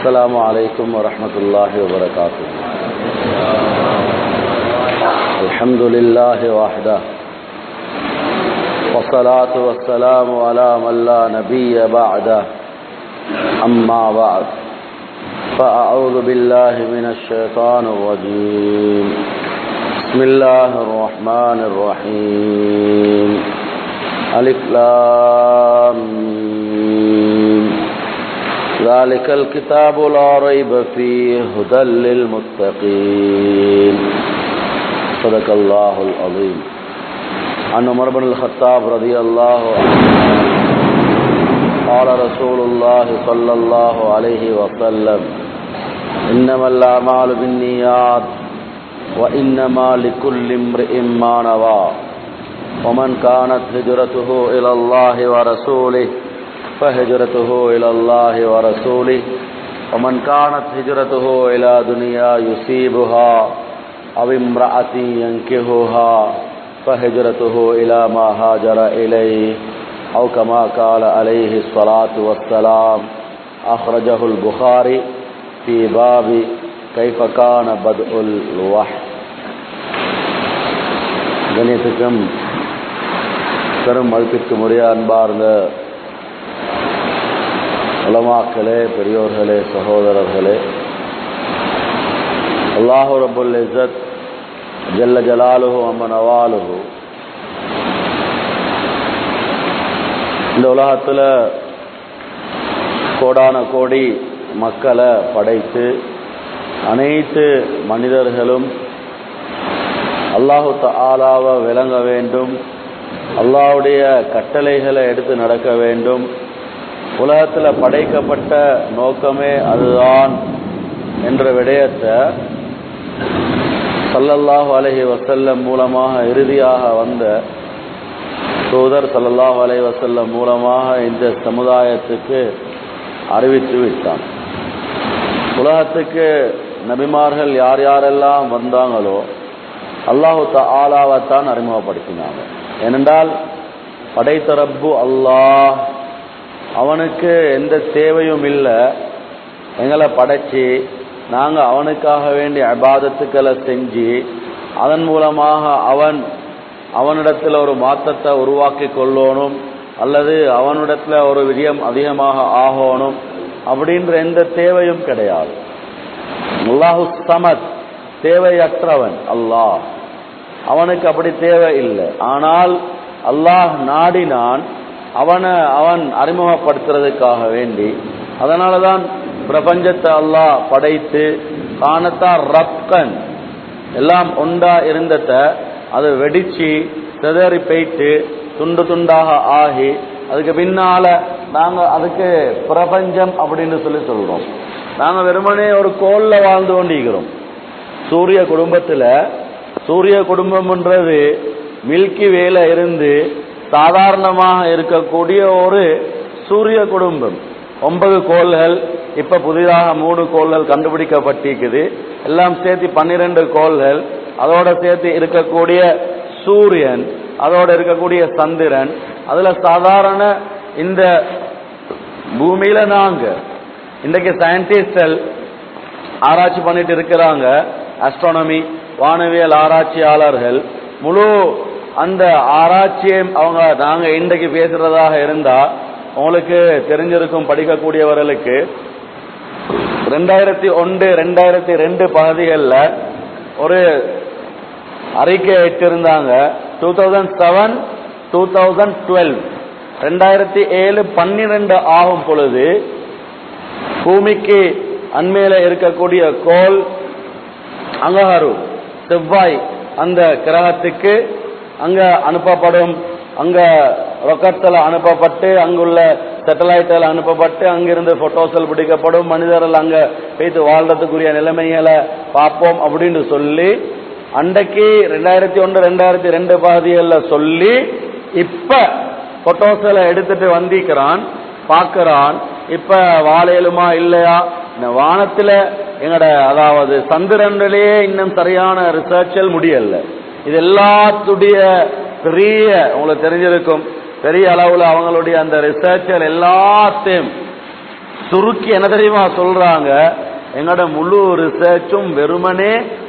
السلام عليكم ورحمة الله وبركاته الحمد لله وحده والصلاة والسلام على من لا نبي بعده أما بعد فأعوذ بالله من الشيطان الرجيم بسم الله الرحمن الرحيم ألف لام ميم. ذلك الكتاب لا ريب فيه هدى للمتقين صدق الله العظيم عن عمر بن الخطاب رضي الله عنه قال رسول الله صلى الله عليه وسلم إنما الأعمال بالنيات وإنما لكل امرئ ما نوى ومن كانت هجرته إلى الله ورسوله فهجرته إلى الله ورسوله ومن كانت هجرته إلى دنيا يصيبها أو امرأة ينكهها فهجرته إلى ما هاجر إليه أو كما قال عليه الصلاة والسلام أخرجه البخاري في باب كيف كان بدء الوحي கணியத்துக்கும் பெரும் மதிப்பிற்கு முறைய அன்பார்ந்த உலமாக்களே பெரியோர்களே சகோதரர்களே அல்லாஹு ரபுல் இசத் ஜல்ல ஜலாலுஹு அம்மன் அவாலுஹு இந்த உலகத்தில் கோடான கோடி மக்களை படைத்து அனைத்து மனிதர்களும் அல்லாஹு ஆலாவை விளங்க வேண்டும் அல்லாவுடைய கட்டளைகளை எடுத்து நடக்க வேண்டும் உலகத்தில் படைக்கப்பட்ட நோக்கமே அதுதான் என்ற விடயத்தை சல்லல்லாஹு அலஹி வசல்லம் மூலமாக இறுதியாக வந்த தூதர் சல்லல்லாஹு அலஹி வசல்லம் மூலமாக இந்த சமுதாயத்துக்கு அறிவித்து விட்டான் உலகத்துக்கு நபிமார்கள் யார் யாரெல்லாம் வந்தாங்களோ அல்லாஹு ஆலாவைத்தான் அறிமுகப்படுத்தினாங்க ஏனென்றால் படைத்த ரப்பு அல்லாஹ் அவனுக்கு எந்த தேவையும் இல்லை எங்களை படைச்சி நாங்கள் அவனுக்காக வேண்டிய அபாதத்துக்களை செஞ்சு அதன் மூலமாக அவன் அவனிடத்தில் ஒரு மாற்றத்தை உருவாக்கி கொள்ளணும் அல்லது அவனிடத்தில் ஒரு விஜயம் அதிகமாக ஆகணும் அப்படின்ற எந்த தேவையும் கிடையாது அல்லாஹு சமத் தேவையற்றவன் அல்லாஹ் அவனுக்கு அப்படி தேவை இல்லை ஆனால் அல்லாஹ் நாடினான் அவனை அவன் அறிமுகப்படுத்துறதுக்காக வேண்டி அதனால தான் பிரபஞ்சத்தை அல்லாஹ் படைத்து காணத்தான் ரப்கன் எல்லாம் ஒன்றா இருந்தத அது வெடிச்சு சிதறி போயிட்டு துண்டு துண்டாக ஆகி அதுக்கு பின்னால நாங்க அதுக்கு பிரபஞ்சம் அப்படின்னு சொல்லி சொல்றோம் நாங்க வெறுமனே ஒரு கோல்ல வாழ்ந்து கொண்டிருக்கிறோம் சூரிய குடும்பத்துல சூரிய குடும்பம்ன்றது மில்கி வேல இருந்து சாதாரணமாக இருக்கக்கூடிய ஒரு சூரிய குடும்பம் ஒன்பது கோள்கள் இப்ப புதிதாக மூணு கோள்கள் கண்டுபிடிக்கப்பட்டிருக்குது எல்லாம் சேர்த்து பன்னிரண்டு கோள்கள் அதோட சேர்த்து இருக்கக்கூடிய சூரியன் அதோட இருக்கக்கூடிய சந்திரன் அதுல சாதாரண இந்த பூமியில நாங்க இன்றைக்கு சயின்டிஸ்டல் ஆராய்ச்சி பண்ணிட்டு இருக்கிறாங்க அஸ்ட்ரானமி வானவியல் ஆராய்ச்சியாளர்கள் முழு அந்த ஆராய்ச்சியை அவங்க நாங்க இன்றைக்கு பேசுறதாக இருந்தா உங்களுக்கு தெரிஞ்சிருக்கும் படிக்கக்கூடியவர்களுக்கு ரெண்டாயிரத்தி ஒன்று ரெண்டாயிரத்தி ரெண்டு பகுதிகளில் ஒரு அறிக்கை இட்டிருந்தாங்க two thousand seven two thousand twelve ரெண்டாயிரத்தி ஏழு பன்னிரெண்டு ஆகும் பொழுது பூமிக்கு அண்மையில இருக்கக்கூடிய கோல் அங்கஹரு செவ்வாய் அந்த கிரகத்துக்கு அங்க அனுப்பப்படும் அங்க ரொக்கத்தில் அனுப்பப்பட்டு அங்குள்ள சேட்டலைட்டில் அனுப்பப்பட்டு அங்கிருந்து போட்டோஸ்கள் பிடிக்கப்படும் மனிதர்கள் அங்க போய்த்து வாழ்றதுக்குரிய நிலைமைகளை பார்ப்போம் அப்படின்னு சொல்லி அன்றைக்கு ரெண்டாயிரத்தி ஒன்று ரெண்டாயிரத்தி ரெண்டு பகுதிகளில் சொல்லி இப்ப போட்டோஸ்களை எடுத்துட்டு வந்திக்கிறான் பார்க்கிறான் இப்ப வாழையிலுமா இல்லையா இந்த வானத்துல எங்கட அதாவது சந்திரன்லயே இன்னும் சரியான ரிசர்ச்சல் முடியல இது எல்லாத்துடைய பெரிய உங்களுக்கு தெரிஞ்சிருக்கும் பெரிய அளவுல அவங்களுடைய அந்த ரிசர்ச்சர் எல்லாத்தையும் சுருக்கி என்ன தெரியுமா சொல்றாங்க எங்களோட முழு ரிசர்ச்சும் வெறுமனே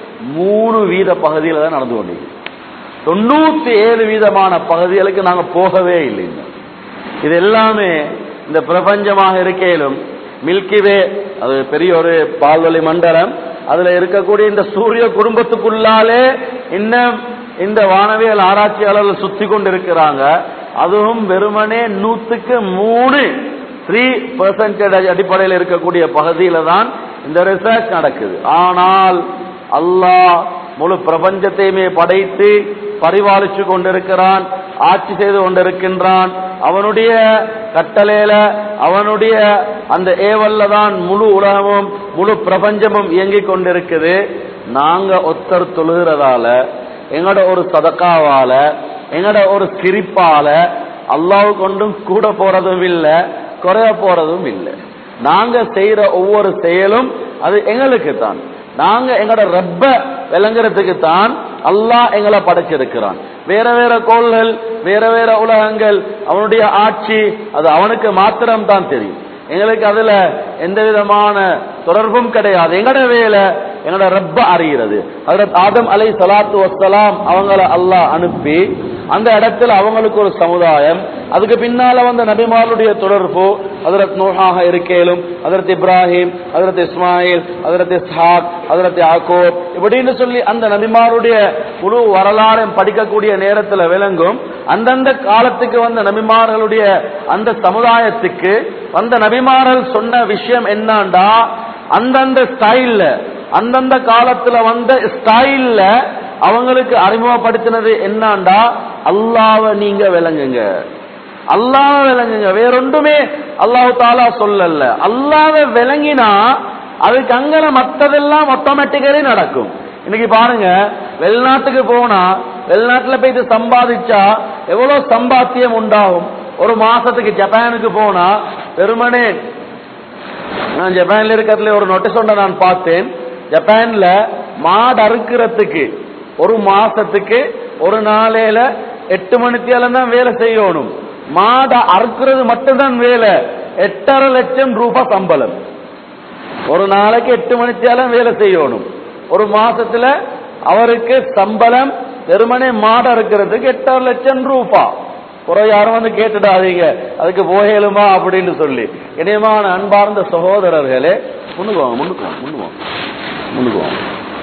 மூணு வீத பகுதியில தான் நடந்து கொண்டிருக்கு தொண்ணூத்தி ஏழு வீதமான பகுதிகளுக்கு நாங்க போகவே இல்லை இன்னும். இது எல்லாமே இந்த பிரபஞ்சமாக இருக்கையிலும் மில்கிவே அது பெரிய ஒரு பால்வழி மண்டலம் அதுல இருக்கக்கூடிய இந்த சூரிய குடும்பத்துக்குள்ளாலே இன்னும் இந்த வானவியல் ஆராய்ச்சியாளர்கள் சுத்தி கொண்டிருக்கிறாங்க அதுவும் வெறுமனே நூத்துக்கு மூணு த்ரீ பெர்சன்டேஜ் அடிப்படையில் இருக்கக்கூடிய பகுதியில தான் இந்த ரிசர்ச் நடக்குது ஆனால் அல்லாஹ் முழு பிரபஞ்சத்தையுமே படைத்து பரிபாலிச்சு கொண்டிருக்கிறான் ஆட்சி செய்து கொண்டிருக்கின்றான் அவனுடைய கட்டளையில அவனுடைய அந்த ஏவல்ல தான் முழு உலகமும் முழு பிரபஞ்சமும் இயங்கிக் கொண்டிருக்குது நாங்க ஒத்தர் தொழுகிறதால எங்களோட ஒரு சதக்காவால எங்களோட ஒரு சிரிப்பால அல்லாஹ் கொண்டும் கூட போறதும் இல்லை குறைய போறதும் இல்லை நாங்க செய்யற ஒவ்வொரு செயலும் அது எங்களுக்கு தான் நாங்க எங்களோட ரப்ப விளங்குறதுக்கு தான் அல்லாஹ் எங்களை படைச்சிருக்கிறான் வேற வேற கோள்கள் வேற வேற உலகங்கள் அவனுடைய ஆட்சி அது அவனுக்கு மாத்திரம் தான் தெரியும் எங்களுக்கு அதுல எந்த விதமான தொடர்பும் கிடையாது எங்கட வேலை எங்களோட ரப்ப அறிகிறது அதுல ஆதம் அலை சலாத்து வசலாம் அவங்கள அல்லாஹ் அனுப்பி அந்த இடத்துல அவங்களுக்கு ஒரு சமுதாயம் அதுக்கு பின்னால வந்த நபிமாருடைய தொடர்பு ஹதரத் நூஹாக இருக்கேலும் ஹதரத் இப்ராஹிம் ஹதரத் இஸ்மாயில் ஹதரத் இஸ்ஹாக் ஹதரத் யாக்கூப் இப்படின்னு சொல்லி அந்த நபிமாருடைய முழு வரலாறையும் படிக்கக்கூடிய நேரத்துல விளங்கும் அந்தந்த காலத்துக்கு வந்த நபிமார்களுடைய அந்த சமுதாயத்துக்கு வந்த நபிமார்கள் சொன்ன விஷயம் என்னண்டா அந்தந்த ஸ்டைல்ல அந்தந்த காலத்துல வந்த ஸ்டைல்ல அவங்களுக்கு அறிமுகப்படுத்தினது என்னண்டா அல்லாவ நீங்க விளங்குங்க அல்லாஹ் விளங்குங்க வேறொன்றுமே அல்லாஹு தாலா சொல்லல அல்லாஹ்வை விளங்கினா அதுக்கு அங்கன மத்ததெல்லாம் ஆட்டோமேட்டிக்கலி நடக்கும் இன்னைக்கு பாருங்க வெளிநாட்டுக்கு போனா வெளிநாட்டுல போயிட்டு சம்பாதிச்சா எவ்வளவு சம்பாத்தியம் உண்டாகும் ஒரு மாசத்துக்கு ஜப்பானுக்கு போனா வெறுமனே நான் ஜப்பான்ல இருக்கிறதுல ஒரு நோட்டீஸ் ஒன்றை நான் பார்த்தேன் ஜப்பான்ல மாடு அறுக்கிறதுக்கு ஒரு மாசத்துக்கு ஒரு நாளையில எட்டு மணித்தியாலம் தான் வேலை செய்யணும் மாடை அறுக்கிறது மட்டும்தான் வேலை எட்டரை லட்சம் ரூபாய் சம்பளம் ஒரு நாளைக்கு எட்டு மணித்தியாலம் வேலை செய்யணும் ஒரு மாசத்துல அவருக்கு சம்பளம் வெறுமனே மாடு அறுக்கிறதுக்கு எட்டரை லட்சம் ரூபாய் குறை யாரும் வந்து கேட்டுடாதீங்க அதுக்கு போகலுமா அப்படின்னு சொல்லி இனியமான அன்பார்ந்த சகோதரர்களே முன்னுக்கு வாங்க முன்னுக்கு வாங்க முன்னுக்கு வாங்க முன்னுக்கு வாங்க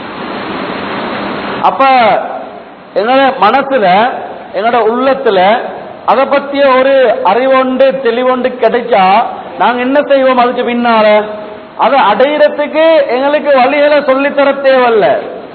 அப்ப எங்களோட மனசுல எங்களோட உள்ளத்துல அதை பத்திய ஒரு அறிவொண்டு தெளிவொண்டு கிடைச்சா நாங்க என்ன செய்வோம் அதுக்கு பின்னால அதை அடையிறதுக்கு எங்களுக்கு வழிகளை சொல்லித்தர தேவையில்ல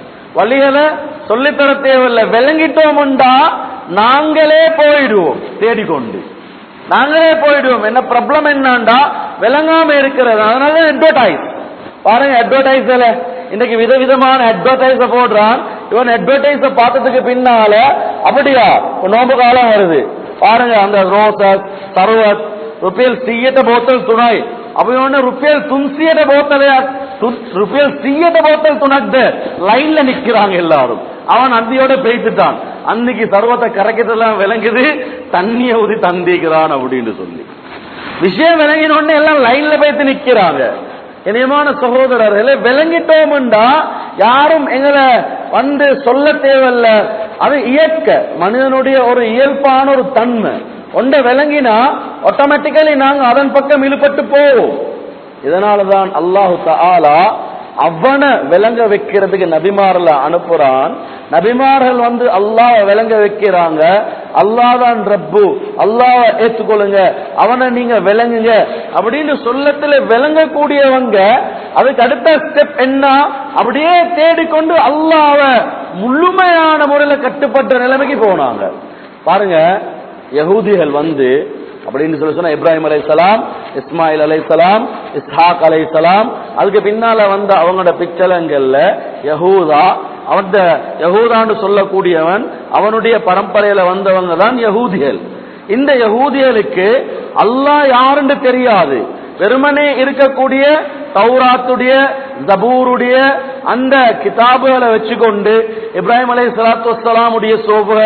வழிகளை சொல்லித்தர தேவையில்ல விளங்கிட்டோம்டா நாங்களே போயிடுவோம் தேடிக்கொண்டு நாங்களே போயிடுவோம் என்ன ப்ராப்ளம் என்னண்டா விளங்காம இருக்கிறது அதனால அட்வர்டைஸ் பாருங்க அட்வர்டைஸ்ல இன்னைக்கு விதவிதமான அட்வர்டைஸ போடுறான் இவன் அட்வர்டைஸ பார்த்ததுக்கு பின்னால அப்படியா இப்ப நோம்பு காலம் வருது பாருங்க அந்த ரோசஸ் சர்வத் ருப்பியல் சீயட்ட போத்தல் துணை அப்ப இவன ருப்பியல் துன்சியட்ட போத்தலையா ருப்பியல் சீயட்ட போத்தல் துணக்கு லைன்ல நிக்கிறாங்க எல்லாரும் அவன் அந்தியோட பேசிட்டான் அன்னைக்கு சர்வத்தை கரைக்கிறதெல்லாம் விளங்குது தண்ணிய ஊதி தந்திக்கிறான் அப்படின்னு சொல்லி விஷயம் விளங்கின உடனே எல்லாம் லைன்ல போயிட்டு நிக்கிறாங்க இனியமான சகோதரர்களே விளங்கிட்டோம்டா யாரும் எங்களை வந்து சொல்ல தேவையில்ல அது இயற்க மனிதனுடைய ஒரு இயல்பான ஒரு தன்மை ஒன்றை விளங்கினா ஆட்டோமேட்டிக்கலி நாங்க அதன் பக்கம் இழுபட்டு போவோம் இதனாலதான் அல்லாஹு தாலா அவனை விளங்க வைக்கிறதுக்கு நபிமாரில் அனுப்புறான் நபிமார்கள் வந்து அல்லாஹ் விளங்க வைக்கிறாங்க அல்லாஹ் தான் ரப்பு அல்லாஹ் ஏத்துக்கொள்ளுங்க அவனை நீங்க விளங்குங்க அப்படின்னு சொல்லத்துல விளங்கக்கூடியவங்க அதுக்கு அடுத்த ஸ்டெப் என்ன அப்படியே தேடிக்கொண்டு அல்லாஹ்வ முழுமையான முறையில் கட்டுப்பட்ட நிலைமைக்கு போனாங்க பாருங்க யகூதிகள் வந்து அப்படின்னு சொல்லி சொன்னா இப்ராஹிம் அலைசலாம் இஸ்மாயில் அலைசலாம் இஸ்ஹாக் அலைசலாம் அதுக்கு பின்னால வந்த அவங்களோட பிச்சலங்கள்ல யகூதா அவன் யகூதான்னு சொல்லக்கூடியவன் அவனுடைய பரம்பரையில வந்தவங்க தான் யகூதிகள் இந்த யகூதிகளுக்கு அல்லாஹ் யாருன்னு தெரியாது வெறுமனே இருக்கக்கூடிய தௌராத்துடைய ஜபூருடைய அந்த கிதாபுகளை வச்சுக்கொண்டு இப்ராஹிம் அலை சலாத்து வலாமுடைய சோபுகள்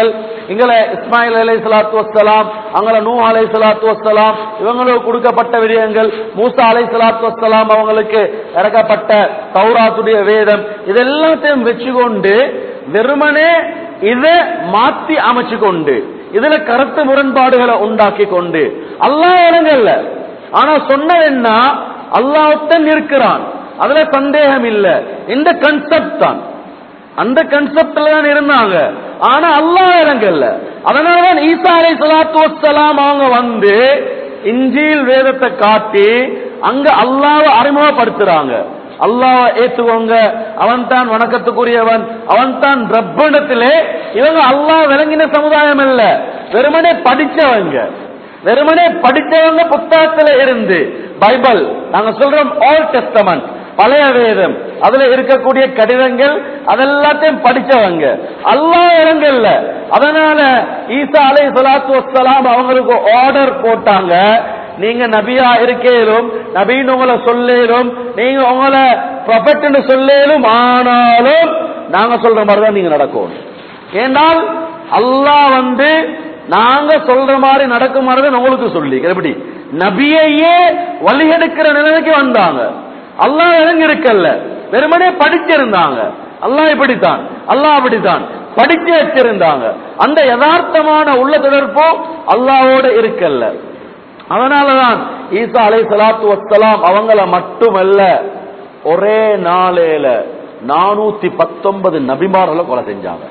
இங்கல இஸ்மாயில் அலை சலாத்து வசலாம் அங்கல நூ அலை சலாத்து வசலாம் இவங்களுக்கு கொடுக்கப்பட்ட விடயங்கள் மூசா அலை சலாத்து வசலாம் அவங்களுக்கு இறக்கப்பட்ட தௌராத்துடைய வேதம் இதெல்லாத்தையும் வச்சுக்கொண்டு வெறுமனே இதை மாத்தி அமைச்சு கொண்டு இதுல கருத்து முரண்பாடுகளை உண்டாக்கி கொண்டு அல்லாஹ் இறங்கல்ல ஆனா சொன்ன என்ன அல்லாஹ்தான் இருக்கிறான் அதுல சந்தேகம் இல்ல இந்த கன்செப்ட் தான் அந்த கன்செப்ட்ல தான் இருந்தாங்க ஆனா அல்லாஹ் இறங்கல்ல அதனாலதான் ஈசா அலை சலாத்து வசலாம் அவங்க வந்து இஞ்சில் வேதத்தை காட்டி அங்க அல்லாஹ்வை அறிமுகப்படுத்துறாங்க அல்லாஹ் ஏத்துக்கோங்க அவன் தான் வணக்கத்துக்குரியவன் அவன் தான் ரப்பிடத்திலே இவங்க அல்லாஹ் விளங்கின சமுதாயம் இல்ல வெறுமனே படிச்சவங்க வெறுமனே படிச்சவங்க புத்தகத்துல இருந்து பைபிள் நாங்க சொல்றோம் ஆல் டெஸ்டமெண்ட் பழைய வேதம் அதுல இருக்கக்கூடிய கடிதங்கள் அதெல்லாத்தையும் படிச்சவங்க அல்லாஹ் இறங்கல்ல அதனால ஈசா அலை சலாத்து வசலாம் அவங்களுக்கு ஆர்டர் போட்டாங்க நீங்க நபியா இருக்கேலும் நபின்னு உங்களை சொல்லேலும் நீங்க உங்களை ப்ரொஃபட்னு சொல்லேலும் ஆனாலும் நாங்க சொல்ற மாதிரி தான் நீங்க நடக்கும் ஏனால் அல்லாஹ் வந்து நாங்க சொல்ற மாதிரி நடக்கும் மாதிரி தான் உங்களுக்கு சொல்லி எப்படி நபியையே வழியெடுக்கிற நிலைமைக்கு வந்தாங்க அல்லாஹ் இறங்கி இருக்கல்ல வெறுமனே படிச்சிருந்தாங்க அல்லாஹ் இப்படித்தான் அல்லாஹ் அப்படித்தான் படிச்சு வச்சிருந்தாங்க அந்த யதார்த்தமான உள்ள தொடர்போ அல்லாவோட இருக்கல்ல அதனாலதான் ஈசா அலை சலாத்து வசலாம் அவங்கள மட்டுமல்ல ஒரே நாளையில நானூத்தி பத்தொன்பது நபிமார்களை கொலை செஞ்சாங்க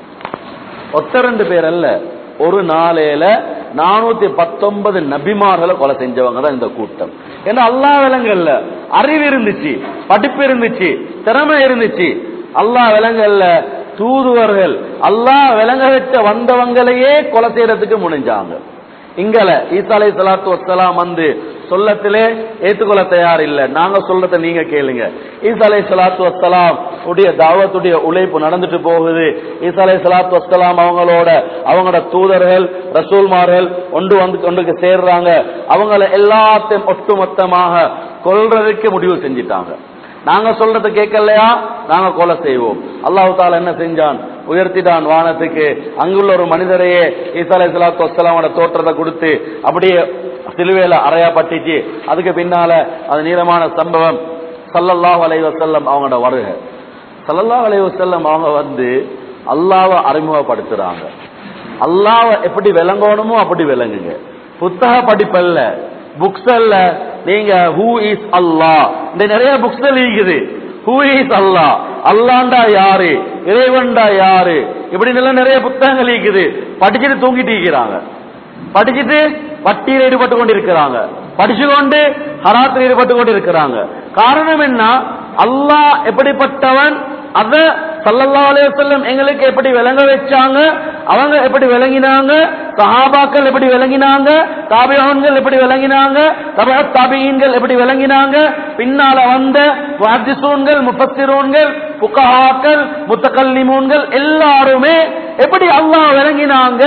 ஒத்த ரெண்டு பேர் அல்ல ஒரு நாளையில நானூத்தி பத்தொன்பது நபிமார்களை கொலை செஞ்சவங்க தான் இந்த கூட்டம் ஏன்னா அல்லா விலங்கல்ல அறிவு இருந்துச்சு படிப்பு இருந்துச்சு திறமை இருந்துச்சு அல்லா விலங்கல்ல தூதுவர்கள் அல்லாஹ் விலங்க வச்ச வந்தவங்களையே கொலை செய்யறதுக்கு முனைஞ்சாங்க இங்கல ஈசா அலை சலாத்து வசலாம் வந்து சொல்லத்திலே ஏத்துக்கொள்ள தயார் இல்ல நாங்க சொல்றத நீங்க கேளுங்க ஈசா அலை சலாத்து வசலாம் உடைய தாவத்துடைய உழைப்பு நடந்துட்டு போகுது ஈசா அலை சலாத்து வசலாம் அவங்களோட அவங்களோட தூதர்கள் ரசூல்மார்கள் ஒன்று வந்து கொண்டு சேர்றாங்க அவங்கள எல்லாத்தையும் ஒட்டுமொத்தமாக கொல்றதுக்கு முடிவு செஞ்சிட்டாங்க நாங்க சொல்றத கேட்கலையா நாங்க கொலை செய்வோம் அல்லாஹு தாலா என்ன செஞ்சான் உயர்த்திட்டான் வானத்துக்கு அங்குள்ள ஒரு மனிதரையே ஈசா அலை சலாத்து வசலாமோட தோற்றத்தை கொடுத்து அப்படியே சிலுவையில அறையா பட்டுச்சு அதுக்கு பின்னால அது நீளமான சம்பவம் சல்லல்லாஹு அலைஹி வஸல்லம் அவங்களோட வருக சல்லல்லாஹு அலைஹி வஸல்லம் அவங்க வந்து அல்லாஹ்வை அறிமுகப்படுத்துறாங்க அல்லாஹ்வை எப்படி விளங்கணுமோ அப்படி விளங்குங்க புத்தக படிப்பல்ல புக்ஸ் அல்ல நீங்க ஹூ இஸ் அல்லாஹ் இந்த நிறைய புக்ஸ் இருக்குது ஹூ இஸ் அல்லாஹ் அல்லாண்டா யாரு இறைவன்டா யாரு இப்படி எல்லாம் நிறைய புத்தகங்கள் இருக்குது படிச்சுட்டு தூங்கிட்டு இருக்கிறாங்க படிச்சுட்டு வட்டியில் ஈடுபட்டு கொண்டு இருக்கிறாங்க படிச்சு கொண்டு ஹராத்தில் ஈடுபட்டு கொண்டு இருக்கிறாங்க காரணம் என்ன அல்லாஹ் எப்படிப்பட்டவன் அத சல்லல்லா அலையம் எங்களுக்கு எப்படி விளங்க வச்சாங்க அவங்க எப்படி விளங்கினாங்க சஹாபாக்கள் எப்படி விளங்கினாங்க தாபியான்கள் எப்படி விளங்கினாங்க தபா தாபியன்கள் எப்படி விளங்கினாங்க பின்னால வந்த வாத்திசூன்கள் முப்பத்திரோன்கள் புக்கஹாக்கள் முத்தகல்லிமூன்கள் எல்லாருமே எப்படி அல்லாஹ் விளங்கினாங்க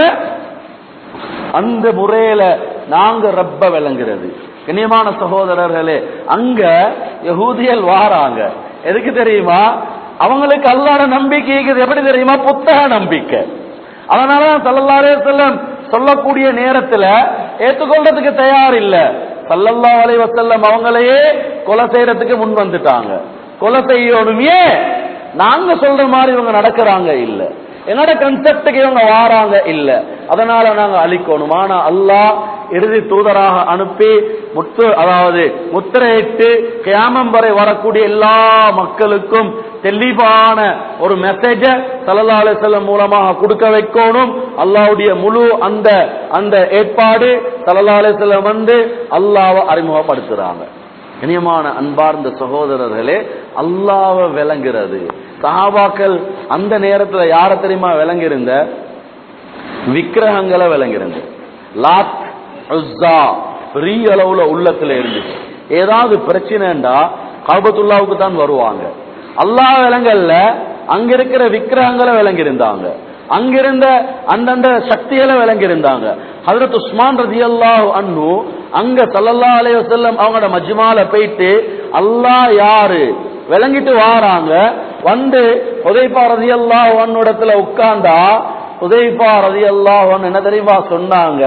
அந்த முறையில நாங்க ரப்ப விளங்குறது கண்ணியமான சகோதரர்களே அங்க யகூதியல் வாராங்க எதுக்கு தெரியுமா அவங்களுக்கு அல்லாட நம்பிக்கை இருக்குது எப்படி தெரியுமா புத்தக நம்பிக்கை அதனாலதான் சல்லல்லாரே செல்லம் சொல்லக்கூடிய நேரத்துல ஏத்துக்கொள்றதுக்கு தயார் இல்ல சல்லல்லா அலை வசல்லம் அவங்களையே கொலை செய்யறதுக்கு முன் வந்துட்டாங்க கொலை செய்யணுமே நாங்க சொல்ற மாதிரி இவங்க நடக்கிறாங்க இல்ல என்னோட கன்செப்டுக்கு இவங்க வாராங்க இல்ல அதனால நாங்க அழிக்கணும் ஆனா அல்லாஹ் இறுதி தூதராக அனுப்பி முத்து அதாவது முத்திரையிட்டு கியாமம் வரை வரக்கூடிய எல்லா மக்களுக்கும் தெளிவான ஒரு மெசேஜ சல்லா அலிசல்லம் மூலமாக கொடுக்க வைக்கணும் அல்லாவுடைய முழு அந்த அந்த ஏற்பாடு சல்லா அலிசல்லம் வந்து அல்லாவை அறிமுகப்படுத்துறாங்க இனியமான அன்பார்ந்த சகோதரர்களே அல்லாவ விளங்குறது சஹாபாக்கள் அந்த நேரத்துல யார தெரியுமா விளங்கிருந்த விக்கிரகங்களை விளங்கிருந்த லாத் உஸ்ஸா பெரிய அளவுல உள்ளத்துல இருந்துச்சு ஏதாவது பிரச்சனைண்டா கபத்துல்லாவுக்கு தான் வருவாங்க அல்லாஹ் விலங்கல்ல அங்க இருக்கிற விக்கிரகங்களை விளங்கியிருந்தாங்க அங்கிருந்த அந்தந்த சக்திகளை விளங்கியிருந்தாங்க ஹதரத் உஸ்மான் ரதி அல்லாஹ் அன்னு அங்க சல்லல்லா அலைய வசல்லம் அவங்களோட மஜ்மால போயிட்டு அல்லாஹ் யாரு விளங்கிட்டு வாராங்க வந்து உதைப்பா ரதி அல்லாஹ் அன்னிடத்துல உட்கார்ந்தா உதைபா ரதி அல்லாஹ் என்ன தெரியுமா சொன்னாங்க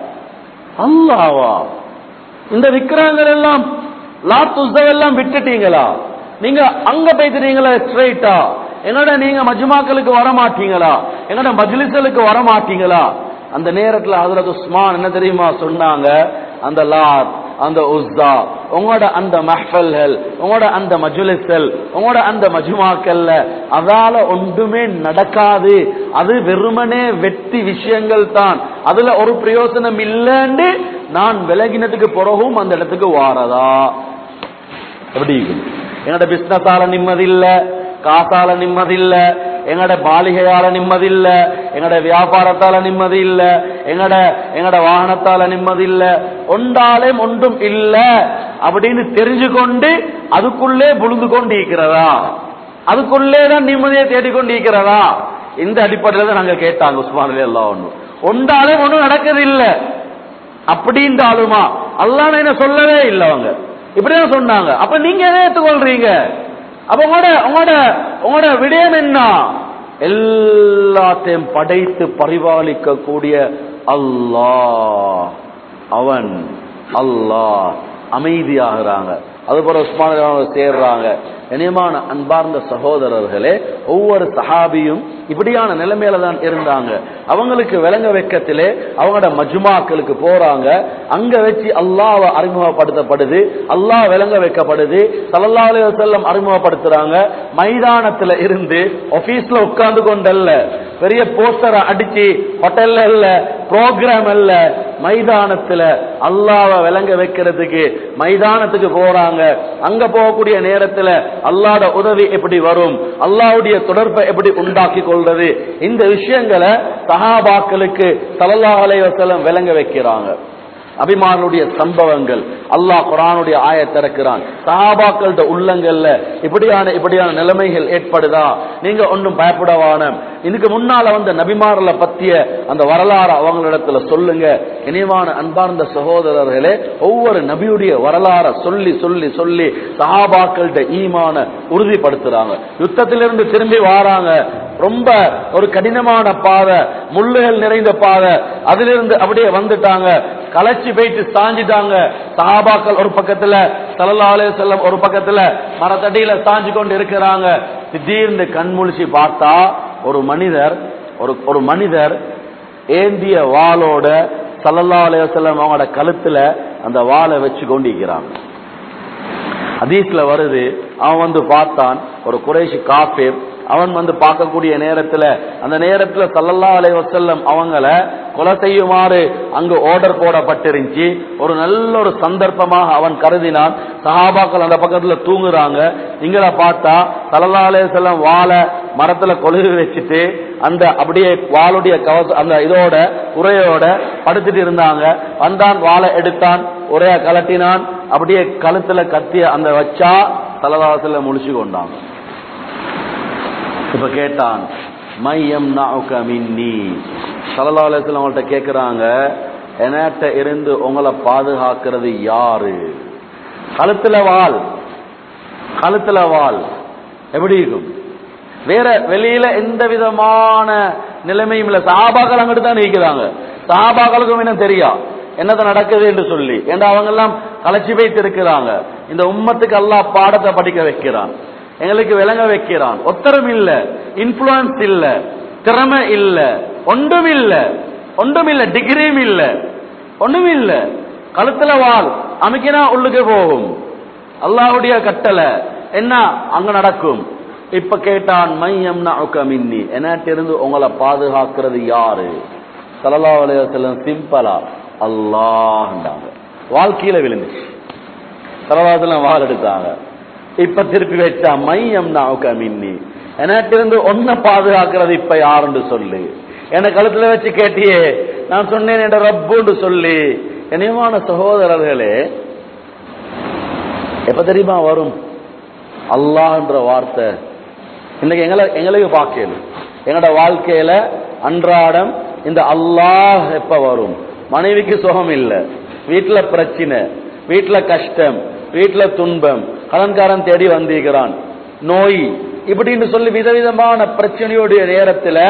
அல்லாவா இந்த விக்கிரகங்கள் எல்லாம் லாத்துசவ் எல்லாம் விட்டுட்டீங்களா நீங்க அங்க போய்க்கிறீங்களா ஸ்ட்ரைட்டா என்னோட நீங்க மஜ்மாக்களுக்கு வர மாட்டீங்களா என்னோட மஜ்லிஸ்களுக்கு வர மாட்டீங்களா அந்த நேரத்துல ஹஜரத் உஸ்மான் என்ன தெரியுமா சொன்னாங்க அந்த லாத் அந்த உஸ்தா உங்களோட அந்த மஹ்ஃபல்கள் உங்களோட அந்த மஜுலிஸ்கள் உங்களோட அந்த மஜுமாக்கல்ல அதால ஒன்றுமே நடக்காது அது வெறுமனே வெட்டி விஷயங்கள் தான் அதுல ஒரு பிரயோசனம் இல்லைன்னு நான் விலகினதுக்கு பிறகும் அந்த இடத்துக்கு வாரதா எப்படி இருக்கும் என்னோட பிசினஸால நிம்மதி இல்ல காசால நிம்மதி இல்ல எங்கட மாளிகையால நிம்மதி இல்ல எங்கட வியாபாரத்தால நிம்மதி இல்ல எங்கட எங்கட வாகனத்தால நிம்மதி இல்ல ஒன்றாலே ஒன்றும் இல்ல அப்படின்னு தெரிஞ்சு கொண்டு அதுக்குள்ளே புழுந்து கொண்டு இருக்கிறதா அதுக்குள்ளே தான் நிம்மதியை தேடிக்கொண்டு இருக்கிறதா இந்த அடிப்படையில தான் நாங்க கேட்டாங்க உஸ்மானிலே எல்லாம் ஒண்ணும் ஒன்றாலே ஒண்ணும் நடக்குது இல்ல அப்படின்றாலுமா அல்லாஹ் என்ன சொல்லவே இல்லை அவங்க இப்படிதான் சொன்னாங்க அப்ப நீங்க எதை ஏத்துக்கொள்றீங்க அப்ப உங்களோட உங்களோட உங்களோட விடயம் என்ன எல்லாத்தையும் படைத்து பரிபாலிக்க கூடிய அல்லாஹ் அவன் அல்லாஹ் அமைதியாகிறாங்க அதுபோல உஸ்மான சேர்றாங்க இனியமான அன்பார்ந்த சகோதரர்களே ஒவ்வொரு சஹாபியும் இப்படியான நிலைமையில தான் இருந்தாங்க அவங்களுக்கு விளங்க வைக்கத்திலே அவங்களோட மஜ்மாக்களுக்கு போறாங்க அங்க வச்சு அல்லாஹ் அறிமுகப்படுத்தப்படுது அல்லாஹ் விளங்க வைக்கப்படுது சல்லல்லாஹு அலைஹி வஸல்லம் அறிமுகப்படுத்துறாங்க மைதானத்துல இருந்து ஆபீஸ்ல உட்கார்ந்து கொண்டல்ல பெரிய போஸ்டரை அடிச்சு ஹோட்டல்ல இல்ல ப்ரோக்ராம் அல்ல மைதானத்துல அல்லாஹ்வை விளங்க வைக்கிறதுக்கு மைதானத்துக்கு போறாங்க அங்க போகக்கூடிய நேரத்துல அல்லாஹ்ட உதவி எப்படி வரும் அல்லாஹ்வுடைய தொடர்பை எப்படி உண்டாக்கி கொள்றது இந்த விஷயங்களை சஹாபாக்களுக்கு ஸல்லல்லாஹு அலைஹி வஸல்லம் விளங்க வைக்கிறாங்க அபிமானுடைய சம்பவங்கள் அல்லாஹ் குரானுடைய ஆயத் திறக்கிறான் சஹாபாக்கள்ட உள்ளங்கள்ல இப்படியான இப்படியான நிலைமைகள் ஏற்படுதா நீங்க ஒன்றும் பயப்படவான இதுக்கு முன்னால வந்த நபிமாரல பத்திய அந்த வரலாறு அவங்களிடத்துல சொல்லுங்க இனிவான அன்பார்ந்த சகோதரர்களே ஒவ்வொரு நபியுடைய வரலாற சொல்லி சொல்லி சொல்லி சஹாபாக்கள்ட ஈமான உறுதிப்படுத்துறாங்க யுத்தத்திலிருந்து திரும்பி வாராங்க ரொம்ப ஒரு கடினமான பாதை முள்ளுகள் நிறைந்த பாதை அதிலிருந்து அப்படியே வந்துட்டாங்க களைச்சு போயிட்டு சாஞ்சிட்டாங்க சஹாபாக்கள் ஒரு பக்கத்துல சல்லல்லாஹு செல்லம் ஒரு பக்கத்துல மரத்தடியில சாஞ்சு கொண்டு இருக்கிறாங்க திடீர்னு கண்முழிச்சு பார்த்தா ஒரு மனிதர் ஒரு ஒரு மனிதர் ஏந்திய வாளோட சல்லல்லாஹு அலைஹி வஸல்லம் அவங்களோட கழுத்துல அந்த வாளை வச்சு கொண்டிருக்கிறாங்க ஹதீஸ்ல வருது அவன் வந்து பார்த்தான் ஒரு குறைஷி காஃபிர் அவன் வந்து பார்க்கக்கூடிய நேரத்துல அந்த நேரத்துல சல்லல்லா அலை வசல்லம் அவங்கள கொலை செய்யுமாறு அங்கு ஆர்டர் போடப்பட்டிருந்துச்சு ஒரு நல்ல ஒரு சந்தர்ப்பமாக அவன் கருதினான் சஹாபாக்கள் அந்த பக்கத்துல தூங்குறாங்க இங்கள பார்த்தா சல்லல்லா அலை வசல்லம் வாழை மரத்துல கொழுகு வச்சுட்டு அந்த அப்படியே வாளுடைய கவச அந்த இதோட உரையோட படுத்துட்டு இருந்தாங்க வந்தான் வாழை எடுத்தான் உரைய கலட்டினான் அப்படியே கழுத்துல கத்திய அந்த வச்சா தலவாசல முழிச்சு கொண்டாங்க இப்ப கேட்டான் மையம் நாவுக்க மின்னி சலலாலயத்தில் அவங்கள்ட்ட கேட்கிறாங்க என்கிட்ட இருந்து உங்களை பாதுகாக்கிறது யாரு கழுத்துல வால் கழுத்துல வால் எப்படி இருக்கும் வேற வெளியில எந்த விதமான நிலைமையும் இல்ல சாபாக்கள் அங்கிட்டு தான் நிற்கிறாங்க சாபாக்களுக்கும் என்ன தெரியா என்னது நடக்குது என்று சொல்லி ஏன்னா அவங்க எல்லாம் கலைச்சி வைத்து இருக்கிறாங்க இந்த உம்மத்துக்கு அல்லாஹ் பாடத்தை படிக்க வைக்கிறான் எங்களுக்கு விளங்க வைக்கிறான் ஒத்தரம் இல்ல இன்ஃபுளுன்ஸ் இல்ல திறமை இல்ல ஒன்றும் இல்ல ஒன்றும் இல்ல டிகிரியும் இல்ல ஒண்ணும் இல்ல கழுத்துல வால் அமைக்கினா உள்ளுக்கு போகும் அல்லாஹ்வுடைய கட்டளை என்ன அங்க நடக்கும் இப்ப கேட்டான் மையம் மின்னி என்கிட்ட இருந்து உங்களை பாதுகாக்கிறது யாரு சல்லா அலையம் சிம்பிளா அல்லாஹ்ண்டாங்க வாழ்க்கையில விழுந்துச்சு சலவாத்துல வால் எடுத்தாங்க இப்ப திருப்பி வச்சா மையம் நாவுக்க மின்னி என்கிட்ட இருந்து ஒன்ன பாதுகாக்கிறது இப்ப யாருன்னு சொல்லு என்ன கழுத்துல வச்சு கேட்டியே நான் சொன்னேன் என்ற ரப்புன்னு சொல்லி இனியமான சகோதரர்களே எப்ப தெரியுமா வரும் அல்லாஹ்ன்ற வார்த்தை இன்னைக்கு எங்களை எங்களுக்கு பார்க்கல எங்களோட வாழ்க்கையில அன்றாடம் இந்த அல்லாஹ் எப்ப வரும் மனைவிக்கு சுகம் இல்ல வீட்டுல பிரச்சனை வீட்டுல கஷ்டம் வீட்டுல துன்பம் கடன்காரன் தேடி வந்திருக்கிறான் நோய் இப்படின்னு சொல்லி விதவிதமான பிரச்சனையுடைய நேரத்துல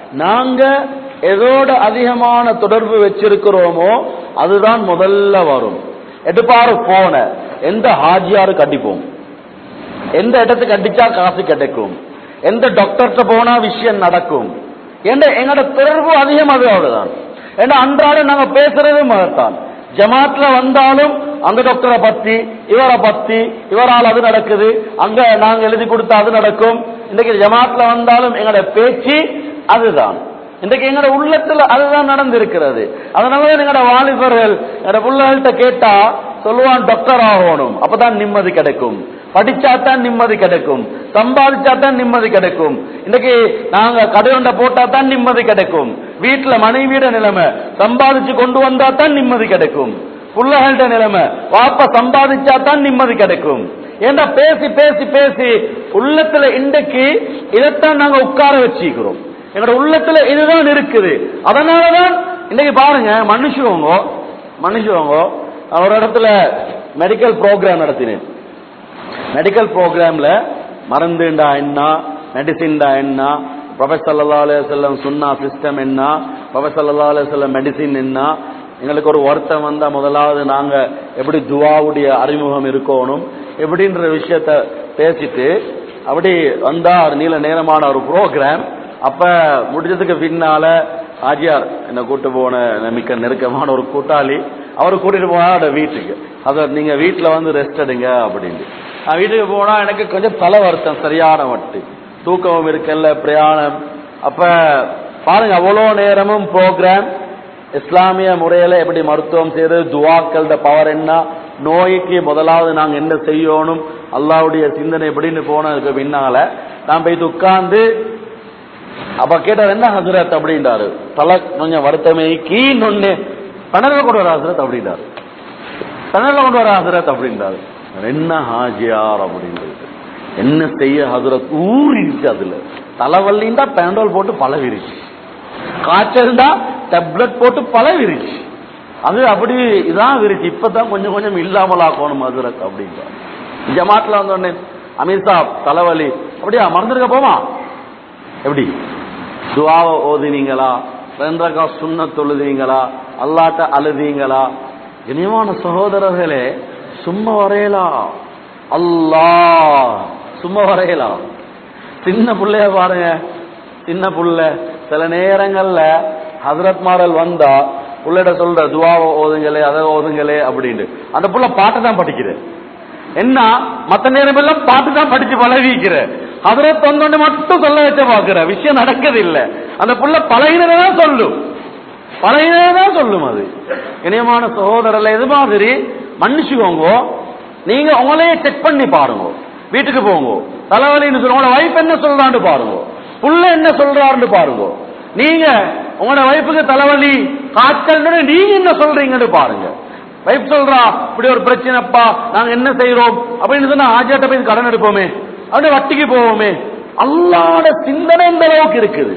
நாங்க எதோட அதிகமான தொடர்பு வச்சிருக்கிறோமோ அதுதான் முதல்ல வரும் எடுப்பாரு போன எந்த ஹாஜியாருக்கு அடிப்போம் எந்த இடத்துக்கு அடிச்சா காசு கிடைக்கும் எந்த டாக்டர்கிட்ட போனா விஷயம் நடக்கும் என்ற எங்களோட தொடர்பு அதிகம் அதோடதான் ஏன்னா அன்றாட நாங்க பேசுறதும் அதைத்தான் ஜமாத்ல வந்தாலும் அந்த டாக்டரை பத்தி இவரை பத்தி இவரால் அது நடக்குது அங்க நாங்க எழுதி கொடுத்தா அது நடக்கும் இன்னைக்கு ஜமாத்ல வந்தாலும் எங்களோட பேச்சு அதுதான் இன்றைக்கு எங்களோட உள்ளத்துல அதுதான் நடந்திருக்கிறது அதனாலதான் எங்களோட வாலிபர்கள் எங்களோட பிள்ளைகள்கிட்ட கேட்டா சொல்லுவான் டாக்டர் ஆகணும் அப்பதான் நிம்மதி கிடைக்கும் படிச்சாதான் நிம்மதி கிடைக்கும் சம்பாதிச்சாதான் நிம்மதி கிடைக்கும் இன்னைக்கு நாங்க கடையொண்ட போட்டா தான் நிம்மதி கிடைக்கும் வீட்டுல மனைவியோட நிலைமை சம்பாதிச்சு கொண்டு வந்தா தான் நிம்மதி கிடைக்கும் புள்ளகள்ட நிலைமை வாப்ப சம்பாதிச்சா தான் நிம்மதி கிடைக்கும் ஏன்னா பேசி பேசி பேசி உள்ளத்துல இன்றைக்கு இதைத்தான் நாங்க உட்கார வச்சுக்கிறோம் எங்களோட உள்ளத்துல இதுதான் இருக்குது அதனாலதான் இன்னைக்கு பாருங்க மனுஷவங்க மனுஷவங்க ஒரு இடத்துல மெடிக்கல் ப்ரோக்ராம் நடத்தினேன் மெடிக்கல் ப்ரோக்ராம்ல மருந்துண்டா என்ன மெடிசின்டா என்ன ப்ரொஃபஸர் அல்லா அலையம் சுன்னா சிஸ்டம் என்ன ப்ரொஃபஸர் அல்லா அலையம் மெடிசின் என்ன எங்களுக்கு ஒரு வருத்தம் வந்தா முதலாவது நாங்க எப்படி துவாவுடைய அறிமுகம் இருக்கணும் எப்படின்ற விஷயத்த பேசிட்டு அப்படி வந்தா ஒரு நீல நேரமான ஒரு ப்ரோக்ராம் அப்ப முடிஞ்சதுக்கு பின்னால ஆஜியார் என்ன கூட்டு போன மிக்க நெருக்கமான ஒரு கூட்டாளி அவர் கூட்டிட்டு போனா வீட்டுக்கு அத நீங்க வீட்டுல வந்து ரெஸ்ட் எடுங்க அப்படின்னு நான் வீட்டுக்கு போனா எனக்கு கொஞ்சம் தலை வருத்தம் சரியான வட்டு தூக்கமும் இருக்கல்ல பிரயாணம் அப்ப பாருங்க அவ்வளவு நேரமும் ப்ரோக்ராம் இஸ்லாமிய முறையில எப்படி மருத்துவம் செய்யறது துவாக்களோட பவர் என்ன நோய்க்கு முதலாவது நாங்க என்ன செய்யணும் அல்லாவுடைய சிந்தனை எப்படின்னு போனதுக்கு பின்னால நான் போய் உட்கார்ந்து அப்ப கேட்டார் என்ன ஹசரத் அப்படின்றாரு தலை கொஞ்சம் வருத்தமே கீன்னு கணல கொண்டு வர ஹசரத் அப்படின்றாரு கணல கொண்டு வர ஹசரத் அப்படின்றாரு என்ன ஹாஜியார் அப்படின்றது என்ன செய்ய ஹசரத் ஊறிடுச்சு அதுல தலைவலிண்டா பேண்டோல் போட்டு பழவிருச்சு காய்ச்சல்டா டேப்லெட் போட்டு பழவிருச்சு அது அப்படி இதான் விரிச்சு இப்பதான் கொஞ்சம் கொஞ்சம் இல்லாமல் ஆக்கணும் ஹசரத் அப்படின்றார் ஜமாட்ல வந்தோடனே அமீர் சாப் தலைவலி அப்படியா மறந்துருக்க போமா எப்படி துவாவை ஓதினீங்களா ரெண்டரக்கா சுண்ண தொழுதீங்களா அல்லாட்ட அழுதீங்களா இனியமான சகோதரர்களே சும்மா வரையலா அல்லா சும்மா வரையலா சின்ன புள்ளைய பாருங்க சின்ன புள்ள சில நேரங்கள்ல ஹசரத் மாரல் வந்தா புள்ளைட சொல்ற துவாவை ஓதுங்களே அதை ஓதுங்களே அப்படின்னு அந்த புள்ள பாட்டை தான் படிக்கிறேன் என்ன மத்த நேரம் எல்லாம் பாட்டு தான் படிச்சு பழகிக்கிற அதுல தொந்தொண்டு மட்டும் சொல்ல வச்ச பாக்குற விஷயம் நடக்குது இல்ல அந்த புள்ள பழகினதான் சொல்லும் பழகினதான் சொல்லும் அது இணையமான சகோதரர்ல இது மாதிரி மன்னிச்சுக்கோங்க நீங்க உங்களையே செக் பண்ணி பாருங்க வீட்டுக்கு போங்க தலைவலின்னு சொல்லுங்க உங்களோட வைஃப் என்ன சொல்றான்னு பாருங்க புள்ள என்ன சொல்றாருன்னு பாருங்க நீங்க உங்களோட வைஃபுக்கு தலைவலி காய்ச்சல் நீங்க என்ன சொல்றீங்கன்னு பாருங்க வைப் சொல்றா இப்படி ஒரு பிரச்சனைப்பா நாங்க என்ன செய்யறோம் அப்படின்னு சொன்னா ஆஜாட்ட போய் கடன் எடுப்போமே அப்படியே வட்டிக்கு போவோமே அல்லாட சிந்தனை இந்த அளவுக்கு இருக்குது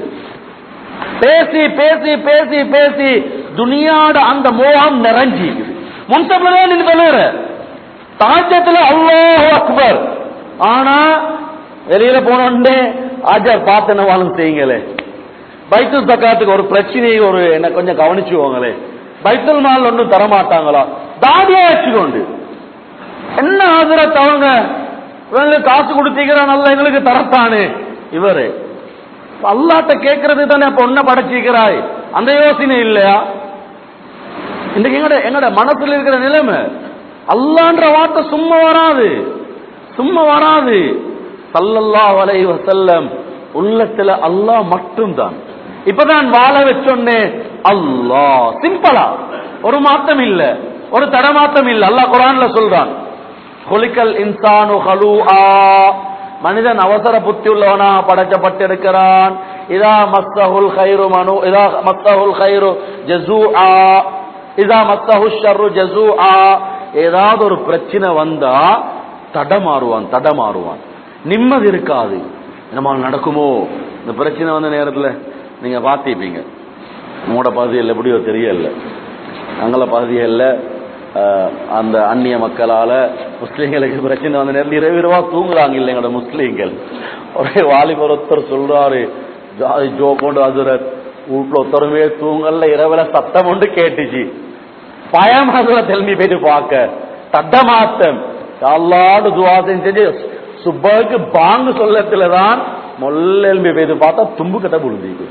பேசி பேசி பேசி பேசி துனியாட அந்த மோகம் நிறைஞ்சி முன்சப்ல நீங்க சொல்லுற தாஜத்துல அல்லாஹ் அக்பர் ஆனா வெளியில போனோடனே ஆஜார் பார்த்து என்ன வாழும் செய்யுங்களே பைத்துல் தக்காத்துக்கு ஒரு பிரச்சனையை ஒரு என்ன கொஞ்சம் கவனிச்சுவோங்களே பைத்தல் மால் ஒன்றும் தரமாட்டாங்களா தாடியா வச்சுக்கொண்டு என்ன ஆதரத் அவங்க இவங்களுக்கு காசு கொடுத்தீங்களா நல்லா எங்களுக்கு தரத்தானே இவரு அல்லாட்ட கேட்கறது தானே அப்ப ஒன்ன படைச்சிக்கிறாய் அந்த யோசனை இல்லையா இன்றைக்கு எங்கட எங்கட மனசுல இருக்கிற நிலைமை அல்லான்ற வார்த்தை சும்மா வராது சும்மா வராது சல்லல்லா வலைஹி வஸல்லம் உள்ளத்துல அல்லாஹ் மட்டும்தான் இப்பதான் வாழ வச்சோன்னே அல்லாஹ் சிம்பிளா ஒரு மாத்தம் இல்ல ஒரு தடமாத்தம் இல்ல அல்லாஹ் குரான்ல சொல்றான் கொலிக்கல் இன்சானு ஹலூஆ மனிதன் அவசர புத்தி உள்ளவனா படைக்கப்பட்டிருக்கிறான் இதா மஸ்தஹுல் ஹைரு மனு இதா மஸ்தஹுல் ஹைரு ஜஸூஆ இதா மஸ்தஹு ஷர்ரு ஜஸூஆ ஏதாவது ஒரு பிரச்சனை வந்தா தடமாறுவான் தடமாறுவான் நிம்மதி இருக்காது நம்ம நடக்குமோ இந்த பிரச்சனை வந்த நேரத்துல நீங்க பார்த்திருப்பீங்க உங்களோட பகுதியில் எப்படியோ தெரியல அங்கள பகுதிகளில் அந்த அந்நிய மக்களால முஸ்லீம்களுக்கு பிரச்சனை வந்த நேரத்தில் இரவு இரவா தூங்குறாங்க இல்லை எங்களோட முஸ்லீம்கள் ஒரே வாலிபர் ஒருத்தர் சொல்றாரு ஜாதி ஜோக்கோண்டு அதுரத் வீட்டுல ஒத்தருமே தூங்கல்ல இரவுல சத்தம் ஒன்று கேட்டுச்சு பயம் அதுல தெல்மி போயிட்டு பார்க்க தட்டமாத்தம் அல்லாடு துவா செஞ்சு சுப்பாவுக்கு பாங்கு சொல்லத்துலதான் மொல்ல எலும்பி போயிட்டு பார்த்தா தும்பு கட்ட புழுந்திக்கு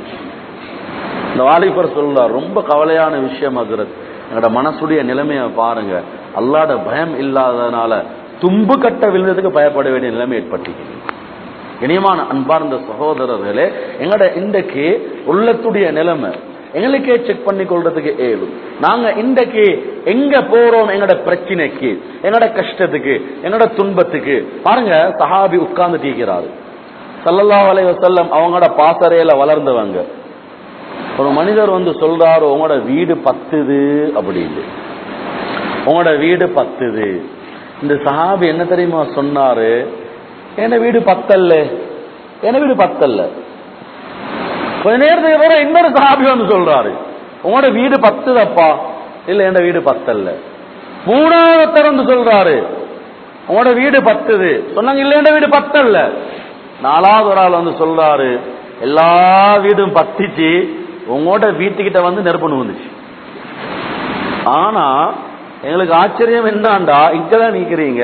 இந்த வாலிபர் சொல்றார் ரொம்ப கவலையான விஷயம் அதுரத் எங்களோட மனசுடைய நிலைமையை பாருங்க அல்லாட பயம் இல்லாததுனால தும்பு கட்ட விழுந்ததுக்கு பயப்பட வேண்டிய நிலைமை ஏற்பட்டிருக்கு இனியமான அன்பார்ந்த சகோதரர்களே எங்கட இன்றைக்கு உள்ளத்துடைய நிலைமை எங்களுக்கே செக் பண்ணி கொள்றதுக்கு ஏழும் நாங்க இன்றைக்கு எங்க போறோம் எங்கட பிரச்சனைக்கு எங்கட கஷ்டத்துக்கு எங்கட துன்பத்துக்கு பாருங்க சஹாபி உட்கார்ந்து தீக்கிறாரு சல்லல்லாஹு அலைஹி வஸல்லம் அவங்களோட பாசறையில வளர்ந்தவங்க ஒரு மனிதர் வந்து சொல்றாரு உங்களோட வீடு பத்துது அப்படின்னு உங்களோட வீடு பத்துது இந்த சஹாபி என்ன தெரியுமா சொன்னாரு என்ன வீடு பத்தல்ல என்ன வீடு பத்தல்ல கொஞ்ச நேரத்துக்கு வர இன்னொரு சஹாபி வந்து சொல்றாரு உங்களோட வீடு பத்துதப்பா இல்ல என் வீடு பத்தல்ல மூணாவது வந்து சொல்றாரு உங்களோட வீடு பத்துது சொன்னாங்க இல்ல என் வீடு பத்தல்ல நாலாவது ஒரு ஆள் வந்து சொல்றாரு எல்லா வீடும் பத்திச்சு உங்களோட வீட்டுக்கிட்ட வந்து நெருப்புன்னு வந்துச்சு ஆனா எங்களுக்கு ஆச்சரியம் என்னண்டா இங்கதான் நிக்கிறீங்க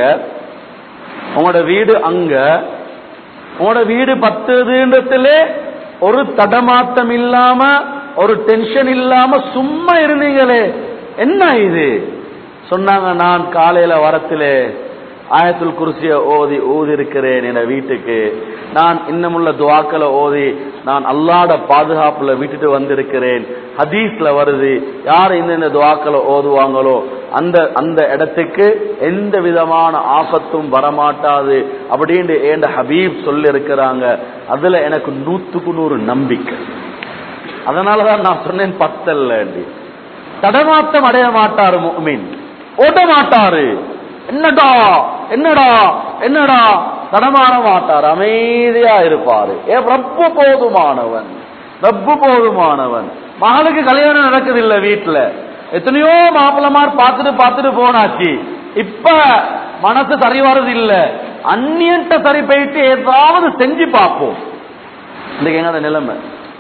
உங்களோட வீடு அங்க உங்களோட வீடு பத்துதுன்றதுல ஒரு தடமாட்டம் இல்லாம ஒரு டென்ஷன் இல்லாம சும்மா இருந்தீங்களே என்ன இது சொன்னாங்க நான் காலையில வரத்திலே ஆயத்துல் குருசிய ஓதி ஊதி இருக்கிறேன் என வீட்டுக்கு நான் இன்னமுள்ள துவாக்களை ஓதி நான் அல்லாட பாதுகாப்புல விட்டுட்டு வந்திருக்கிறேன் ஹதீஸ்ல வருது யார் இந்த துவாக்களை ஓதுவாங்களோ அந்த அந்த இடத்துக்கு எந்த விதமான ஆபத்தும் வரமாட்டாது அப்படின்னு ஏண்ட ஹபீப் சொல்லி இருக்கிறாங்க அதுல எனக்கு நூத்துக்கு நூறு நம்பிக்கை அதனாலதான் நான் சொன்னேன் பத்தல்ல தடமாட்டம் அடைய மாட்டாரு மீன் ஓட்ட மாட்டாரு என்னடா என்னடா என்னடா தடமாற மாட்டார் அமைதியா இருப்பாரு ஏ ரப்பு போதுமானவன் ரப்பு போதுமானவன் மகளுக்கு கல்யாணம் நடக்குது இல்ல வீட்டுல எத்தனையோ மாப்பிள்ளமார் பார்த்துட்டு பார்த்துட்டு போனாச்சு இப்ப மனசு சரி வர்றது இல்ல அந்நியன்ட்ட சரி போயிட்டு ஏதாவது செஞ்சு பார்ப்போம் இன்னைக்கு எங்கட நிலைமை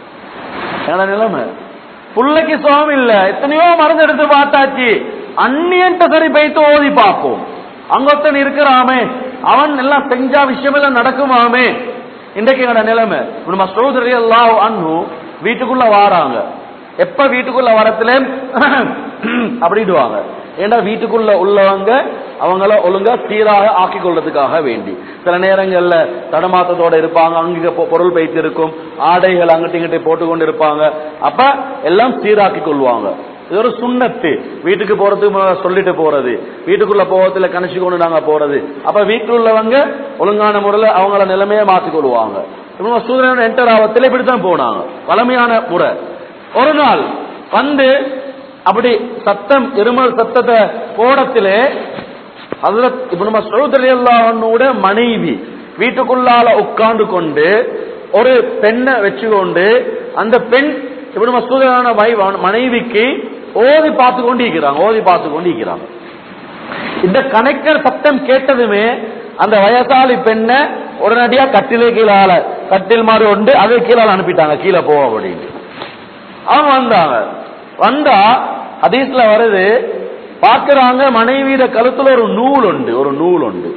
எங்கட நிலைமை புள்ளைக்கு சுகம் இல்ல எத்தனையோ மருந்து எடுத்து பார்த்தாச்சு அந்நியன்ட்ட சரி போயிட்டு ஓதி பார்ப்போம் அங்கொத்தன் இருக்கிறாமே அவன் எல்லாம் செஞ்சா விஷயம் எல்லாம் நடக்குமாமே இன்றைக்கு எங்கட நிலைமை இப்ப நம்ம சோதரி எல்லாம் அண்ணு வீட்டுக்குள்ள வாராங்க எப்ப வீட்டுக்குள்ள வரத்துல அப்படிடுவாங்க ஏன்னா வீட்டுக்குள்ள உள்ளவங்க அவங்கள ஒழுங்கா சீராக ஆக்கி கொள்றதுக்காக வேண்டி சில நேரங்கள்ல தடமாத்தத்தோட இருப்பாங்க அங்க பொருள் பைத்து இருக்கும் ஆடைகள் அங்கிட்ட இங்கிட்ட போட்டு கொண்டு இருப்பாங்க அப்ப எல்லாம் சீராக்கி கொள்வாங்க இது ஒரு சுண்ணத்து வீட்டுக்கு போறதுக்கு சொல்லிட்டு போறது வீட்டுக்குள்ள போகத்துல கணிச்சு கொண்டு நாங்க போறது அப்ப வீட்டுல உள்ளவங்க ஒழுங்கான முறையில அவங்கள நிலைமையை மாத்திக் கொள்வாங்க சூரியன் என்டர் ஆபத்தில் இப்படித்தான் போனாங்க வளமையான முறை ஒரு நாள் வந்து அப்படி சத்தம் இருமல் சத்தத்தை போடத்திலே அதுல இப்ப நம்ம சொல்லுடைய மனைவி வீட்டுக்குள்ளால உட்கார்ந்து கொண்டு ஒரு பெண்ணை வச்சுக்கொண்டு அந்த பெண் இப்ப நம்ம சூதரான மனைவிக்கு ஓதி பார்த்து கொண்டு இருக்கிறாங்க ஓதி பார்த்து கொண்டு இருக்கிறாங்க இந்த கணக்கர் சத்தம் கேட்டதுமே அந்த வயசாளி பெண்ணை உடனடியா கட்டிலே கீழால கட்டில் மாதிரி உண்டு அதை கீழே அனுப்பிட்டாங்க கீழே போவோம் அப்படின்னு அவங்க வந்தாங்க வந்தா ஹதீஸ்ல வருது பாக்குறாங்க மனைவியிட கழுத்துல ஒரு நூல் உண்டு ஒரு நூல் உண்டு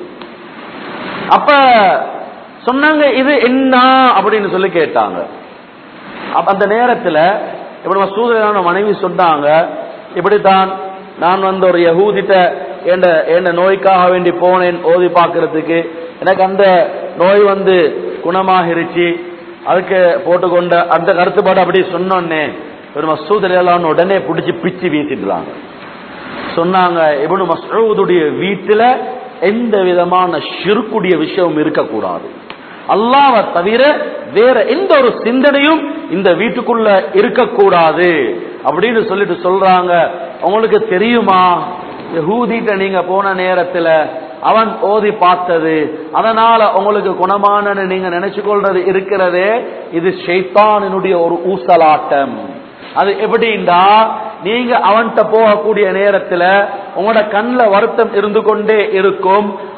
அப்ப சொன்னாங்க இது என்ன அப்படின்னு சொல்லி கேட்டாங்க அப்ப அந்த நேரத்துல இப்படி சூதரான மனைவி சொன்னாங்க இப்படித்தான் நான் வந்து ஒரு யகூதிட்ட என்ற என்ற நோய்க்காக வேண்டி போனேன் ஓதி பார்க்கறதுக்கு எனக்கு அந்த நோய் வந்து குணமாகிருச்சு அதுக்கு போட்டுக்கொண்ட அந்த கருத்துப்பாடு அப்படி சொன்னோன்னே ஒரு மசூத் எல்லாம் உடனே பிடிச்சி பிச்சு வீசிடலாங்க சொன்னாங்க இவனு மசூதுடைய வீட்டுல எந்த விதமான ஷிருக்குடைய விஷயம் இருக்கக்கூடாது அல்லாவை தவிர வேற எந்த ஒரு சிந்தனையும் இந்த வீட்டுக்குள்ள இருக்கக்கூடாது அப்படின்னு சொல்லிட்டு சொல்றாங்க உங்களுக்கு தெரியுமா யஹூதிட்ட நீங்க போன நேரத்துல அவன் ஓதி பார்த்தது அதனால உங்களுக்கு குணமானன்னு நீங்க நினைச்சு கொள்றது இருக்கிறதே இது ஷைத்தானினுடைய ஒரு ஊசலாட்டம் அது எப்படின்னா நீங்க அவன்கிட்ட போகக்கூடிய நேரத்துல உங்களோட கண்ணில் வருத்தம் இருந்து கொண்டே இருக்கும்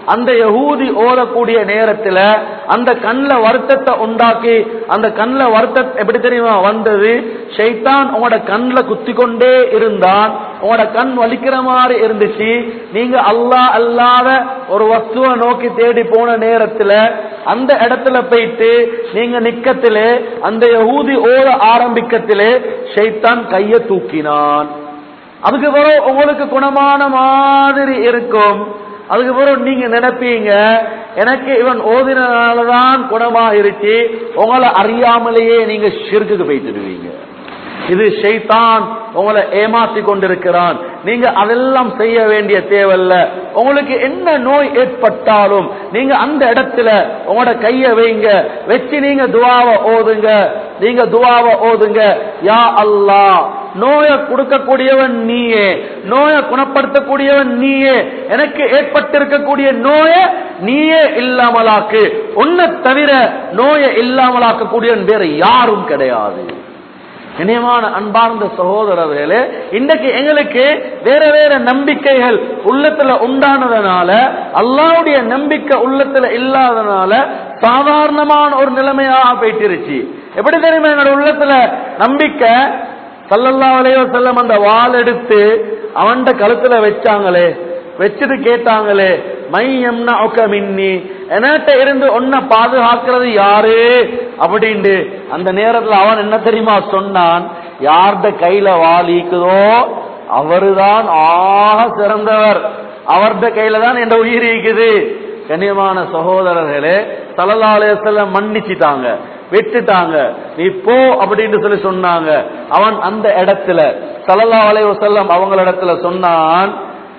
அந்த யகூதி ஓதக்கூடிய நேரத்துல அந்த கண்ல வருத்தத்தை உண்டாக்கி அந்த கண்ல வருத்தம் எப்படி தெரியுமா வந்தது ஷைத்தான் உங்களோட கண்ல குத்தி கொண்டே இருந்தான் உங்களோட கண் வலிக்கிற மாதிரி இருந்துச்சு நீங்க அல்லாஹ் அல்லாத ஒரு வஸ்துவை நோக்கி தேடி போன நேரத்துல அந்த இடத்துல போயிட்டு நீங்க நிக்கத்திலே அந்த யகூதி ஓத ஆரம்பிக்கத்திலே ஷைத்தான் கைய தூக்கினான் அதுக்கு பிறகு உங்களுக்கு குணமான மாதிரி இருக்கும் அதுக்கு பிறகு நீங்க நினைப்பீங்க எனக்கு இவன் ஓதினாலதான் குணமாயிருச்சு உங்களை அறியாமலேயே நீங்க ஷிர்குக்கு போயிட்டுடுவீங்க இது ஷைத்தான் உங்களை ஏமாத்தி கொண்டிருக்கிறான் நீங்க அதெல்லாம் செய்ய வேண்டிய தேவையில்ல உங்களுக்கு என்ன நோய் ஏற்பட்டாலும் நீங்க அந்த இடத்துல உங்களோட கைய வைங்க வச்சு நீங்க துவாவை ஓதுங்க நீங்க துவாவை ஓதுங்க யா அல்லாஹ் நோயை கொடுக்கக்கூடியவன் நீயே நோயை குணப்படுத்தக்கூடியவன் நீயே எனக்கு ஏற்பட்டிருக்கக்கூடிய நோயை நீயே இல்லாமலாக்கு உன்னை தவிர நோயை இல்லாமலாக்கக்கூடியவன் வேற யாரும் கிடையாது இனியமான அன்பார்ந்த சகோதரர்களே இன்றைக்கு எங்களுக்கு வேற வேற நம்பிக்கைகள் உள்ளத்துல உண்டானதுனால அல்லாவுடைய நம்பிக்கை உள்ளத்துல இல்லாதனால சாதாரணமான ஒரு நிலைமையாக போயிட்டிருச்சு எப்படி தெரியுமா எங்களோட உள்ளத்துல நம்பிக்கை சல்லல்லா அலையோ செல்லம் அந்த வாள் எடுத்து அவன்ட கழுத்துல வச்சாங்களே வச்சுட்டு கேட்டாங்களே மை எம்னா ஒக்க மின்னி என்கிட்ட இருந்து ஒன்ன பாதுகாக்கிறது யாரு அப்படின்ட்டு அந்த நேரத்துல அவன் என்ன தெரியுமா சொன்னான் யார்ட கையில வாலிக்குதோ அவருதான் ஆக சிறந்தவர் அவர்த கையில தான் என் உயிர் இருக்குது கண்ணியமான சகோதரர்களே தலலாலய செல்ல மன்னிச்சிட்டாங்க விட்டுட்டாங்க நீ போ அப்படின்னு சொல்லி சொன்னாங்க அவன் அந்த இடத்துல சல்லா அலைய செல்லம் அவங்களிடத்துல சொன்னான்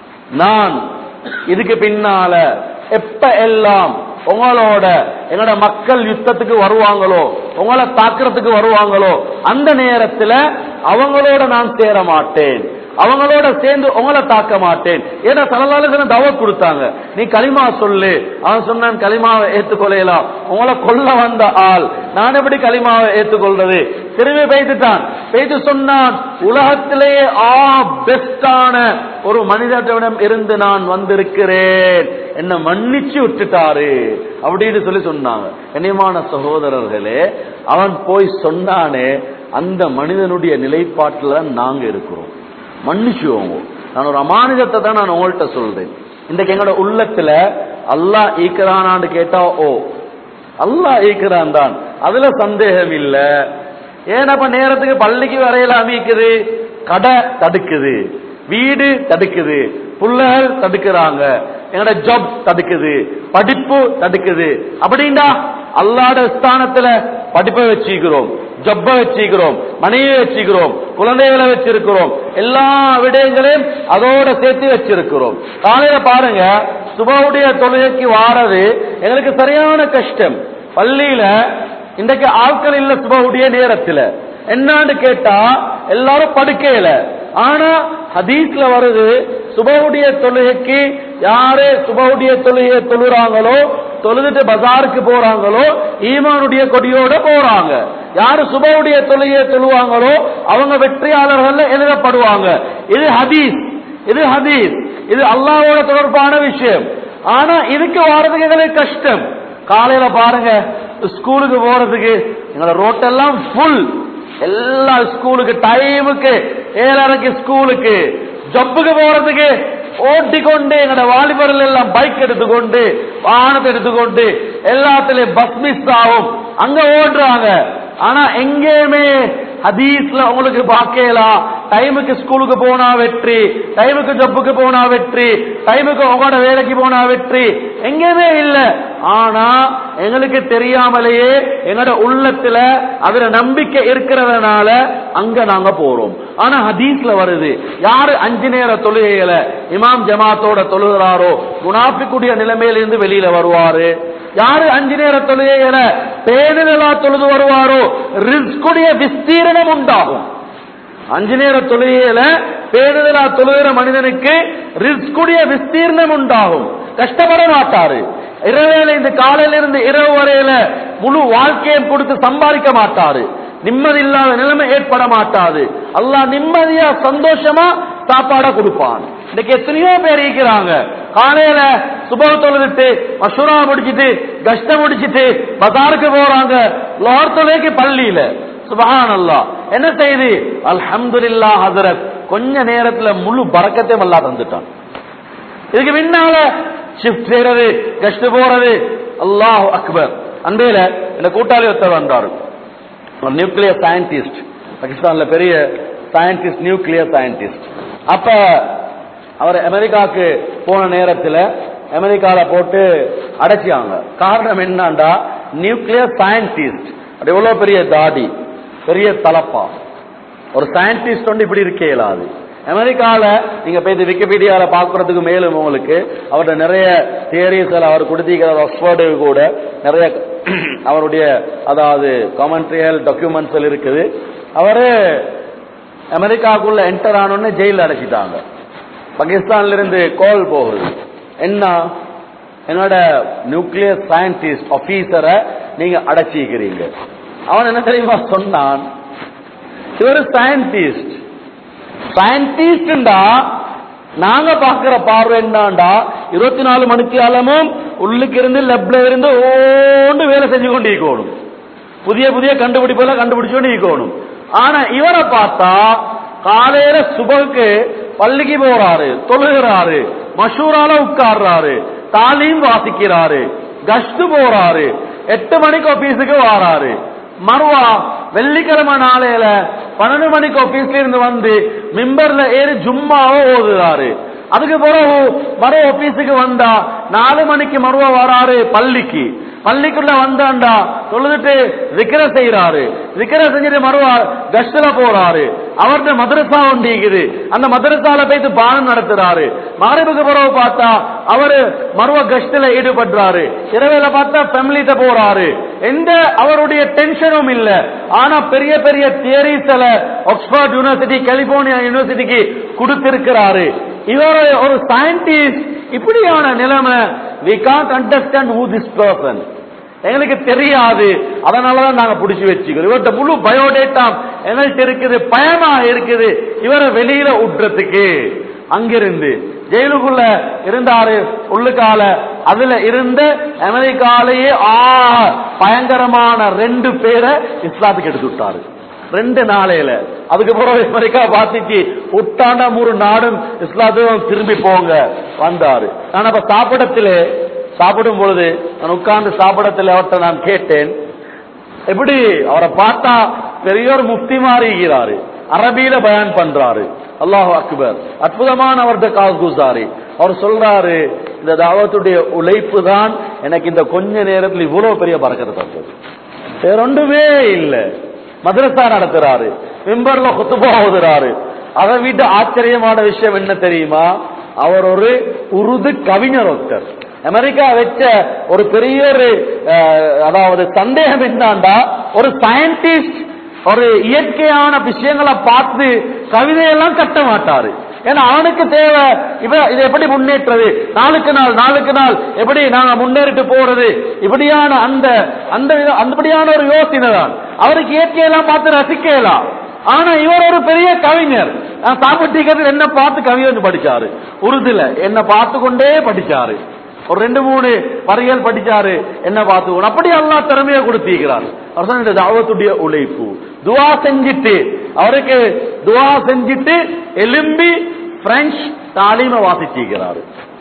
நான் இதுக்கு பின்னால எப்ப எல்லாம் உங்களோட எங்களோட மக்கள் யுத்தத்துக்கு வருவாங்களோ உங்களை தாக்குறதுக்கு வருவாங்களோ அந்த நேரத்துல அவங்களோட நான் சேர மாட்டேன் அவங்களோட சேர்ந்து உங்களை தாக்க மாட்டேன் ஏன்னா சலதாலுக்கு தவ கொடுத்தாங்க நீ களிமா சொல்லு அவன் சொன்னான் களிமாவை ஏத்துக்கொள்ளலாம் உங்களை கொல்ல வந்த ஆள் நான் எப்படி களிமாவை ஏத்துக்கொள்றது திரும்பி பெய்துட்டான் பெய்து சொன்னான் உலகத்திலேயே ஆ பெஸ்டான ஒரு மனிதனிடம் இருந்து நான் வந்திருக்கிறேன் என்ன மன்னிச்சு விட்டுட்டாரு அப்படின்னு சொல்லி சொன்னாங்க கண்ணியமான சகோதரர்களே அவன் போய் சொன்னானே அந்த மனிதனுடைய நிலைப்பாட்டில் தான் நாங்க இருக்கிறோம் மன்னிச்சுவோங்க நான் ஒரு அமானிதத்தை தான் நான் உங்கள்கிட்ட சொல்றேன் இன்றைக்கு எங்களோட உள்ளத்துல அல்லாஹ் ஈக்கிறானான்னு கேட்டா ஓ அல்லாஹ் ஈக்கிறான் தான் அதுல சந்தேகம் இல்ல ஏன்னப்ப நேரத்துக்கு பள்ளிக்கு வரையில அமைக்குது கடை தடுக்குது வீடு தடுக்குது புள்ளைகள் தடுக்கிறாங்க எங்களோட ஜாப் தடுக்குது படிப்பு தடுக்குது அப்படின்டா அல்லாட ஸ்தானத்துல படிப்பை வச்சுக்கிறோம் ஜப்ப வச்சுக்கிறோம் மனைவியை வச்சுக்கிறோம் குழந்தைகளை வச்சிருக்கிறோம் எல்லா விடயங்களையும் அதோட சேர்த்து வச்சிருக்கிறோம் காலையில பாருங்க சுபவுடைய தொழுகைக்கு வாரது எங்களுக்கு சரியான கஷ்டம் பள்ளியில இன்றைக்கு ஆட்கள் இல்ல சுபவுடைய நேரத்துல என்னன்னு கேட்டா எல்லாரும் படுக்கையில ஆனா ஹதீஸ்ல வருது சுபவுடைய தொழுகைக்கு யாரு சுபவுடைய தொழுகையை தொழுறாங்களோ தொழுதுட்டு பஜாருக்கு போறாங்களோ ஈமானுடைய கொடியோட போறாங்க யாரு சுபவுடைய தொழுகையை தொழுவாங்களோ அவங்க வெற்றியாளர்கள் எழுதப்படுவாங்க இது ஹதீஸ் இது ஹதீஸ் இது அல்லாவோட தொடர்பான விஷயம் ஆனா இதுக்கு வாரதுக்கு எங்களுக்கு கஷ்டம் காலையில பாருங்க ஸ்கூலுக்கு போறதுக்கு எங்களோட ரோட்டெல்லாம் ஃபுல் எல்லா ஸ்கூலுக்கு டைமுக்கு ஏழரைக்கு ஸ்கூலுக்கு ஜப்புக்கு போறதுக்கு ஓட்டிக்கொண்டு எங்களோட வாலிபர்கள் எல்லாம் பைக் எடுத்துக்கொண்டு வாகனத்தை எடுத்துக்கொண்டு எல்லாத்துலயும் பஸ் மிஸ் ஆகும் அங்க ஓடுறாங்க ஆனா எங்கேயுமே ஹதீஸ்ல உங்களுக்கு பாக்கலாம் டைமுக்கு ஸ்கூலுக்கு போனா வெற்றி டைமுக்கு ஜப்புக்கு போனா வெற்றி டைமுக்கு உங்களோட வேலைக்கு போனா வெற்றி எங்கேயுமே இல்ல ஆனா எங்களுக்கு தெரியாமலேயே எங்களோட உள்ளத்துல அதுல நம்பிக்கை இருக்கிறதுனால அங்க நாங்க போறோம் ஆனா ஹதீஸ்ல வருது யாரு அஞ்சு நேர தொழுகைகளை இமாம் ஜமாத்தோட தொழுகிறாரோ முனாஃபிக்குடைய நிலைமையிலிருந்து வெளியில வருவாரு யாரு அஞ்சு நேர தொழுகைகளை பேணுதலா தொழுது வருவாரோ ரிஸ்குடைய விஸ்தீரணம் உண்டாகும் அஞ்சு நேர தொழுகையில பேணுதலா தொழுகிற மனிதனுக்கு ரிஸ்குடைய விஸ்தீர்ணம் உண்டாகும் கஷ்டப்பட மாட்டாரு இரவேல இந்த காலையில இருந்து இரவு வரையில முழு வாழ்க்கையும் கொடுத்து சம்பாதிக்க மாட்டாரு நிம்மதி இல்லாத நிலைமை ஏற்பட மாட்டாது அல்லாஹ் நிம்மதியா சந்தோஷமா சாப்பாட கொடுப்பான் இன்னைக்கு எத்தனையோ பேர் இருக்கிறாங்க காலையில சுப தொழுதுட்டு மசூரா முடிச்சிட்டு கஷ்டம் முடிச்சிட்டு பசாருக்கு போறாங்க லோர் தொலைக்கு பள்ளியில சுபஹான் அல்லா என்ன செய்து அல்ஹம்துலில்லா ஹசரத் கொஞ்ச நேரத்துல முழு பறக்கத்தையும் அல்லா தந்துட்டான் இதுக்கு பின்னால ஷிஃப்ட் செய்யறது கஷ்ட போறது அல்லாஹ் அக்பர் அன்பையில இந்த கூட்டாளி ஒருத்தர் வந்தாரு ஒரு நியூக்ளியர் சயின்டிஸ்ட் பாகிஸ்தான்ல பெரிய சயின்டிஸ்ட் நியூக்ளியர் சயின்டிஸ்ட் அப்ப அவர் அமெரிக்காவுக்கு போன நேரத்தில் அமெரிக்கால போட்டு அடைச்சாங்க காரணம் என்னண்டா நியூக்ளியர் சயின்டிஸ்ட் அது எவ்வளவு பெரிய தாடி பெரிய தலப்பா ஒரு சயின்டிஸ்ட் வந்து இப்படி இருக்கே இயலாது அமெரிக்கால நீங்க போய் விக்கிபீடியால பாக்குறதுக்கு மேலும் உங்களுக்கு அவர்கிட்ட நிறைய தியரிஸ் அவர் கொடுத்திருக்கிற ஆக்ஸ்போர்டு கூட நிறைய அவருடைய அதாவது காமெண்ட்ரியல் டாக்குமெண்ட்ஸ் இருக்குது அவரு அமெரிக்காவுக்குள்ள என்டர் ஆனோன்னு ஜெயில அடைச்சிட்டாங்க பாகிஸ்தான்ல இருந்து கோல் போகுது என்ன என்னோட நியூக்ளியர் சயின்டிஸ்ட் ஆபீசரை நீங்க அடைச்சிக்கிறீங்க அவன் என்ன தெரியுமா சொன்னான் இவர் சயின்டிஸ்ட் சயின்டிஸ்டா நாங்க பாக்குற பார்வை என்னண்டா இருபத்தி நாலு மணித்தியாலமும் உள்ளுக்கு இருந்து லெப்ல இருந்து ஓண்டு வேலை செஞ்சு கொண்டு இருக்கணும் புதிய புதிய கண்டுபிடிப்பெல்லாம் கண்டுபிடிச்சு கொண்டு இருக்கணும் ஆனா இவரை பார்த்தா காலையில சுபக்கு பள்ளிக்கு போறாரு தொழுகிறாரு மஷூரால உட்கார்றாரு தாலீம் வாசிக்கிறாரு கஷ்டு போறாரு எட்டு மணிக்கு ஆபீஸுக்கு வாராரு மறுவா வெள்ளிக்கிழமை நாளையில பன்னெண்டு மணிக்கு ஆபீஸ்ல இருந்து வந்து மிம்பர்ல ஏறி ஜும்மாவோ ஓதுறாரு அதுக்கு பிறகு மறு ஆபீஸுக்கு வந்தா நாலு மணிக்கு மறுவா வராரு பள்ளிக்கு பள்ளிக்குள்ள வந்தாண்டா தொழுதுட்டு விக்கிர செய்யறாரு விக்கிர செஞ்சுட்டு மறுவா கஷ்டல போறாரு அவர்கிட்ட மதரசா உண்டிக்குது அந்த மதரசால போயிட்டு பானம் நடத்துறாரு மாரிபுக்கு பிறகு பார்த்தா அவரு மறுவ கஷ்டல ஈடுபடுறாரு இரவேல பார்த்தா ஃபேமிலிட்ட போறாரு எந்த அவருடைய டென்ஷனும் இல்ல ஆனா பெரிய பெரிய தியரிஸ்ல ஆக்ஸ்போர்ட் யூனிவர்சிட்டி கலிபோர்னியா யூனிவர்சிட்டிக்கு கொடுத்திருக்கிறாரு இவர் ஒரு சயின்டிஸ்ட் இப்படியான நிலைமை we can't understand who this person எங்களுக்கு தெரியாது அதனாலதான் நாங்க புடிச்சு வச்சுக்கிறோம் இவர்கிட்ட முழு பயோடேட்டா எங்கள்கிட்ட இருக்குது பயமா இருக்குது இவரை வெளியில விட்டுறதுக்கு அங்கிருந்து ஜெயிலுக்குள்ள இருந்தாரு உள்ளுக்கால அதுல இருந்த அமெரிக்காலேயே ஆ பயங்கரமான ரெண்டு பேரை இஸ்லாத்துக்கு எடுத்து விட்டாரு ரெண்டு நாளையில அதுக்கு பிறகு அமெரிக்கா பாத்துச்சு உட்டாண்ட மூணு நாடும் இஸ்லாத்துக்கும் திரும்பி போங்க வந்தாரு நான் அப்ப சாப்பிடத்திலே சாப்பிடும் பொழுது நான் உட்கார்ந்து சாப்பிடத்தில் அவர்கிட்ட நான் கேட்டேன் எப்படி அவரை பார்த்தா பெரிய ஒரு முஃப்தி மாறுகிறாரு அரபியில பயான் பண்றாரு அல்லாஹ் அக்பர் அற்புதமான அவர்கிட்ட காசு குசாரி அவர் சொல்றாரு இந்த தாவத்துடைய உழைப்பு தான் எனக்கு இந்த கொஞ்ச நேரத்தில் இவ்வளவு பெரிய பறக்கத்தை தந்தது வேற ஒன்றுமே இல்லை மதரசா நடத்துறாரு மிம்பர்ல குத்துபா ஓதுறாரு அதை விட்டு ஆச்சரியமான விஷயம் என்ன தெரியுமா அவர் ஒரு உருது கவிஞர் ஒருத்தர் அமெரிக்கா வச்ச ஒரு பெரிய ஒரு அஹ், அதாவது சந்தேகம் என்னண்டா ஒரு சயின்டிஸ்ட் ஒரு இயற்கையான விஷயங்களை பார்த்து கவிதையெல்லாம் கட்ட மாட்டாரு ஏன்னா அவனுக்கு தேவை இவ இதை எப்படி முன்னேற்றது நாளுக்கு நாள் நாளுக்கு நாள் எப்படி நாங்க முன்னேறிட்டு போறது இப்படியான அந்த அந்த வித- அந்தபடியான ஒரு யோசனை தான் அவருக்கு இயற்கையெல்லாம் பார்த்து ரசிக்கலாம் ஆனா இவர் ஒரு பெரிய கவிஞர் நான் சாப்பிட்டு என்ன பார்த்து கவிதை படிச்சாரு உருதுல என்ன பார்த்து கொண்டே படிச்சாரு ஒரு ரெண்டு மூணு வரிகள் படிச்சாரு என்ன பார்த்து அப்படி எல்லாம் திறமையை கொடுத்திருக்கிறார் அவர் சொன்ன இந்த தாவத்துடைய உழைப்பு துவா செஞ்சிட்டு அவருக்கு துவா செஞ்சிட்டு எலும்பி பிரெஞ்சு தாலீம வாசிச்சிருக்கிறாரு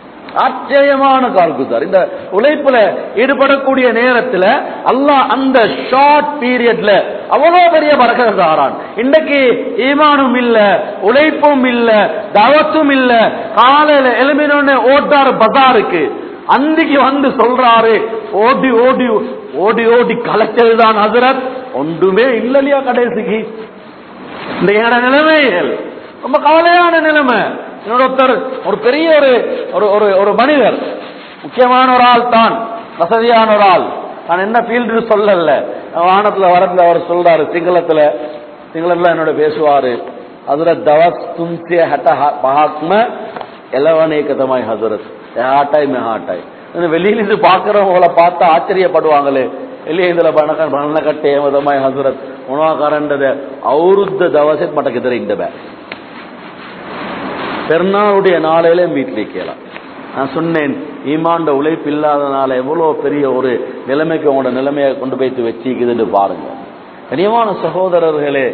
ஆச்சரியமான கால்குசார் இந்த உழைப்புல ஈடுபடக்கூடிய நேரத்துல அல்லாஹ் அந்த ஷார்ட் பீரியட்ல அவ்வளவு பெரிய பறக்கிறான் இன்னைக்கு ஈமானும் இல்ல உழைப்பும் இல்ல தவத்தும் இல்ல காலையில எலும்பினோன்னு ஓட்டாரு பசாருக்கு அன்னைக்கு வந்து சொல்றாரு ஓடி ஓடி ஓடி ஓடி கலைச்சதுதான் ஹசரத் ஒன்றுமே இல்லையா கடைசிக்கு இந்த என்னோட நிலைமைகள் ரொம்ப கவலையான நிலைமை என்னோட ஒருத்தர் ஒரு பெரிய ஒரு ஒரு ஒரு ஒரு மனிதர் முக்கியமான ஒரு ஆள் தான் வசதியான ஒரு ஆள் நான் என்ன ஃபீல்டு சொல்லல வானத்துல வரத்துல அவர் சொல்றாரு சிங்களத்துல சிங்களத்துல என்னோட பேசுவாரு ஹசரத் தவஸ் தும்சிய ஹட்ட மகாத்ம எலவனே கதமாய் ஹசரத் ஹாட்டாய் மே ஹாட்டாய் வெளியில இருந்து பாக்குறவங்கள பார்த்து ஆச்சரியப்படுவாங்களே வெளியே இதுல ಬಣಕ ಬಣ್ಣ ಕಟ್ಟೆ ಮದಮಾಯ ಹಜರತ್ ಉಣಾ ಕರಂಡದ ಅವರುದ್ದ ದವಸೆ ಮಟಕಿದ್ರೆ ಇಂದ ಬೇ பெருநாளுடைய நாளையிலும் வீட்டில் இருக்கலாம் நான் சொன்னேன் ஈமாண்ட உழைப்பு இல்லாதனால எவ்வளவு பெரிய ஒரு நிலைமைக்கு உங்களோட நிலைமையை கொண்டு போய்த்து வச்சிக்குதுன்னு பாருங்க கனியமான சகோதரர்களே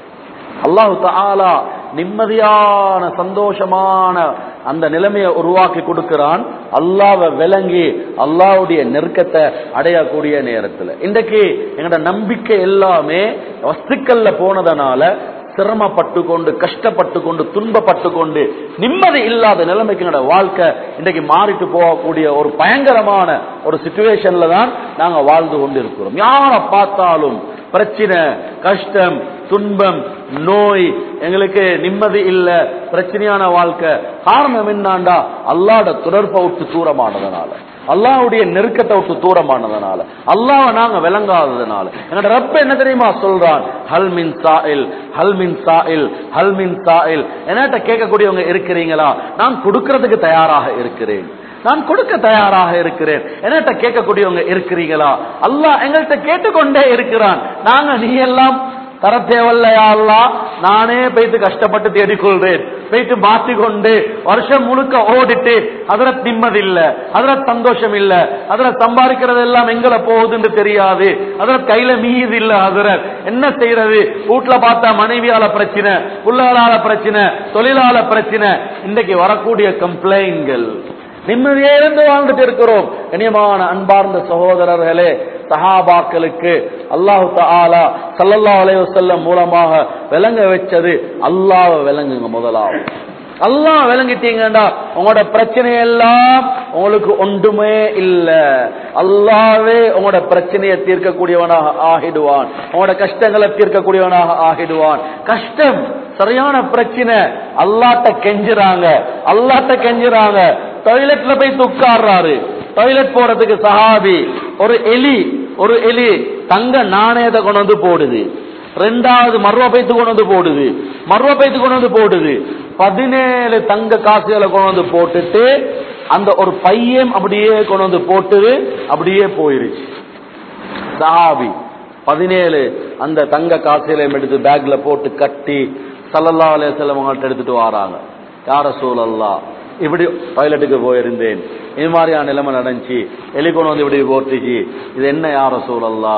அல்லாஹு தாலா நிம்மதியான சந்தோஷமான அந்த நிலைமையை உருவாக்கி கொடுக்கிறான் அல்லாவை விளங்கி அல்லாவுடைய நெருக்கத்தை அடையக்கூடிய நேரத்தில் இன்றைக்கு எங்களோட நம்பிக்கை எல்லாமே வஸ்துக்கள்ல போனதனால சிரமப்பட்டு கொண்டு கஷ்டப்பட்டு கொண்டு துன்பப்பட்டு கொண்டு நிம்மதி இல்லாத நிலைமைக்கு எங்களோட வாழ்க்கை இன்றைக்கு மாறிட்டு போகக்கூடிய ஒரு பயங்கரமான ஒரு சுச்சுவேஷன்ல தான் நாங்க வாழ்ந்து கொண்டு இருக்கிறோம் யாரை பார்த்தாலும் பிரச்சனை கஷ்டம் துன்பம் நோய் எங்களுக்கு நிம்மதி இல்ல பிரச்சனையான வாழ்க்கை காரணம் என்னாண்டா அல்லாட தொடர்பை விட்டு தூரமானதுனால அல்லாவுடைய நெருக்கத்தை விட்டு தூரமானதுனால அல்லாஹ் நாங்க விளங்காததுனால என்னோட ரப்ப என்ன தெரியுமா சொல்றான் ஹல் மின் சாயில் ஹல் மின் சாயில் ஹல் மின் சாயில் என்னட்ட கேட்கக்கூடியவங்க இருக்கிறீங்களா நான் கொடுக்கறதுக்கு தயாராக இருக்கிறேன் நான் கொடுக்க தயாராக இருக்கிறேன் என்னட்ட கேட்கக்கூடியவங்க இருக்கிறீங்களா அல்லாஹ் எங்கள்கிட்ட கேட்டுக்கொண்டே இருக்கிறான் நாங்க நீ எல்லாம் தர தேவையில்லையா அல்லா நானே போயிட்டு கஷ்டப்பட்டு தேடிக்கொள்றேன் போயிட்டு மாத்திக்கொண்டு வருஷம் முழுக்க ஓடிட்டு அதுல நிம்மதி இல்ல அதுல சந்தோஷம் இல்ல அதுல சம்பாதிக்கிறது எல்லாம் எங்களை போகுதுன்னு தெரியாது அதுல கையில மீது இல்ல அதுல என்ன செய்யறது வீட்டுல பார்த்தா மனைவியால பிரச்சனை புள்ளால பிரச்சனை தொழிலாள பிரச்சனை இன்னைக்கு வரக்கூடிய கம்ப்ளைண்ட்கள் நிம்மதியே இருந்து வாழ்ந்துட்டு இருக்கிறோம் கண்ணியமான அன்பார்ந்த சகோதரர்களே சஹாபாக்களுக்கு அல்லாஹு தாலா சல்லல்லா அலைஹி வஸல்லம் மூலமாக விளங்க வச்சது அல்லாஹ் விளங்குங்க முதலாவது அல்லாஹ் விளங்கிட்டீங்கடா உங்களோட பிரச்சனை எல்லாம் உங்களுக்கு ஒன்றுமே இல்ல அல்லாவே உங்களோட பிரச்சனையை தீர்க்கக்கூடியவனாக ஆகிடுவான் உங்களோட கஷ்டங்களை தீர்க்கக்கூடியவனாக ஆகிடுவான் கஷ்டம் சரியான பிரச்சனை அல்லாட்ட கெஞ்சுறாங்க அல்லாட்ட கெஞ்சுறாங்க டாய்லெட்ல போய் உட்கார்றாரு டாய்லெட் போறதுக்கு சஹாபி ஒரு எலி ஒரு எலி தங்க நாணயத்தை கொண்டு வந்து போடுது ரெண்டாவது மர்வ பைத்து கொண்டு வந்து போடுது மர்வ பைத்து கொண்டு வந்து போடுது பதினேழு தங்க காசுகளை கொண்டு வந்து போட்டுட்டு அந்த ஒரு பையன் அப்படியே கொண்டு வந்து போட்டுது அப்படியே போயிருச்சு சஹாபி பதினேழு அந்த தங்க காசுகளையும் எடுத்து பேக்ல போட்டு கட்டி சல்லல்லா அலையம் அவங்கள்ட்ட எடுத்துட்டு வராங்க யார சூழல்லா இப்படி டாய்லெட்டுக்கு போயிருந்தேன் இது மாதிரியான நிலைமை நடந்துச்சு எலி கொண்டு வந்து இப்படி போட்டுச்சு இது என்ன யார சூழல்லா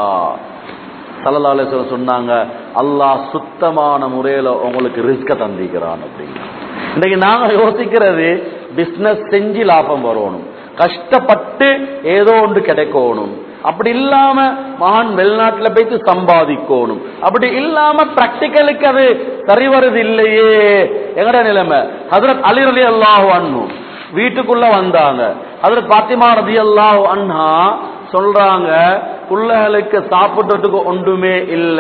சல்லல்லா அலையம் சொன்னாங்க அல்லாஹ் சுத்தமான முறையில உங்களுக்கு ரிஸ்க தந்திக்கிறான் அப்படின்னு இன்னைக்கு நாங்க யோசிக்கிறது பிசினஸ் செஞ்சு லாபம் வரணும் கஷ்டப்பட்டு ஏதோ ஒன்று கிடைக்கணும் அப்படி இல்லாம மகான் வெளிநாட்டுல போயிட்டு சம்பாதிக்கணும் அப்படி இல்லாம பிராக்டிக்கலுக்கு அது சரி வருது இல்லையே எங்கட நிலைமை ஹதரத் அலி அலி அல்லாஹு அண்ணு வீட்டுக்குள்ள வந்தாங்க ஹதரத் பாத்திமா ரதி அல்லாஹு அண்ணா சொல்றாங்க பிள்ளைகளுக்கு சாப்பிடுறதுக்கு ஒன்றுமே இல்ல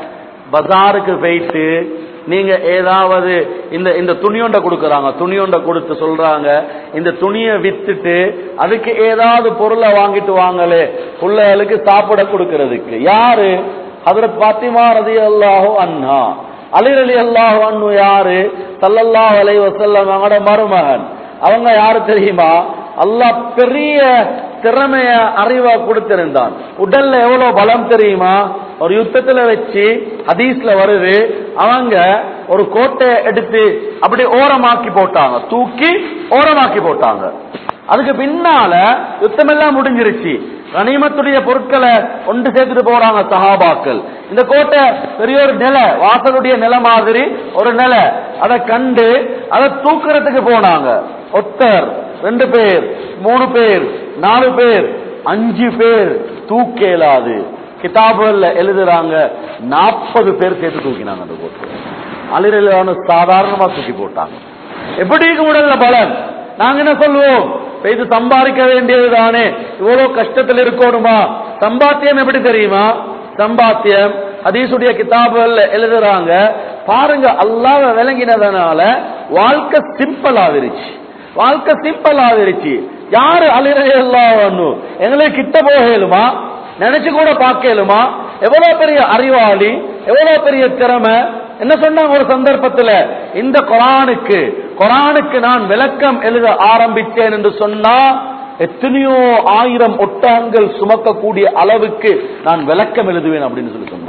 பஜாருக்கு போயிட்டு நீங்க ஏதாவது இந்த இந்த துணியொண்ட கொடுக்கறாங்க துணியொண்ட கொடுத்து சொல்றாங்க இந்த துணியை வித்துட்டு அதுக்கு ஏதாவது பொருளை வாங்கிட்டு வாங்களே பிள்ளைகளுக்கு சாப்பிட கொடுக்கறதுக்கு யாரு ஹதரத் பாத்திமா ரதி அல்லாஹோ அண்ணா அலிர் அலி அல்லாஹோ அண்ணு யாரு சல்லல்லாஹ் அலை வசல்லம் அவங்களோட மருமகன் அவங்க யாரு தெரியுமா அல்லாஹ் பெரிய திறமைய அறிவா கொடுத்திருந்தான் உடல்ல எவ்வளவு பலம் தெரியுமா ஒரு யுத்தத்துல வச்சு ஹதீஸ்ல வருது அவங்க ஒரு கோட்டையை எடுத்து அப்படி ஓரமாக்கி போட்டாங்க தூக்கி ஓரமாக்கி போட்டாங்க அதுக்கு பின்னால யுத்தம் எல்லாம் முடிஞ்சிருச்சு கனிமத்துடைய பொருட்களை ஒன்று சேர்த்துட்டு போறாங்க சஹாபாக்கள் இந்த கோட்டை பெரிய ஒரு நிலை வாசலுடைய நிலை மாதிரி ஒரு நிலை அதை கண்டு அதை தூக்குறதுக்கு போனாங்க ஒத்தர் ரெண்டு பேர் மூணு பேர் நாலு பேர் அஞ்சு பேர் தூக்கேலாது கிதாபுகள்ல எழுதுறாங்க நாற்பது பேர் சேர்த்து தூக்கினாங்க அந்த கோட்டை அலிரலான சாதாரணமா தூக்கி போட்டாங்க எப்படி இருக்க முடியல பலன் நாங்க என்ன சொல்லுவோம் இது சம்பாதிக்க வேண்டியது தானே இவ்வளவு கஷ்டத்தில் இருக்கணுமா சம்பாத்தியம் எப்படி தெரியுமா சம்பாத்தியம் ஹதீசுடைய கிதாபுகள்ல எழுதுறாங்க பாருங்க அல்லாஹ் விளங்கினதுனால வாழ்க்கை சிம்பிள் ஆகிருச்சு வாழ்க்கை சிம்பிள் ஆகிருச்சு யாரு அலிரே எல்லாம் எங்களுக்கு கிட்ட போகலுமா நினைச்சு கூட பார்க்கலுமா எவ்வளவு பெரிய அறிவாளி எவ்வளவு பெரிய திறமை என்ன சொன்னாங்க ஒரு சந்தர்ப்பத்துல இந்த குரானுக்கு குரானுக்கு நான் விளக்கம் எழுத ஆரம்பித்தேன் என்று சொன்னா எத்தனையோ ஆயிரம் ஒட்டகங்கள் சுமக்கக்கூடிய அளவுக்கு நான் விளக்கம் எழுதுவேன் அப்படின்னு சொல்லி சொன்னாங்க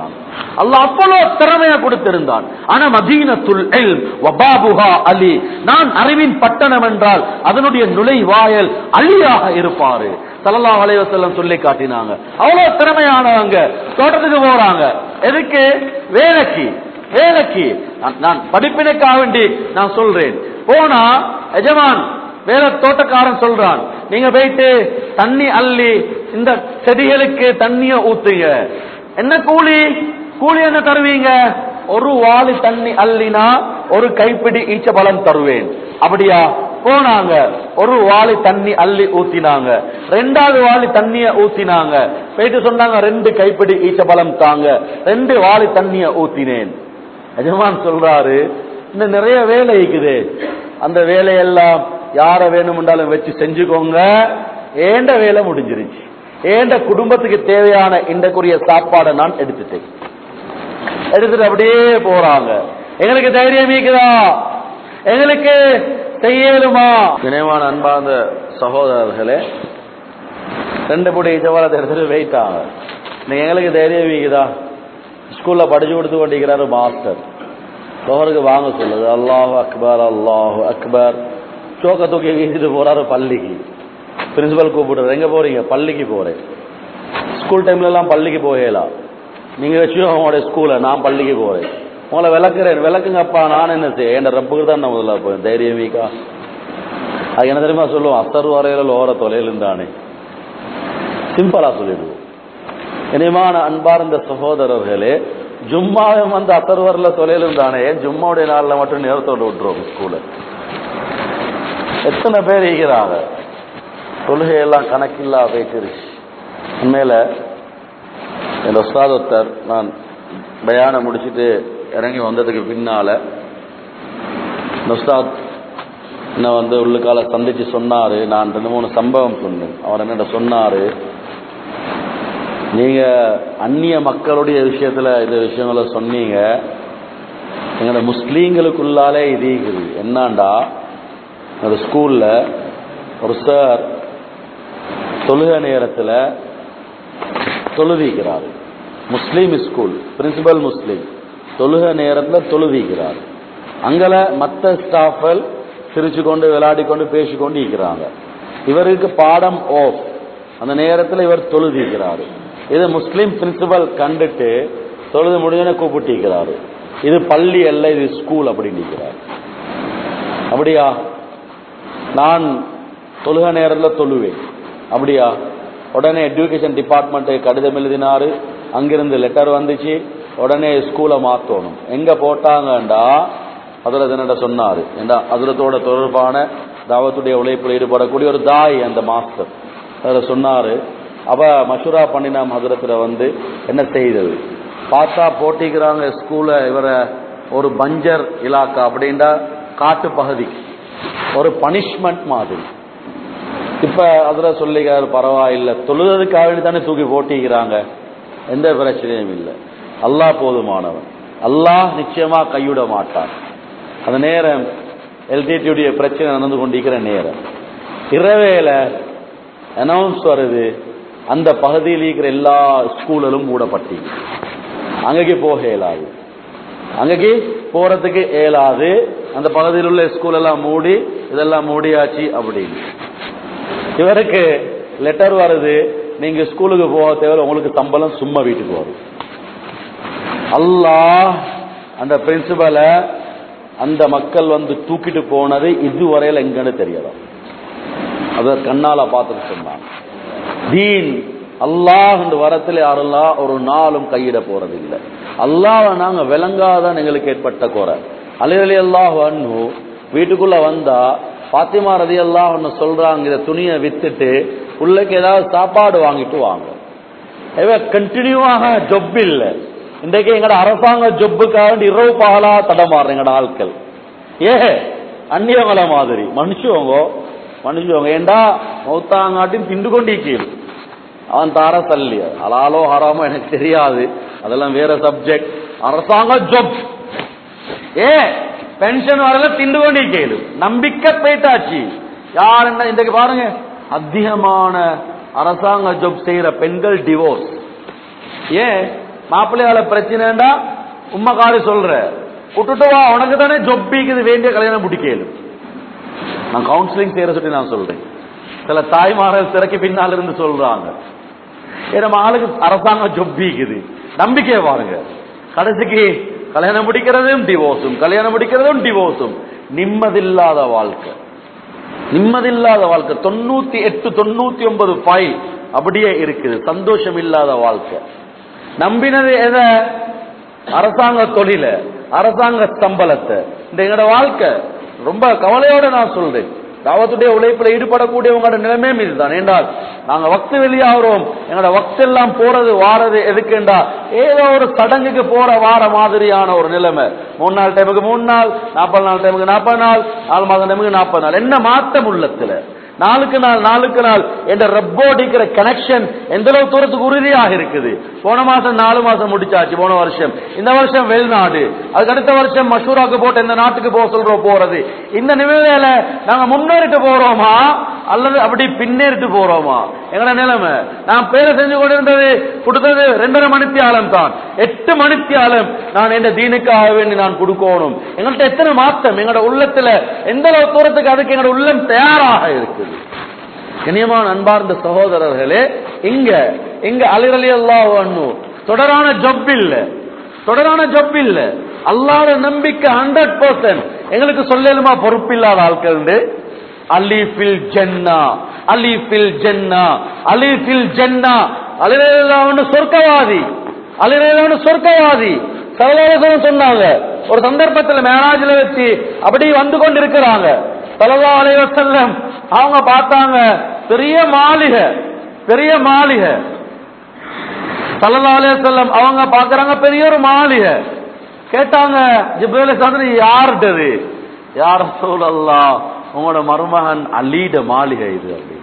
அல்லாஹ் அவ்வளவு திறமையை கொடுத்திருந்தான் ஆனா மதீனத்துல் இல்ம் வபாபுஹா அலி நான் அறிவின் பட்டணம் என்றால் அதனுடைய நுழைவாயல் அலியாக இருப்பாரு ஸல்லல்லாஹு அலைஹி வஸல்லம் சொல்லி காட்டினாங்க அவ்வளவு திறமையானவங்க தோட்டத்துக்கு போறாங்க எதுக்கு வேலைக்கு வேலைக்கு நான்- நான் படிப்பினைக்காக வேண்டி நான் சொல்றேன் போனா எஜமான் வேற தோட்டக்காரன் சொல்றான் நீங்க போயிட்டு தண்ணி அள்ளி இந்த செடிகளுக்கு தண்ணிய ஊத்துங்க என்ன கூலி கூலி என்ன தருவீங்க ஒரு வாளி தண்ணி அள்ளினா ஒரு கைப்பிடி ஈச்ச பழம் தருவேன் அப்படியா போனாங்க ஒரு வாளி தண்ணி அள்ளி ஊத்தினாங்க ரெண்டாவது வாளி தண்ணிய ஊத்தினாங்க போயிட்டு சொன்னாங்க ரெண்டு கைப்பிடி ஈச்ச பழம் தாங்க ரெண்டு வாளி தண்ணிய ஊத்தினேன் எஜமான் சொல்றாரு இன்னும் நிறைய வேலை இருக்குது அந்த வேலையெல்லாம் யார வேணுமென்றாலும் வச்சு செஞ்சுக்கோங்க ஏண்ட வேலை முடிஞ்சிருச்சு ஏண்ட குடும்பத்துக்கு தேவையான இன்றைக்குரிய சாப்பாடை நான் எடுத்துட்டேன் எடுத்துட்டு அப்படியே போறாங்க எங்களுக்கு தைரியம் இருக்குதா எங்களுக்கு செய்யலுமா நினைவான அன்பார்ந்த சகோதரர்களே ரெண்டு புடி ஜவாலத்தை எடுத்துட்டு போயிட்டாங்க நீங்க எங்களுக்கு தைரியம் இருக்குதா ஸ்கூல்ல படிச்சு கொடுத்து கொண்டிருக்கிறாரு மாஸ்டர் லோகருக்கு வாங்க சொல்லுது அல்லாஹ் அக்பர் அல்லாஹ் அக்பர் சோக்க தூக்கி வீசிட்டு போறாரு பள்ளிக்கு பிரின்சிபல் கூப்பிடுறாரு எங்க போறீங்க பள்ளிக்கு போறேன் ஸ்கூல் டைம்ல எல்லாம் பள்ளிக்கு போகலாம் நீங்க வச்சு உங்களுடைய ஸ்கூல நான் பள்ளிக்கு போறேன் உங்களை விளக்குறேன் விளக்குங்கப்பா நான் என்ன செய்ய என் ரப்புக்கு தான் நான் முதல்ல போய் தைரியம் வீக்கா அது என்ன தெரியுமா சொல்லுவோம் அத்தர் வரையில லோர தொலையிலும் தானே சிம்பிளா சொல்லிடுவோம் இனிமான அன்பார்ந்த சகோதரர்களே ஜும்மாவை வந்து அத்தர்வரில் தொலையிலும் தானே ஜும்மாவுடைய நாள்ல மட்டும் நேரத்தோடு விட்டுருவோம் ஸ்கூலு எத்தனை பேர் ஈகிறாங்க தொழுகையெல்லாம் கணக்கில்லா போயிட்டுருச்சு உண்மையில என் உஸ்தாதொத்தர் நான் பயானம் முடிச்சுட்டு இறங்கி வந்ததுக்கு பின்னால இந்த உஸ்தாத் என்ன வந்து உள்ளுக்கால சந்திச்சு சொன்னாரு நான் ரெண்டு மூணு சம்பவம் சொன்னேன் அவர் என்னட்ட சொன்னாரு நீங்க அந்நிய மக்களுடைய விஷயத்துல இந்த விஷயங்களை சொன்னீங்க எங்களோட முஸ்லீம்களுக்குள்ளாலே இது இருக்குது என்னண்டா அந்த ஸ்கூல்ல ஒரு சார் தொழுக நேரத்தில் தொழுவிக்கிறார் முஸ்லீம் ஸ்கூல் பிரின்சிபல் முஸ்லீம் தொழுக நேரத்தில் தொழுவிக்கிறார் அங்கல மற்ற ஸ்டாஃப்கள் சிரிச்சு கொண்டு விளையாடி கொண்டு பேசிக்கொண்டு இருக்கிறாங்க இவருக்கு பாடம் ஆஃப் அந்த நேரத்தில் இவர் தொழுதிக்கிறாரு இது முஸ்லீம் பிரின்சிபல் கண்டுட்டு தொழுது முடிஞ்சோன்னு கூப்பிட்டிருக்கிறாரு இது பள்ளி அல்ல இது ஸ்கூல் அப்படின்னு இருக்கிறார் அப்படியா நான் தொழுக நேரத்தில் தொழுவேன் அப்படியா உடனே எஜுகேஷன் டிபார்ட்மெண்ட் கடிதம் எழுதினாரு அங்கிருந்து லெட்டர் வந்துச்சு உடனே ஸ்கூலை மாத்தணும் எங்க போட்டாங்கண்டா அதுல என்னடா சொன்னாரு ஏண்டா அதுலத்தோட தொடர்பான தாவத்துடைய உழைப்பில் ஈடுபடக்கூடிய ஒரு தாய் அந்த மாஸ்டர் அதில் சொன்னாரு அவ மஷூரா பண்ணின மதுரத்துல வந்து என்ன செய்தது பார்த்தா போட்டிக்கிறாங்க ஸ்கூல இவரை ஒரு பஞ்சர் இலாக்கா அப்படின்டா காட்டு பகுதிக்கு ஒரு பனிஷ்மெண்ட் மாதிரி இப்ப அதுல சொல்லிக்கிறாரு பரவாயில்ல தொழுததுக்காக வேண்டி தானே தூக்கி போட்டிக்கிறாங்க எந்த பிரச்சனையும் இல்லை அல்லாஹ் போதுமானவன் அல்லாஹ் நிச்சயமா கைவிட மாட்டான் அந்த நேரம் எல்டிடியுடைய பிரச்சனை நடந்து கொண்டிருக்கிற நேரம் இரவேல அனௌன்ஸ் வருது அந்த பகுதியில் இருக்கிற எல்லா ஸ்கூலும் மூடப்பட்டி அங்கேக்கு போக இயலாது அங்கேக்கு போறதுக்கு இயலாது அந்த பகுதியில் உள்ள ஸ்கூல் எல்லாம் மூடி இதெல்லாம் மூடியாச்சு அப்படின்னு இவருக்கு லெட்டர் வருது நீங்க ஸ்கூலுக்கு போக தேவை உங்களுக்கு சம்பளம் சும்மா வீட்டுக்கு வரும் அல்லாஹ் அந்த பிரின்சிபலை அந்த மக்கள் வந்து தூக்கிட்டு போனது இதுவரையில எங்கன்னு தெரியலாம் அத கண்ணால பார்த்துட்டு சொன்னாங்க தீன் அல்லாஹ் இந்த வரத்துல யாரெல்லாம் ஒரு நாளும் கையிட போறதில்லை அல்லாஹ் நாங்க விளங்காதான் எங்களுக்கு ஏற்பட்ட குறை அலையலி அல்லாஹ் அண்ணு வீட்டுக்குள்ள வந்தா பாத்திமா ரதி அல்லாஹ் ஒன்னு சொல்றாங்க இந்த துணியை வித்துட்டு பிள்ளைக்கு ஏதாவது சாப்பாடு வாங்கிட்டு வாங்க இவ கண்டினியூவாக ஜொப் இல்ல இன்றைக்கு எங்கட அரசாங்க ஜொப்புக்காக இரவு பகலா தடமாறுற எங்கட ஆட்கள் ஏ அந்நியவங்கள மாதிரி மனுஷவங்க மனுஷவங்க ஏண்டா மௌத்தாங்காட்டியும் திண்டு கொண்டிருக்கீள் அவன் தார தள்ளி ஹலாலோ ஹராமோ எனக்கு தெரியாது அதெல்லாம் வேற சப்ஜெக்ட் அரசாங்க ஜொப் ஏ பென்ஷன் வரல திண்டு கொண்டிருக்கீள் நம்பிக்கை போயிட்டாச்சு யார் என்ன இன்றைக்கு பாருங்க அதிகமான அரசாங்க ஜொப் செய்யற பெண்கள் டிவோர்ஸ் ஏன் மாப்பிள்ளையால பிரச்சனைண்டா உம்மக்காரி சொல்ற விட்டுட்டு வா உனக்கு தானே ஜொப்பிக்குது வேண்டிய கல்யாணம் பிடிக்கலும் நான் கவுன்சிலிங் செய்யற சொல்லி நான் சொல்றேன் சில தாய்மார்கள் திறக்கி பின்னால் இருந்து சொல்றாங்க ஏ, நம்ம ஆளுக்கு அரசாங்கம் ஜொப்பிக்குது நம்பிக்கையை பாருங்க கடைசிக்கு கல்யாணம் முடிக்கிறதும் டிவோர்ஸும் கல்யாணம் முடிக்கிறதும் டிவோர்ஸும் நிம்மதில்லாத வாழ்க்கை நிம்மதில்லாத வாழ்க்கை தொண்ணூத்தி எட்டு தொண்ணூத்தி ஒன்பது ஃபைல் அப்படியே இருக்குது சந்தோஷம் இல்லாத வாழ்க்கை நம்பினது எதை அரசாங்க தொழில அரசாங்க சம்பளத்தை இந்த எங்களோட வாழ்க்கை ரொம்ப கவலையோட நான் சொல்றேன் தாவத்துடைய உழைப்புல ஈடுபடக்கூடியவங்களோட நிலைமையும் இதுதான் என்றால் நாங்க வக்து வெளியாகிறோம் எங்களோட வக்து எல்லாம் போறது வாரது எதுக்குண்டா ஏதோ ஒரு சடங்குக்கு போற வார மாதிரியான ஒரு நிலைமை மூணு நாள் டைமுக்கு மூணு நாள் நாற்பது நாள் டைமுக்கு நாற்பது நாள் நாலு மாதம் டைமுக்கு நாற்பது நாள் என்ன மாற்றம் உள்ளத்துல நாளுக்கு நாள் நாளுக்கு நாள் என்ற ரப்போடிக்கிற கனெக்ஷன் எந்த அளவு தூரத்துக்கு உறுதியாக இருக்குது போன மாசம் நாலு மாசம் முடிச்சாச்சு போன வருஷம் இந்த வருஷம் வெளிநாடு அதுக்கு அடுத்த வருஷம் மஷூராக்கு போட்டு இந்த நாட்டுக்கு போக சொல்றோம் போறது இந்த நிலையில நாங்க முன்னேறிட்டு போறோமா அல்லது அப்படி பின்னேறிட்டு போறோமா எங்கட நிலைமை நான் பேரை செஞ்சு கொண்டிருந்தது கொடுத்தது ரெண்டரை மணித்தியாலம் தான் எட்டு மணித்தியாலம் நான் என்ற தீனுக்காக வேண்டி நான் கொடுக்கணும் எங்கள்கிட்ட எத்தனை மாற்றம் எங்களோட உள்ளத்துல எந்த அளவு தூரத்துக்கு அதுக்கு எங்களோட உள்ளம் தயாராக இருக்குது கண்ணியமான அன்பார்ந்த சகோதரர்களே இங்க இங்க அலிரலி அல்லாஹ் தொடரான ஜப் இல்ல தொடரான ஜப் இல்ல அல்லாத நம்பிக்கை ஹண்ட்ரட் பர்சன்ட் எங்களுக்கு சொல்லலுமா பொறுப்பில்லாத ஆட்கள் உண்டு. அலிஃபில் ஜன்னா அலிஃபில் ஜன்னா அலிஃபில் ஜன்னா அலிரலான்னு சொர்க்கவாதி அலிரலான்னு சொர்க்கவாதி சரலோசனம் சொன்னாங்க ஒரு சந்தர்ப்பத்தில் மேனாஜில வச்சு அப்படி வந்து கொண்டு இருக்கிறாங்க சலவா அலைவசல்லம் அவங்க பார்த்தாங்க பெரிய மாளிகை பெரிய மாளிகை சல்லா அலைவசல்லம் அவங்க பார்க்கறாங்க பெரிய ஒரு மாளிகை கேட்டாங்க ஜிப்ரேல சாதனை யார்கிட்டது யார் சூழல்லா உங்களோட மருமகன் அலீட மாளிகை இது அப்படின்னு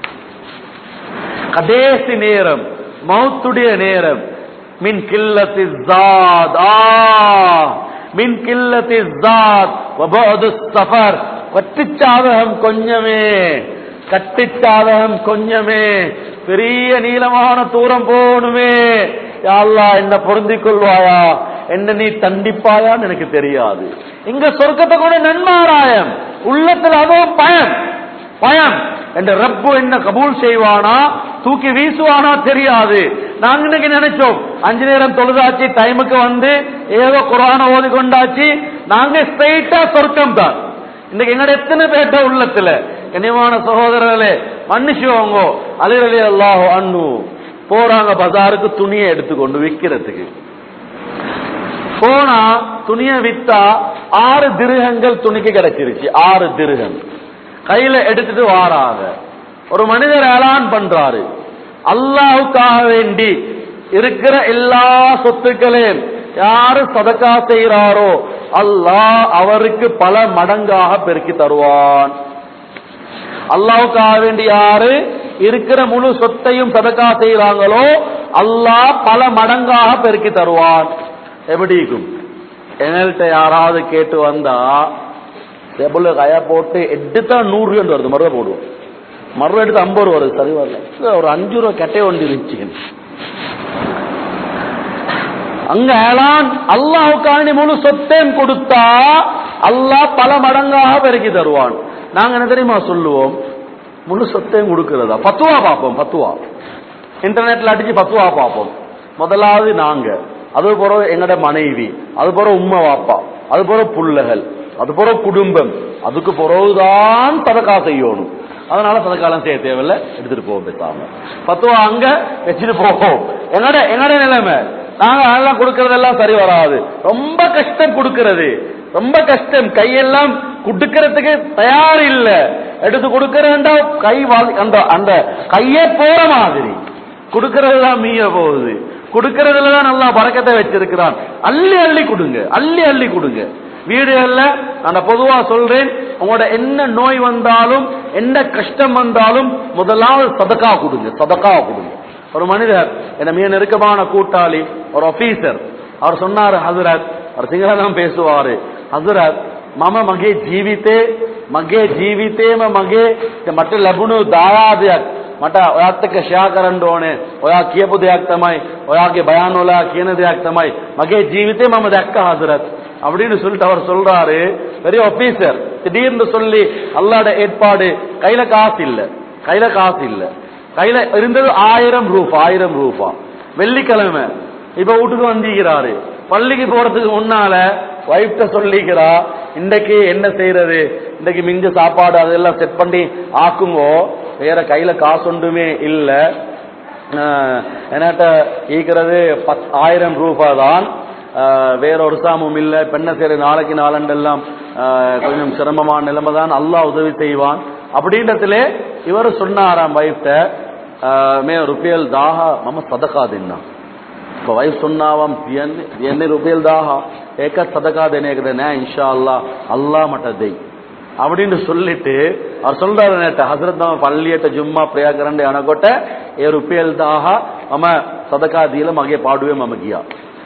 கடைசி நேரம் மௌத்துடைய நேரம் மின் கில்லத்தி ஜாத் ஆ மின் கில்லத்தி ஜாத் வபது சஃபர் கட்டிச்சாதகம் கொஞ்சமே கட்டிச்சாதகம் கொஞ்சமே பெரிய நீளமான தூரம் போகணுமே யா அல்லாஹ் என்ன பொருந்திக் கொள்வாயா என்ன நீ தண்டிப்பாயான்னு எனக்கு தெரியாது இங்க சொர்க்கத்தை கூட நன்மாராயம் உள்ளத்துல அதுவும் பயம் பயம் என்ற ரப்பு என்ன கபூல் செய்வானா தூக்கி வீசுவானா தெரியாது நாங்க இன்னைக்கு நினைச்சோம் அஞ்சு நேரம் தொழுதாச்சு டைமுக்கு வந்து ஏதோ குரான ஓதி கொண்டாச்சு நாங்க ஸ்ட்ரைட்டா சொர்க்கம் தான் இன்னைக்கு எங்கட எத்தனை பேர்ட்ட உள்ளத்துல கனிவான சகோதரர்களே மன்னிச்சுவோங்க அலிரலி அல்லாஹ் அண்ணு போறாங்க பஜாருக்கு துணியை எடுத்துக்கொண்டு விக்கிறதுக்கு போனா துணியை வித்தா ஆறு திருகங்கள் துணிக்கு கிடைச்சிருச்சு ஆறு திருகம் கையில எடுத்துட்டு வாராங்க ஒரு மனிதர் ஏலான் பண்றாரு அல்லாஹுக்காக வேண்டி இருக்கிற எல்லா சொத்துக்களையும் யாரு சதக்கா செய்கிறாரோ அல்லாஹ் அவருக்கு பல மடங்காக பெருக்கி தருவான் அல்லாவுக்காக வேண்டி யாரு இருக்கிற முழு சொத்தையும் சதக்கா செய்யறாங்களோ அல்லாஹ் பல மடங்காக பெருக்கி தருவான் எப்படி இருக்கும் எங்கள்கிட்ட யாராவது கேட்டு வந்தா டேபிள்ல கயா போட்டு எடுத்தா நூறு ரூபாய் வருது மறுபடியும் போடுவோம் மறுபடியும் எடுத்து ஐம்பது ரூபா வருது சரி வரல இல்ல, ஒரு அஞ்சு ரூபா கெட்டே ஒன்று இருந்துச்சு அங்க ஏலான் அல்லாவுக்காண்டி முழு சொத்தையும் கொடுத்தா அல்லாஹ் பல மடங்காக பெருக்கி தருவான் நாங்க என்ன தெரியுமா சொல்லுவோம் முழு சொத்தையும் கொடுக்கிறதா பத்துவா பார்ப்போம் பத்துவா இன்டர்நெட்ல அடிச்சு பத்துவா பார்ப்போம் முதலாவது நாங்க அது போற எங்கட மனைவி அது போற உம்மை வாப்பா அது போற புள்ளகள் அது போற குடும்பம் அதுக்கு பிறகுதான் சதக்கா செய்யணும் அதனால சதக்காலம் செய்ய தேவையில்ல எடுத்துட்டு போவோம் பேசாம பத்துவா அங்க வச்சுட்டு போவோம் எங்கட எங்கட நிலைமை நாங்க அதெல்லாம் கொடுக்கறதெல்லாம் சரி வராது ரொம்ப கஷ்டம் கொடுக்கிறது ரொம்ப கஷ்டம் கையெல்லாம் குடுக்கறதுக்கு தயார் இல்ல எடுத்து கொடுக்கறேன்டா கை வாழ்- அந்த அந்த கையே போற மாதிரி கொடுக்கறதுலாம் மீய போகுது கொடுக்கறதுல தான் நல்லா பறக்கத்தை வச்சிருக்கிறான் அள்ளி அள்ளி கொடுங்க அள்ளி அள்ளி கொடுங்க வீடுகள்ல நான் பொதுவா சொல்றேன் உங்களோட என்ன நோய் வந்தாலும் என்ன கஷ்டம் வந்தாலும் முதலாவது சதக்கா கொடுங்க சதக்கா கொடுங்க ஒரு மனிதர் என்ன மிக நெருக்கமான கூட்டாளி ஒரு ஆபீசர் அவர் சொன்னாரு ஹசரத் அவர் சிங்களம் தான் பேசுவாரு ஹசரத் මම මගේ ජීවිතේ මගේ ජීවිතේම මගේ මට ලැබුණු දායාදයක් මට ඔයත් එක්ක ෂෙයා කරන්න ඕනේ ඔයා කියපු දෙයක් තමයි ඔයාගේ බයාන් වල කියන දෙයක් තමයි මගේ ජීවිතේ මම දැක්ක ஹசரத் அப்படின்னு சொல்லிட்டு அவர் சொல்றாரு பெரிய ஆபீசர் திடீர்னு சொல்லி அல்லாட ஏற்பாடு கையில காசு இல்ல கையில காசு இல்ல கையில இருந்தது ஆயிரம் ரூபா ஆயிரம் ரூபா வெள்ளிக்கிழமை இப்ப வீட்டுக்கு வந்திருக்கிறாரு பள்ளிக்கு போறதுக்கு முன்னால வைஃப்ட சொல்லிக்கிறா இன்னைக்கு என்ன செய்யறது இன்னைக்கு மிஞ்ச சாப்பாடு அதெல்லாம் செட் பண்ணி ஆக்குங்கோ வேற கையில காசு ஒன்றுமே இல்ல ஆஹ், என்கிட்ட ஈக்கிறது பத் ஆயிரம் ரூபாய் தான் ஆஹ், வேற ஒரு சாமும் இல்ல பெண்ண செய்யற நாளைக்கு நாளண்டெல்லாம் ஆஹ், கொஞ்சம் சிரமமான நிலைமை தான் அல்லாஹ் உதவி செய்வான் அப்படின்றதுல இவர் சொன்னாராம் வைஃப்ட மே ருபியல் தாஹா மம சதகா தின்னா இப்போ வைஃப் சொன்னாவாம் என்ன ருபியல் தாஹா ஏக்க சதகா தேனேக்குது நே இன்ஷா அல்லா அல்லா மட்ட தெய் அப்படின்னு சொல்லிட்டு அவர் சொல்றாரு நேற்று ஹசரத் நம்ம பள்ளியட்ட ஜும்மா பிரயா கரண்ட் எனக்கொட்ட ஏ ருபியல் தாஹா மம சதகா தீல ಮಗೆ ಪಾಡುವೆ ಮಮಗಿಯ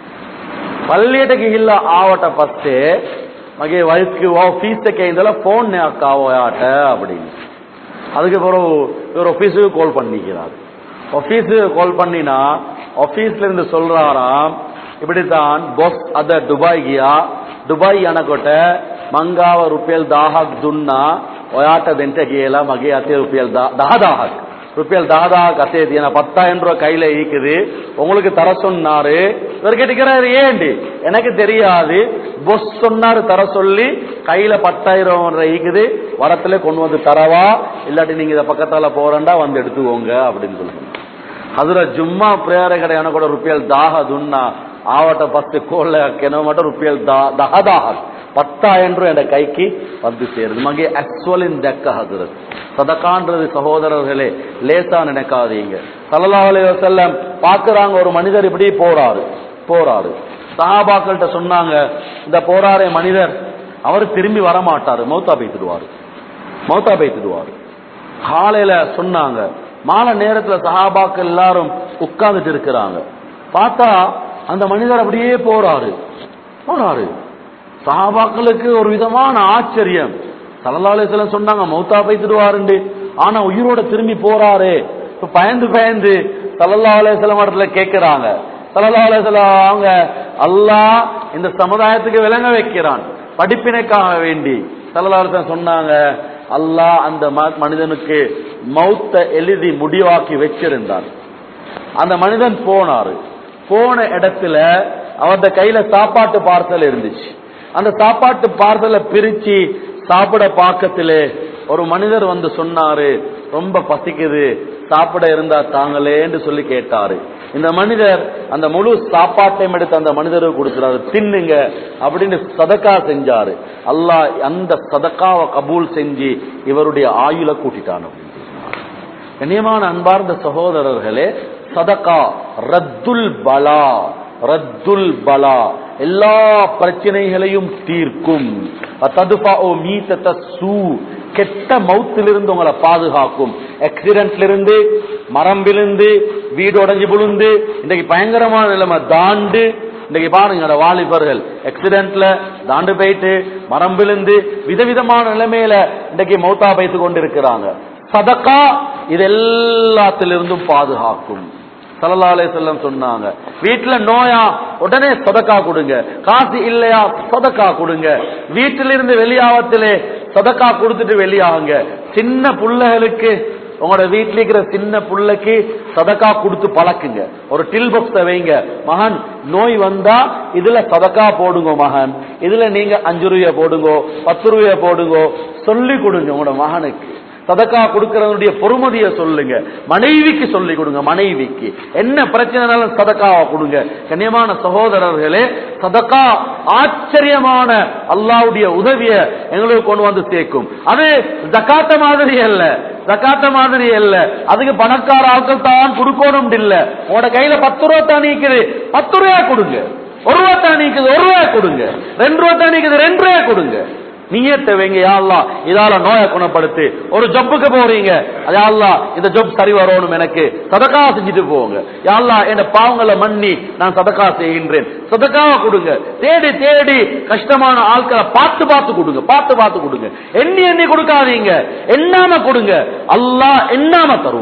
ಪಲ್ಯಟ ಗಿಲ್ಲ ಆವಟ ಫಸ್ಟೇ ಮಗೆ ವಯಸ್ಸಿಗೆ ஆஃபீஸுக்கு இதெல்லாம் ஃபோன் அக்காவோ ஆட்ட அப்படின்னு அதுக்கு பிறகு இவர் ஆஃபீஸுக்கு கால் பண்ணிக்கிறார் ஆஃபீஸுக்கு கால் பண்ணினா ஆஃபீஸ்ல இருந்து சொல்றாராம் இப்படித்தான் பாஸ் அத ದುಬಾಯ್ ಗಿಯಾ ದುಬಾಯ್ ಅನಕೊಟ್ಟ ಮಂಗಾವ ರುಪಿಯಲ್ ದಾಹಕ್ ದುನ್ನ ಒಯಾಟ ದೆಂಟೆ ಗಿಯಲ ಮಗೆ ಅತೆ ರುಪಿಯಲ್ ದಹ ದಾಹಕ್ ருப்பியல் தாதாக் அத்தே தியன பத்தாயிரம் ரூபாய் கையில ஈக்குது உங்களுக்கு தர சொன்னாரு இவர் கேட்டுக்கிறாரு ஏண்டி எனக்கு தெரியாது பொஸ் சொன்னாரு தர சொல்லி கையில பத்தாயிரம் ரூபாய் ஈக்குது வரத்துல கொண்டு வந்து தரவா இல்லாட்டி நீங்க இத பக்கத்தால போறண்டா வந்து எடுத்துக்கோங்க அப்படின்னு சொல்லுங்க அதுல ஜும்மா பிரேயர் கடையான கூட ருப்பியல் தாக துன்னா ஆவட்ட பத்து கோல்ல கெனவு மட்டும் ருப்பியல் தகதாக பத்தாயிரம் ரூபாய் என் கைக்கு வந்து சேருது மගේ அக்சுவலின் தெக்க ஹதுரத் சதகான்றது சகோதரர்களே லேசா நினைக்காதீங்க சல்லல்லாஹு அலைஹி வஸல்லம் பாக்குறாங்க ஒரு மனிதர் இப்படி போறாரு போறாரு சஹாபாக்கள்கிட்ட சொன்னாங்க இந்த போறாரே மனிதர் அவர் திரும்பி வர மாட்டாரு மௌத்தா பேத்துடுவாரு மௌத்தா பேத்துடுவாரு காலையில சொன்னாங்க மாலை நேரத்துல சஹாபாக்கள் எல்லாரும் உட்கார்ந்துட்டு இருக்கிறாங்க பார்த்தா அந்த மனிதர் அப்படியே போறாரு போறாரு சஹாபாக்களுக்கு ஒரு விதமான ஆச்சரியம் சல்லல்லாஹு சொன்னாங்க மௌத்தா பைத்துடுவாருண்டு ஆனா உயிரோட திரும்பி போறாரு இப்ப பயந்து பயந்து சல்லல்லாஹு அலைஹி வஸல்லம் இடத்துல கேக்குறாங்க சல்லல்லாஹு அலைஹி வஸல்லம் அவங்க அல்லாஹ் இந்த சமுதாயத்துக்கு விளங்க வைக்கிறான் படிப்பினைக்காக வேண்டி சல்லல்லாஹு அலைஹி வஸல்லம் சொன்னாங்க அல்லாஹ் அந்த ம- மனிதனுக்கு மௌத்த எழுதி முடிவாக்கி வச்சிருந்தான் அந்த மனிதன் போனாரு போன இடத்துல அவர்த கையில சாப்பாட்டு பார்சல் இருந்துச்சு அந்த சாப்பாட்டு பார்சலை பிரிச்சு சாப்பிட பாக்கத்திலே ஒரு மனிதர் வந்து சொன்னாரு ரொம்ப பசிக்குது சாப்பிட இருந்தா தாங்களேன்னு சொல்லி கேட்டாரு இந்த மனிதர் அந்த முழு சாப்பாட்டையும் எடுத்து அந்த கண்ணிதருக்கு கொடுக்கிறாரு தின்னுங்க அப்படின்னு சதக்கா செஞ்சாரு அல்லாஹ் அந்த சதக்காவை கபூல் செஞ்சு இவருடைய ஆயுள கூட்டிட்டான் அப்படின்னு சொன்னார். கண்ணியமான அன்பார்ந்த சகோதரர்களே சதகா ரத்துல் பலா ரத்துல் பலா எல்லா பிரச்சனைகளையும் தீர்க்கும் ததுபாஓ மீத்தத சூ கெட்ட மௌத்திலிருந்து உங்களை பாதுகாக்கும் ஆக்சிடென்ட்ல இருந்து மரம் விழுந்து வீடு உடைஞ்சு விழுந்து இன்னைக்கு பயங்கரமான நிலைமை தாண்டு இன்னைக்கு பாருங்க இந்த வாலிபர்கள் ஆக்சிடென்ட்ல தாண்டு போயிட்டு மரம் விழுந்து விதவிதமான நிலைமையில இன்னைக்கு மௌத்தா பைத்து கொண்டிருக்கிறாங்க சதக்கா இது எல்லாத்திலிருந்தும் பாதுகாக்கும் ஸல்லல்லாஹு அலைஹி வஸல்லம் சொன்னாங்க வீட்டுல நோயா உடனே சதக்கா கொடுங்க காசு இல்லையா சதக்கா கொடுங்க வீட்டிலிருந்து இருந்து வெளியாவத்திலே சதக்கா கொடுத்துட்டு வெளியாகுங்க சின்ன புள்ளைகளுக்கு உங்களோட வீட்டுல இருக்கிற சின்ன புள்ளைக்கு சதக்கா கொடுத்து பழக்குங்க ஒரு டில் பாக்ஸ வைங்க மகன் நோய் வந்தா இதுல சதக்கா போடுங்க மகன் இதுல நீங்க அஞ்சு ரூபாய் போடுங்க பத்து ரூபாய் போடுங்க சொல்லி கொடுங்க உங்களோட மகனுக்கு சதக்கா கொடுக்கறதுடைய பொறுமதியை சொல்லுங்க மனைவிக்கு சொல்லி கொடுங்க மனைவிக்கு என்ன பிரச்சனைனாலும் சதக்காவை கொடுங்க கண்ணியமான சகோதரர்களே சதக்கா ஆச்சரியமான அல்லாவுடைய உதவிய எங்களுக்கு கொண்டு வந்து சேர்க்கும் அது ஜக்காத்த மாதிரி அல்ல ஜக்காத்த மாதிரி அல்ல அதுக்கு பணக்கார ஆட்கள் தான் கொடுக்கணும் இல்ல உங்களோட கையில பத்து ரூபா தான் நீக்குது பத்து ரூபா கொடுங்க ஒரு ரூபா தான் நீக்குது ஒரு ரூபா கொடுங்க ரெண்டு ரூபா தான் நீக்குது ரெண்டு ரூபா கொடுங்க நீயத்தை வைங்க யா அல்லாஹ் இதால நோயை குணப்படுத்து ஒரு ஜப்புக்கு போறீங்க அது யா அல்லாஹ் இந்த ஜப் சரி வரணும் எனக்கு சதக்கா செஞ்சுட்டு போங்க யா அல்லாஹ் என் பாவங்களை மன்னி நான் சதக்கா செய்கின்றேன் சதக்காவை கொடுங்க தேடி தேடி கஷ்டமான ஆட்களை பார்த்து பார்த்து கொடுங்க பார்த்து பார்த்து கொடுங்க எண்ணி எண்ணி கொடுக்காதீங்க எண்ணாம கொடுங்க அல்லாஹ் எண்ணாம தருவான்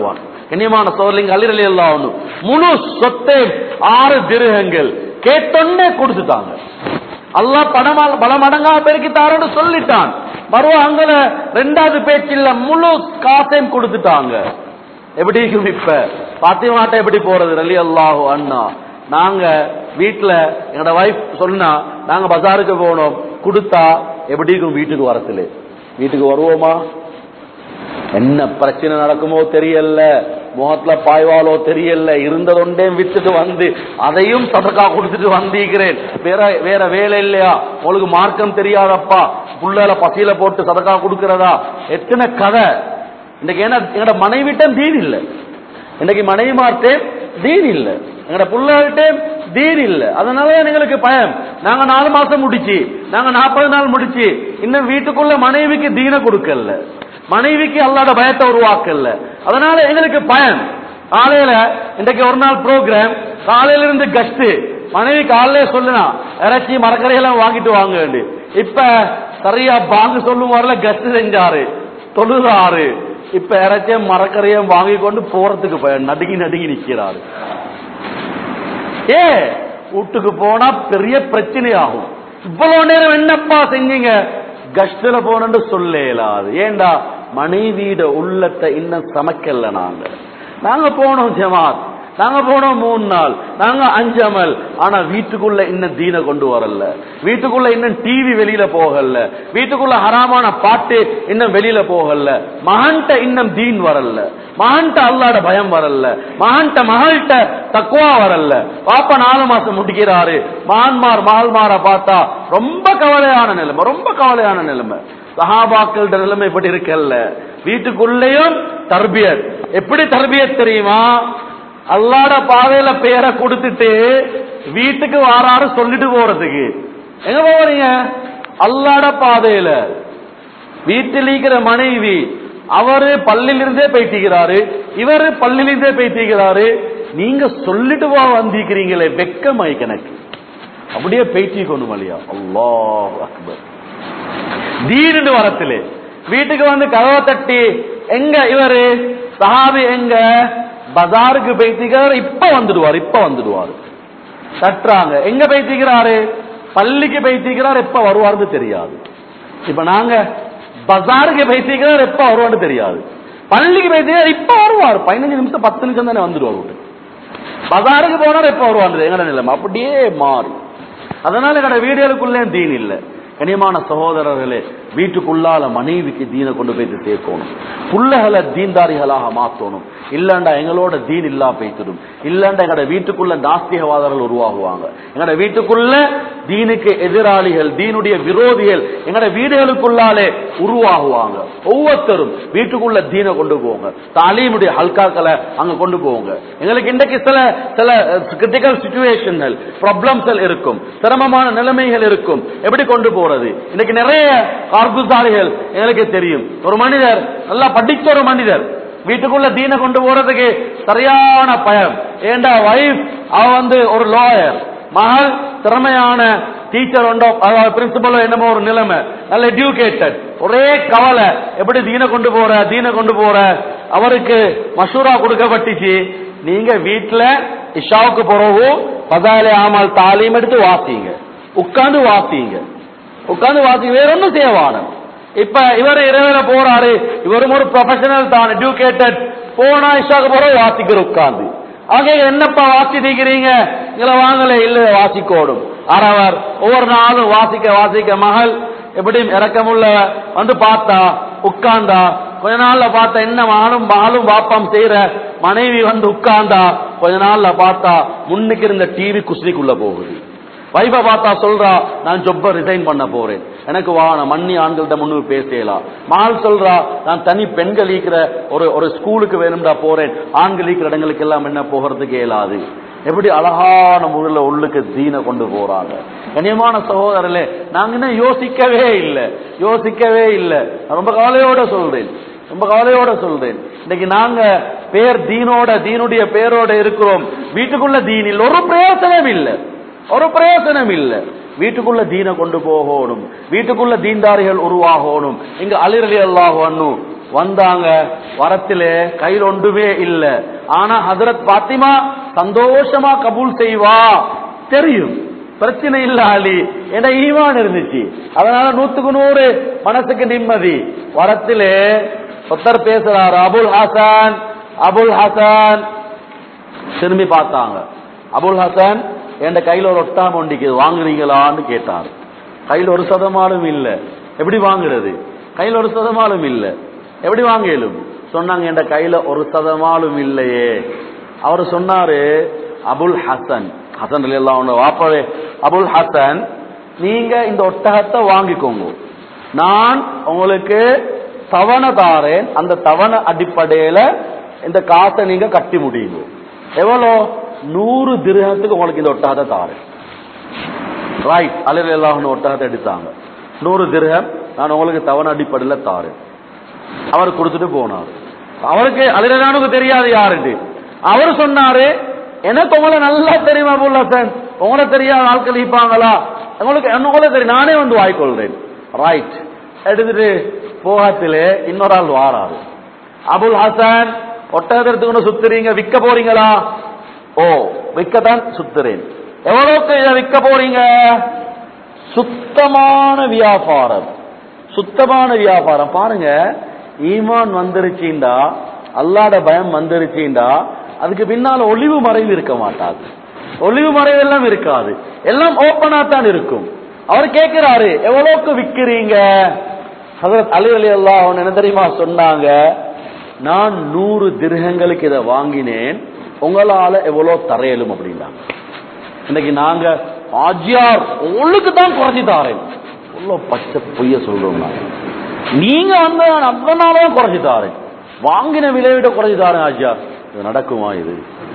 கண்ணியமான சோதரிங்க அலிரலி எல்லாம் ஒண்ணு முழு சொத்தை ஆறு திருகங்கள் கேட்டொன்னே கொடுத்துட்டாங்க அல்லாஹ் பணமா பல மடங்கா பெருக்கி தாரன்னு சொல்லிட்டான் மறுவ அங்கல ரெண்டாவது பேச்சில் முழு காசையும் கொடுத்துட்டாங்க எப்படி இருக்கும் இப்ப பாத்திமாட்ட எப்படி போறது ரலி அல்லாஹு அண்ணா நாங்க வீட்டுல என்னோட வைஃப் சொன்னா நாங்க பஜாருக்கு போனோம் கொடுத்தா எப்படி இருக்கும் வீட்டுக்கு வரத்துல வீட்டுக்கு வருவோமா என்ன பிரச்சனை நடக்குமோ தெரியல முகத்துல பாய்வாலோ தெரியல இருந்ததொண்டே வித்துட்டு வந்து அதையும் சதக்கா கொடுத்துட்டு வந்திருக்கிறேன் வேற வேற வேலை இல்லையா உங்களுக்கு மார்க்கம் தெரியாதப்பா புள்ளால பசியில போட்டு சதக்கா கொடுக்கிறதா எத்தனை கதை இன்னைக்கு என்ன எங்கட மனைவிட்ட தீன் இல்ல இன்னைக்கு மனைவிமார்ட்டே தீன் இல்ல எங்கட புள்ளாட்டே தீன் இல்ல அதனால எங்களுக்கு பயம் நாங்க நாலு மாசம் முடிச்சு நாங்க நாற்பது நாள் முடிச்சு இன்னும் வீட்டுக்குள்ள மனைவிக்கு தீன கொடுக்கல மனைவிக்கு அல்லாத பயத்தை உருவாக்கல அதனால எங்களுக்கு பயம் காலையில இன்றைக்கு ஒரு நாள் ப்ரோக்ராம் காலையில இருந்து கஸ்ட் மனைவி காலையில சொல்லுனா இறைச்சி மரக்கரையெல்லாம் வாங்கிட்டு வாங்க வேண்டி இப்ப சரியா பாங்கு சொல்லும் வரல கஸ்ட் செஞ்சாரு தொழுதாரு இப்ப இறைச்சியும் மரக்கரையும் வாங்கி கொண்டு போறதுக்கு பயம் நடுங்கி நடுங்கி நிக்கிறாரு ஏ வீட்டுக்கு போனா பெரிய பிரச்சனை ஆகும் இவ்வளவு நேரம் என்னப்பா செஞ்சீங்க கஷ்டல போனன்னு சொல்லலாது ஏண்டா மனைவியிட உள்ளத்தை இன்னும் சமைக்கல நாங்க நாங்க போனோம் ஜமாத் நாங்க போனோம் மூணு நாள் நாங்க அஞ்சமல் ஆனா வீட்டுக்குள்ள இன்னும் தீன கொண்டு வரல வீட்டுக்குள்ள இன்னும் டிவி வெளியில போகல வீட்டுக்குள்ள ஹராமான பாட்டு இன்னும் வெளியில போகல மகன்ட்ட இன்னும் தீன் வரல மகன்ட்ட அல்லாட பயம் வரல மகன்ட்ட மகள்கிட்ட தக்குவா வரல பாப்பா நாலு மாசம் முடிக்கிறாரு மகன்மார் மகள்மார பார்த்தா ரொம்ப கவலையான நிலைமை ரொம்ப கவலையான நிலைமை சஹாபாக்களோட நிலைமை இப்படி இருக்கல்ல வீட்டுக்குள்ளேயும் தர்பியத் எப்படி தர்பியத் தெரியுமா அல்லாட பாதையில பேரை கொடுத்துட்டு வீட்டுக்கு வாராரு சொல்லிட்டு போறதுக்கு எங்க போறீங்க அல்லாட பாதையில வீட்டில் இருக்கிற மனைவி அவரு பள்ளியிலிருந்தே பேசிக்கிறாரு இவரு பள்ளியிலிருந்தே பேசிக்கிறாரு நீங்க சொல்லிட்டு வா வந்திருக்கிறீங்களே வெக்கமாய் கணக்கு அப்படியே பேச்சு கொண்டு மலியா அல்லாஹ் அக்பர் தீனு வரத்திலே வீட்டுக்கு வந்து கதவை தட்டி எங்க இவரு சஹாபி எங்க பஜாருக்கு பேசிக்கிறார் இப்ப வந்துடுவார் இப்ப வந்துடுவார் தட்டுறாங்க எங்க பேசிக்கிறாரு பள்ளிக்கு பேசிக்கிறார் எப்ப வருவார்னு தெரியாது இப்ப நாங்க பஜாருக்கு பேசிக்கிறார் எப்ப வருவார்னு தெரியாது பள்ளிக்கு பேசிக்கிறார் இப்ப வருவார் பதினஞ்சு நிமிஷம் பத்து நிமிஷம் தானே வந்துடுவார் வீட்டுக்கு பஜாருக்கு போனார் எப்ப வருவார் எங்கட நிலைமை அப்படியே மாறி அதனால எங்கட வீடுகளுக்குள்ளே தீன் இல்ல கனியமான சகோதரர்களே வீட்டுக்குள்ளால மனைவிக்கு தீனை கொண்டு போயிட்டு சேர்க்கணும் புள்ளைகளை தீன்தாரிகளாக மாத்தணும் இல்லண்டா எங்களோட தீன் இல்லா போய்த்திடும் இல்லண்டா எங்கட வீட்டுக்குள்ள நாஸ்திகவாதர்கள் உருவாகுவாங்க எங்கட வீட்டுக்குள்ள தீனுக்கு எதிராளிகள் தீனுடைய விரோதிகள் எங்கட வீடுகளுக்குள்ளாலே உருவாகுவாங்க ஒவ்வொருத்தரும் வீட்டுக்குள்ள தீனை கொண்டு போங்க தாலீமுடைய ஹல்காக்களை அங்க கொண்டு போங்க எங்களுக்கு இன்றைக்கு சில சில கிரிட்டிக்கல் சுச்சுவேஷன்கள் ப்ராப்ளம்ஸ் இருக்கும் சிரமமான நிலைமைகள் இருக்கும் எப்படி கொண்டு போறது இன்னைக்கு நிறைய கார்குசாரிகள் எங்களுக்கு தெரியும் ஒரு மனிதர் நல்லா படிச்ச ஒரு மனிதர் வீட்டுக்குள்ள தீனை கொண்டு போறதுக்கு சரியான பயம் ஏண்டா வைஃப் அவ வந்து ஒரு லாயர் மகள் திறமையான டீச்சர் உண்டோ அதாவது பிரின்சிபலோ என்னமோ ஒரு நிலைமை நல்ல எஜுகேட்டட் ஒரே கவலை எப்படி தீன கொண்டு போற தீன கொண்டு போற அவருக்கு மஷூரா கொடுக்கப்பட்டுச்சு நீங்க வீட்டுல இஷாவுக்கு பிறகு பதாலே ஆமால் தாலீம் எடுத்து வாசிங்க உட்கார்ந்து வாசிங்க உட்கார்ந்து வாசிங்க வேற ஒன்றும் செய்யவானம் இப்ப இவர் இரவேல போறாரு இவரும் ஒரு ப்ரொஃபஷனல் தான் எஜுகேட்டட் போனா இஷாக்கு போற வாசிக்கிற உட்கார்ந்து அவங்க என்னப்பா வாசி நீக்கிறீங்க இல்ல வாங்கல இல்ல வாசிக்கோடும் அரவர் ஒவ்வொரு நாளும் வாசிக்க வாசிக்க மகள் எப்படியும் இறக்கமுள்ள வந்து பார்த்தா உட்கார்ந்தா கொஞ்ச நாள்ல பார்த்தா என்ன மகனும் மகளும் பாப்பாம் செய்யற மனைவி வந்து உட்கார்ந்தா கொஞ்ச நாள்ல பார்த்தா முன்னுக்கு இருந்த டிவி குஸ்திக்குள்ள போகுது வைஃபை பார்த்தா சொல்றா நான் ஜொப்ப ரிசைன் பண்ண போறேன் எனக்கு வா நான் மண்ணி ஆண்கள்கிட்ட முன்னு பேசலாம் மகள் சொல்றா நான் தனி பெண்கள் ஈக்கிற ஒரு ஒரு ஸ்கூலுக்கு வேணும்டா போறேன் ஆண்கள் ஈக்கிற இடங்களுக்கு எல்லாம் என்ன போகிறதுக்கு இயலாது எப்படி அழகான முறையில் உள்ளுக்கு தீனை கொண்டு போறாங்க கண்ணியமான சகோதரர்களே நாங்க இன்னும் யோசிக்கவே இல்லை யோசிக்கவே இல்லை நான் ரொம்ப கவலையோட சொல்றேன் ரொம்ப கவலையோட சொல்றேன் இன்னைக்கு நாங்க பேர் தீனோட தீனுடைய பேரோட இருக்கிறோம் வீட்டுக்குள்ள தீனில் ஒரு பிரயோசனம் இல்லை ஒரு பிரயோசனம் இல்ல வீட்டுக்குள்ள தீனை கொண்டு போகணும் வீட்டுக்குள்ள தீன்தாரிகள் உருவாகணும் இங்க அலிரலி அல்லாஹ் வந்தாங்க வரத்திலே கையில் ஒன்றுமே இல்ல ஆனா ஹதரத் பாத்திமா சந்தோஷமா கபூல் செய்வா தெரியும் பிரச்சனை இல்ல அலி என ஈமான் இருந்துச்சு அதனால நூத்துக்கு நூறு மனசுக்கு நிம்மதி வரத்திலே ஒருத்தர் பேசுறாரு அபுல் ஹசன் அபுல் ஹசன் திரும்பி பார்த்தாங்க அபுல் ஹசன் என் கையில ஒரு ஒட்டாம ஒண்டிக்குது வாங்குறீங்களான்னு கேட்டார் கையில ஒரு சதமாலும் இல்ல எப்படி வாங்குறது கையில ஒரு சதமாலும் இல்ல எப்படி வாங்கலும் சொன்னாங்க என் கையில ஒரு சதமாலும் இல்லையே அவர் சொன்னாரு அபுல் ஹசன் ஹசன் எல்லாம் வாப்பவே அபுல் ஹசன் நீங்க இந்த ஒட்டகத்தை வாங்கிக்கோங்க நான் உங்களுக்கு தவணை தாரேன் அந்த தவணை அடிப்படையில இந்த காசை நீங்க கட்டி முடியுங்க எவ்வளோ நூறு திருகத்துக்கு உங்களுக்கு இந்த ஒட்டகத்தை தாரேன் ரைட் அலையில எல்லாம் ஒட்டகத்தை எடுத்தாங்க நூறு திருகம் நான் உங்களுக்கு தவணை அடிப்படையில் தாரேன் அவர் கொடுத்துட்டு போனார் அவருக்கு அலிரலானுக்கு தெரியாது யாருன்னு அவர் சொன்னாரு எனக்கு உங்களை நல்லா தெரியுமா அபுல் ஹசன் உங்களை தெரியாத ஆட்கள் இருப்பாங்களா உங்களுக்கு உங்களை தெரியும் நானே வந்து வாய்க்கொள்றேன் ரைட் எடுத்துட்டு போகத்திலே இன்னொரு ஆள் வாராரு அபுல் ஹசன் ஒட்டகத்திற்கு சுத்துறீங்க விற்க போறீங்களா ஓ விற்கத்தான் சுத்துறேன் எவ்வளவுக்கு இதை விற்க போறீங்க சுத்தமான வியாபாரம் சுத்தமான வியாபாரம் பாருங்க ஈமான் வந்துருச்சுண்டா அல்லாட பயம் வந்துருச்சுண்டா அதுக்கு பின்னால ஒளிவு மறைவு இருக்க மாட்டாது ஒளிவு மறைவு எல்லாம் இருக்காது எல்லாம் ஓப்பனா தான் இருக்கும் அவர் கேட்கிறாரு எவ்வளவுக்கு விக்கிறீங்க ஹசரத் அலி அலி அல்லாஹ் என்ன தெரியுமா சொன்னாங்க நான் நூறு திருகங்களுக்கு இதை வாங்கினேன் உங்களால எவ்வளவு தரையலும் அப்படின்னாங்க இன்னைக்கு நாங்க ஆஜியார் உங்களுக்கு தான் குறைச்சி தாரேன் எவ்வளவு பச்சை பொய்ய சொல்றோம் நாங்க நீங்க வந்து நான் அதனாலதான் குறைச்சி தாரேன் வாங்கின விலை விட குறைச்சி தாரேன் ஆஜியார் இது நடக்குமா இது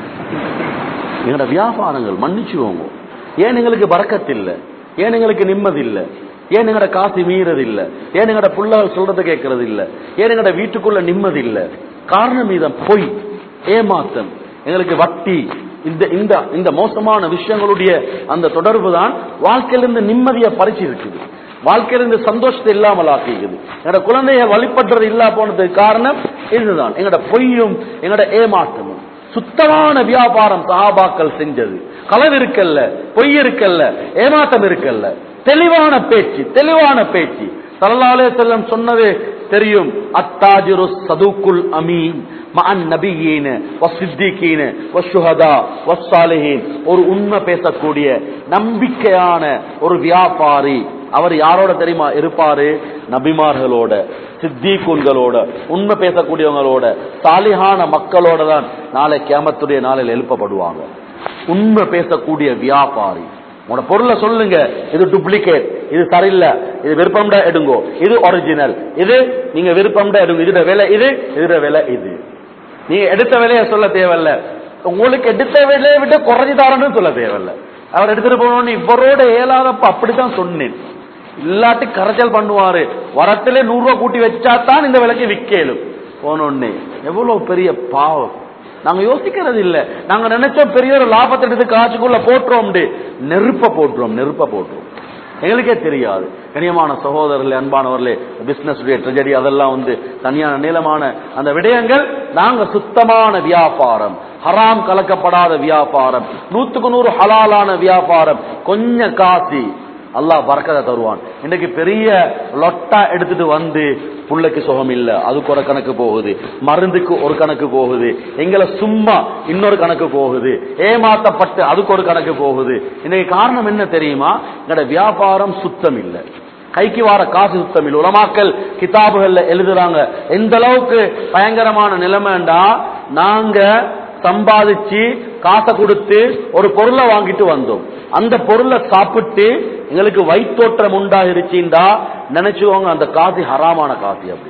எங்களோட வியாபாரங்கள் மன்னிச்சுவோங்க ஏன் எங்களுக்கு பறக்கத்து இல்ல ஏன் எங்களுக்கு நிம்மதி இல்ல ஏன் எங்கட காசு மீறது இல்ல ஏன் எங்கட புள்ளகள் சொல்றது கேட்கறது இல்ல ஏன் எங்கட வீட்டுக்குள்ள நிம்மதி இல்ல காரணம் இதன் பொய் ஏமாத்தம் எங்களுக்கு வட்டி இந்த இந்த இந்த மோசமான விஷயங்களுடைய அந்த தொடர்பு தான் வாழ்க்கையிலிருந்து நிம்மதியை பறிச்சு இருக்குது வாழ்க்கையிலிருந்து சந்தோஷத்தை இல்லாமல் ஆக்கிக்குது எங்கட குழந்தைய வழிபடுறது இல்லா போனதுக்கு காரணம் இதுதான் எங்கட பொய்யும் எங்கட ஏமாற்றமும் சுத்தமான வியாபாரம் சஹாபாக்கள் செஞ்சது களவு இருக்கல்ல பொய் இருக்கல்ல ஏமாற்றம் இருக்கல்ல தெளிவான பேச்சு தெளிவான பேச்சு சல்லல்லாஹு செல்லம் சொன்னது தெரியும் அத்தாஜிரு சதுக்குல் அமீன் மஅன் நபியீன வசித்திகீன வசுஹதா வஸ்ஸாலிஹீன் ஒரு உண்மை பேசக்கூடிய நம்பிக்கையான ஒரு வியாபாரி அவர் யாரோட தெரியுமா இருப்பாரு நபிமார்களோட சித்திகுன்களோட உண்மை பேசக்கூடியவங்களோட சாலிகான மக்களோட தான் நாளை கேமத்துடைய நாளில் எழுப்பப்படுவாங்க உண்மை பேசக்கூடிய வியாபாரி உங்களோட பொருளை சொல்லுங்க இது டூப்ளிகேட் இது சரியில்லை இது விருப்பம்டா எடுங்கோ இது ஒரிஜினல் இது நீங்க விருப்பம்டா எடுங்க இதோட விலை இது இதோட விலை இது நீங்க எடுத்த விலையை சொல்ல தேவையில்ல உங்களுக்கு எடுத்த விலையை விட்டு குறைஞ்சு தாரன்னு சொல்ல தேவையில்ல அவர் எடுத்துட்டு போனோன்னு இவரோட ஏலாதப்ப அப்படித்தான் சொன்னேன் இல்லாட்டி கரைச்சல் பண்ணுவாரு வரத்திலே நூறு ரூபாய் கூட்டி வச்சா தான் இந்த விலைக்கு விக்கலும் போனோடனே எவ்வளவு பெரிய பாவம் நாங்க யோசிக்கிறது இல்ல நாங்க நினைச்சோம் பெரிய ஒரு லாபத்தை எடுத்து காய்ச்சிக்குள்ள போட்டுறோம் நெருப்ப போட்டுறோம் நெருப்ப போட்டுறோம் எங்களுக்கே தெரியாது கனியமான சகோதரர்களே அன்பானவர்களே பிசினஸ் ட்ரெஜடி அதெல்லாம் வந்து தனியான நீளமான அந்த விடயங்கள் நாங்க சுத்தமான வியாபாரம் ஹராம் கலக்கப்படாத வியாபாரம் நூத்துக்கு நூறு ஹலாலான வியாபாரம் கொஞ்சம் காசி அல்லாஹ் பறக்கதை தருவான் இன்னைக்கு பெரிய லொட்டா எடுத்துட்டு வந்து புள்ளைக்கு சுகம் இல்ல அதுக்கு ஒரு கணக்கு போகுது மருந்துக்கு ஒரு கணக்கு போகுது எங்களை சும்மா இன்னொரு கணக்கு போகுது ஏமாத்தப்பட்டு அதுக்கு ஒரு கணக்கு போகுது இன்னைக்கு காரணம் என்ன தெரியுமா எங்களோட வியாபாரம் சுத்தம் இல்லை கைக்கு வார காசு சுத்தம் இல்லை உலமாக்கல் கிதாபுகள்ல எழுதுறாங்க எந்த அளவுக்கு பயங்கரமான நிலைமைண்டா நாங்க சம்பாதிச்சு காசை கொடுத்து ஒரு பொருளை வாங்கிட்டு வந்தோம் அந்த பொருளை சாப்பிட்டு எங்களுக்கு வயிற்றோற்றம் உண்டாயிருச்சுண்டா நினைச்சுக்கோங்க அந்த காசி ஹராமான காசி அப்படி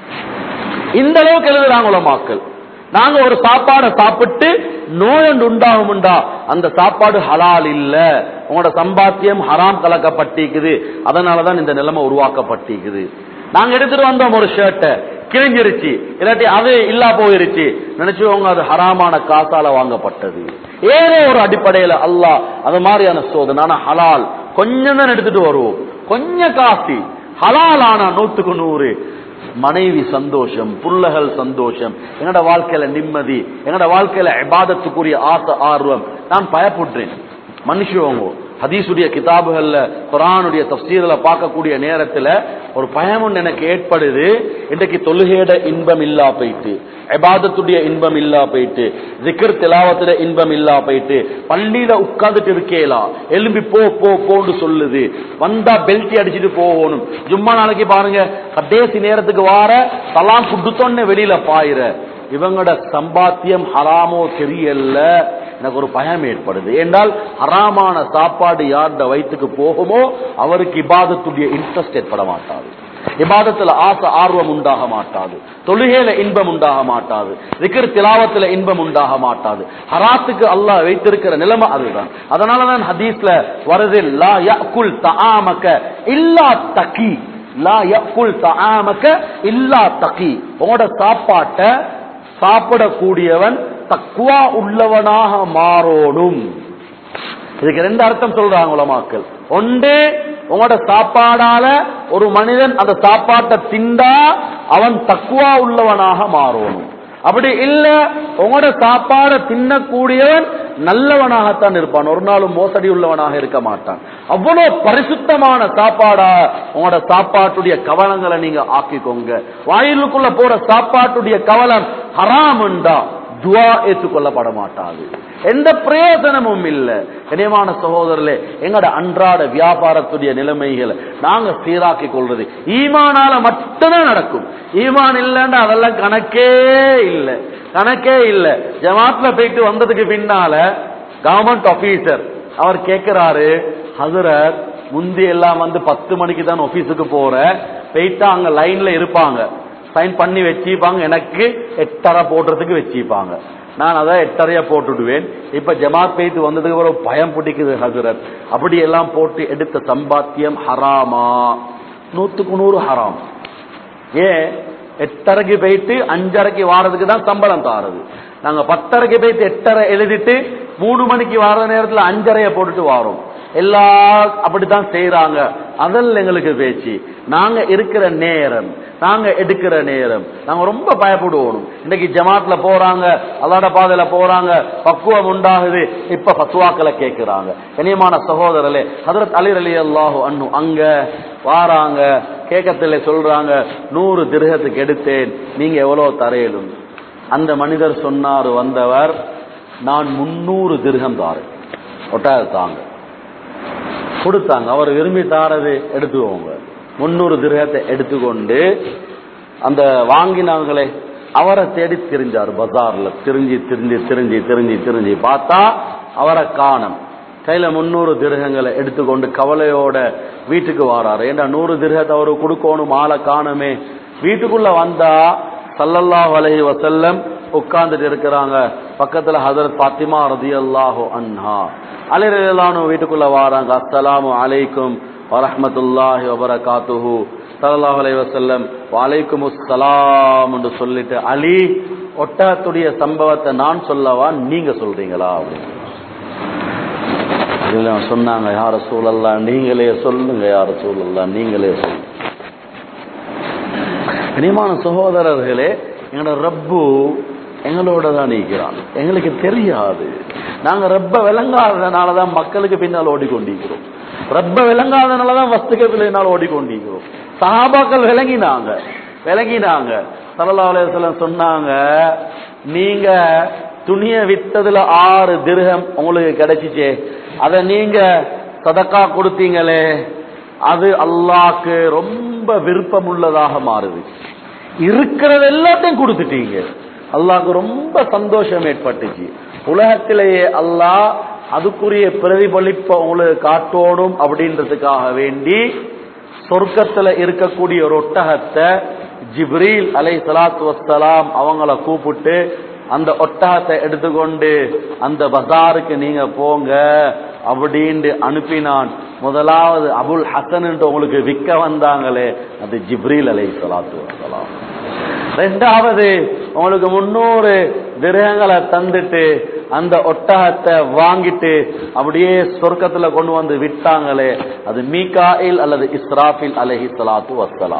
இந்த அளவுக்கு எழுதுறாங்க உலமாக்கள் நாங்க ஒரு சாப்பாடை சாப்பிட்டு நோயொன்று உண்டாகும்டா அந்த சாப்பாடு ஹலால் இல்ல உங்களோட சம்பாத்தியம் ஹராம் கலக்கப்பட்டிருக்குது அதனாலதான் இந்த நிலைமை உருவாக்கப்பட்டிருக்குது நாங்க எடுத்துட்டு வந்தோம் ஒரு ஷர்ட்டை கிழிஞ்சிருச்சு இல்லாட்டி அது இல்லா போயிருச்சு நினைச்சுக்கோங்க அது ஹராமான காசால வாங்கப்பட்டது ஏதோ ஒரு அடிப்படையில அல்லாஹ் அது மாதிரியான சோதனை ஆனா ஹலால் கொஞ்சம் தான் எடுத்துட்டு வருவோம் கொஞ்சம் காசி ஹலால் ஆனா நூத்துக்கு நூறு மனைவி சந்தோஷம் புள்ளகள் சந்தோஷம் என்னோட வாழ்க்கையில நிம்மதி என்னோட வாழ்க்கையில இபாதத்துக்குரிய ஆசை ஆர்வம் நான் பயப்படுறேன் மனுஷவங்க ஹதீசுடைய கிதாபுகள்ல குரானுடைய தப்சீர்ல பார்க்கக்கூடிய நேரத்துல ஒரு பயம் ஒன்று எனக்கு ஏற்படுது இன்றைக்கு தொழுகையிட இன்பம் இல்லா போயிட்டு எபாதத்துடைய இன்பம் இல்லா போயிட்டு ஜிக்கர் திலாவத்துல இன்பம் இல்லா போயிட்டு பள்ளியில உட்கார்ந்துட்டு இருக்கேலா எலும்பி போ போ போன்னு சொல்லுது வந்தா பெல்ட்டி அடிச்சுட்டு போகணும் ஜும்மா நாளைக்கு பாருங்க கடைசி நேரத்துக்கு வார தலாம் குடுத்தோன்னு வெளியில பாயிர இவங்களோட சம்பாத்தியம் ஹராமோ தெரியல எனக்கு ஒரு பயம் ஏற்படுது என்றால் ஹராமான சாப்பாடு யார்ட வயிற்றுக்கு போகுமோ அவருக்கு இபாதத்துடைய இன்ட்ரெஸ்ட் ஏற்பட மாட்டாது இபாதத்துல ஆசை ஆர்வம் உண்டாக மாட்டாது தொழுகையில இன்பம் உண்டாக மாட்டாது விக்கிர திலாவத்துல இன்பம் உண்டாக மாட்டாது ஹராத்துக்கு அல்லாஹ் வைத்திருக்கிற நிலைமை அதுதான் அதனாலதான் ஹதீஸ்ல வருது லா யக்குல் தஆமக இல்லா தகி லா யக்குல் தஆமக இல்லா தகி உங்களோட சாப்பாட்டை சாப்பிடக்கூடியவன் தக்குவா உள்ளவனாக மாறோடும் இதுக்கு ரெண்டு அர்த்தம் சொல்றாங்க உலமாக்கள் ஒன்று உங்களோட சாப்பாடால ஒரு மனிதன் அந்த சாப்பாட்டை திண்டா அவன் தக்குவா உள்ளவனாக மாறணும் அப்படி இல்ல உங்களோட சாப்பாடை தின்னக்கூடியவன் நல்லவனாகத்தான் இருப்பான் ஒரு நாளும் மோசடி உள்ளவனாக இருக்க மாட்டான் அவ்வளவு பரிசுத்தமான சாப்பாடா உங்களோட சாப்பாட்டுடைய கவலங்களை நீங்க ஆக்கிக்கோங்க வாயிலுக்குள்ள போற சாப்பாட்டுடைய கவலம் ஹராமுண்டா துவா ஏற்றுக்கொள்ளப்பட மாட்டாது எந்த பிரயோஜனமும் இல்ல கனியமான சகோதரர்களே எங்கட அன்றாட வியாபாரத்துடைய நிலைமைகளை நாங்க சீராக்கி கொள்றது ஈமானால மட்டும்தான் நடக்கும் ஈமான் இல்லைன்னா அதெல்லாம் கணக்கே இல்லை கணக்கே இல்லை ஜமாத்ல போயிட்டு வந்ததுக்கு பின்னால கவர்மெண்ட் ஆபீசர் அவர் கேட்கிறாரு ஹசரத் முந்தி எல்லாம் வந்து பத்து மணிக்கு தான் ஆபீஸுக்கு போற போயிட்டா அங்க லைன்ல இருப்பாங்க சைன் பண்ணி வச்சுப்பாங்க எனக்கு எட்டரை போடுறதுக்கு வச்சுப்பாங்க நான் அதை எட்டரையா போட்டுடுவேன் இப்ப ஜமாத் போயிட்டு வந்ததுக்கு அப்புறம் பயம் பிடிக்குது ஹசரத் அப்படி எல்லாம் போட்டு எடுத்த சம்பாத்தியம் ஹராமா நூத்துக்கு நூறு ஹராம் ஏன் எட்டரைக்கு போயிட்டு அஞ்சரைக்கு வாரதுக்கு தான் சம்பளம் தாருது நாங்க பத்தரைக்கு போயிட்டு எட்டரை எழுதிட்டு மூணு மணிக்கு வார நேரத்துல அஞ்சரைய போட்டுட்டு வாரோம் எல்லா அப்படித்தான் செய்யறாங்க அதில் எங்களுக்கு பேச்சு நாங்க இருக்கிற நேரம் நாங்க எடுக்கிற நேரம் நாங்க ரொம்ப பயப்படுவோம் இன்னைக்கு ஜமாத்ல போறாங்க அல்லாட பாதையில போறாங்க பக்குவம் உண்டாகுது இப்ப பத்துவாக்களை கேட்கிறாங்க கனியமான சகோதரர்களே ஹதரத் அலி அலி அல்லாஹு அண்ணு அங்க வாராங்க கேட்கத்துல சொல்றாங்க நூறு திருகத்துக்கு எடுத்தேன் நீங்க எவ்வளவு தரையிலும் அந்த மனிதர் சொன்னாரு வந்தவர் நான் முன்னூறு திருகம் தாரேன் ஒட்டாது தாங்க கொடுத்தாங்க அவர் விரும்பி தாரது எடுத்துக்கோங்க முன்னூறு திருகத்தை எடுத்துக்கொண்டு அந்த வாங்கினாங்களே அவரை தேடி திரிஞ்சார் பஜார்ல திரிஞ்சு திரிஞ்சு திரிஞ்சு திரிஞ்சு திரிஞ்சு பார்த்தா அவரை காணும் கையில முன்னூறு திருகங்களை எடுத்துக்கொண்டு கவலையோட வீட்டுக்கு வாராரு ஏண்டா நூறு திருகத்தை அவரு கொடுக்கணும் ஆளை காணுமே வீட்டுக்குள்ள வந்தா சல்லல்லாஹு அலைஹி வசல்லம் உட்கார்ந்துட்டு இருக்கிறாங்க பக்கத்துல ஹதரத் பாத்திமா ரதியல்லாஹு அன்ஹா அலிரலானு வீட்டுக்குள்ள வாராங்க அஸ்ஸலாமு அலைக்கும் வரஹ்மத்துல்லாஹி வபரகாத்துஹு ஸல்லல்லாஹு அலைஹி வஸல்லம் வலைக்கும் அஸ்ஸலாம் என்று சொல்லிட்டு அலி ஒட்டகத்துடைய சம்பவத்தை நான் சொல்லவா நீங்க சொல்றீங்களா அப்படின்னு இதுல சொன்னாங்க யார சூழல்லா நீங்களே சொல்லுங்க யார சூழல்லா நீங்களே சொல்லுங்க கனிமான சகோதரர்களே எங்களோட ரப்பு எங்களோட தான் நீக்கிறான் எங்களுக்கு தெரியாது நாங்க ரப்ப விளங்காதனால தான் மக்களுக்கு பின்னால் ஓடிக்கொண்டிருக்கிறோம் ரப்ப விளங்காதனால தான் வஸ்துக்கு பின்னால் ஓடிக்கொண்டிருக்கிறோம் சஹாபாக்கள் விளங்கினாங்க விளங்கினாங்க சல்லல்லாஹு அலைஹி வஸல்லம் சொன்னாங்க நீங்க துணிய வித்ததுல ஆறு திருகம் உங்களுக்கு கிடைச்சிச்சே அத நீங்க சதக்கா கொடுத்தீங்களே அது அல்லாஹ்க்கு ரொம்ப விருப்பம் உள்ளதாக மாறுது இருக்கிறது எல்லாத்தையும் கொடுத்துட்டீங்க அல்லாஹ்க்கு ரொம்ப சந்தோஷம் ஏற்பட்டுச்சு உலகத்திலேயே அல்லாஹ் அதுக்குரிய பிரதிபலிப்பை உங்களுக்கு காட்டணும் அப்படின்றதுக்காக வேண்டி சொர்க்கத்துல இருக்கக்கூடிய ஒரு ஒட்டகத்தை ஜிப்ரீல் அலை சலாத்து வசலாம் அவங்கள கூப்பிட்டு அந்த ஒட்டகத்தை எடுத்துக்கொண்டு அந்த பஜாருக்கு நீங்க போங்க அப்படின்னு அனுப்பினான் முதலாவது அபுல் ஹசன் உங்களுக்கு விற்க வந்தாங்களே அது ஜிப்ரீல் அலை சலாத்து வசலாம் ரெண்டாவது உங்களுக்கு முன்னூறு கிரகங்களை தந்துட்டு அந்த ஒட்டகத்தை வாங்கிட்டு அப்படியே சொர்க்கத்துல கொண்டு வந்து விட்டாங்களே அது மீகாயில் அல்லது இஸ்ராஃபில் அலஹி சலாத்து வசலாம்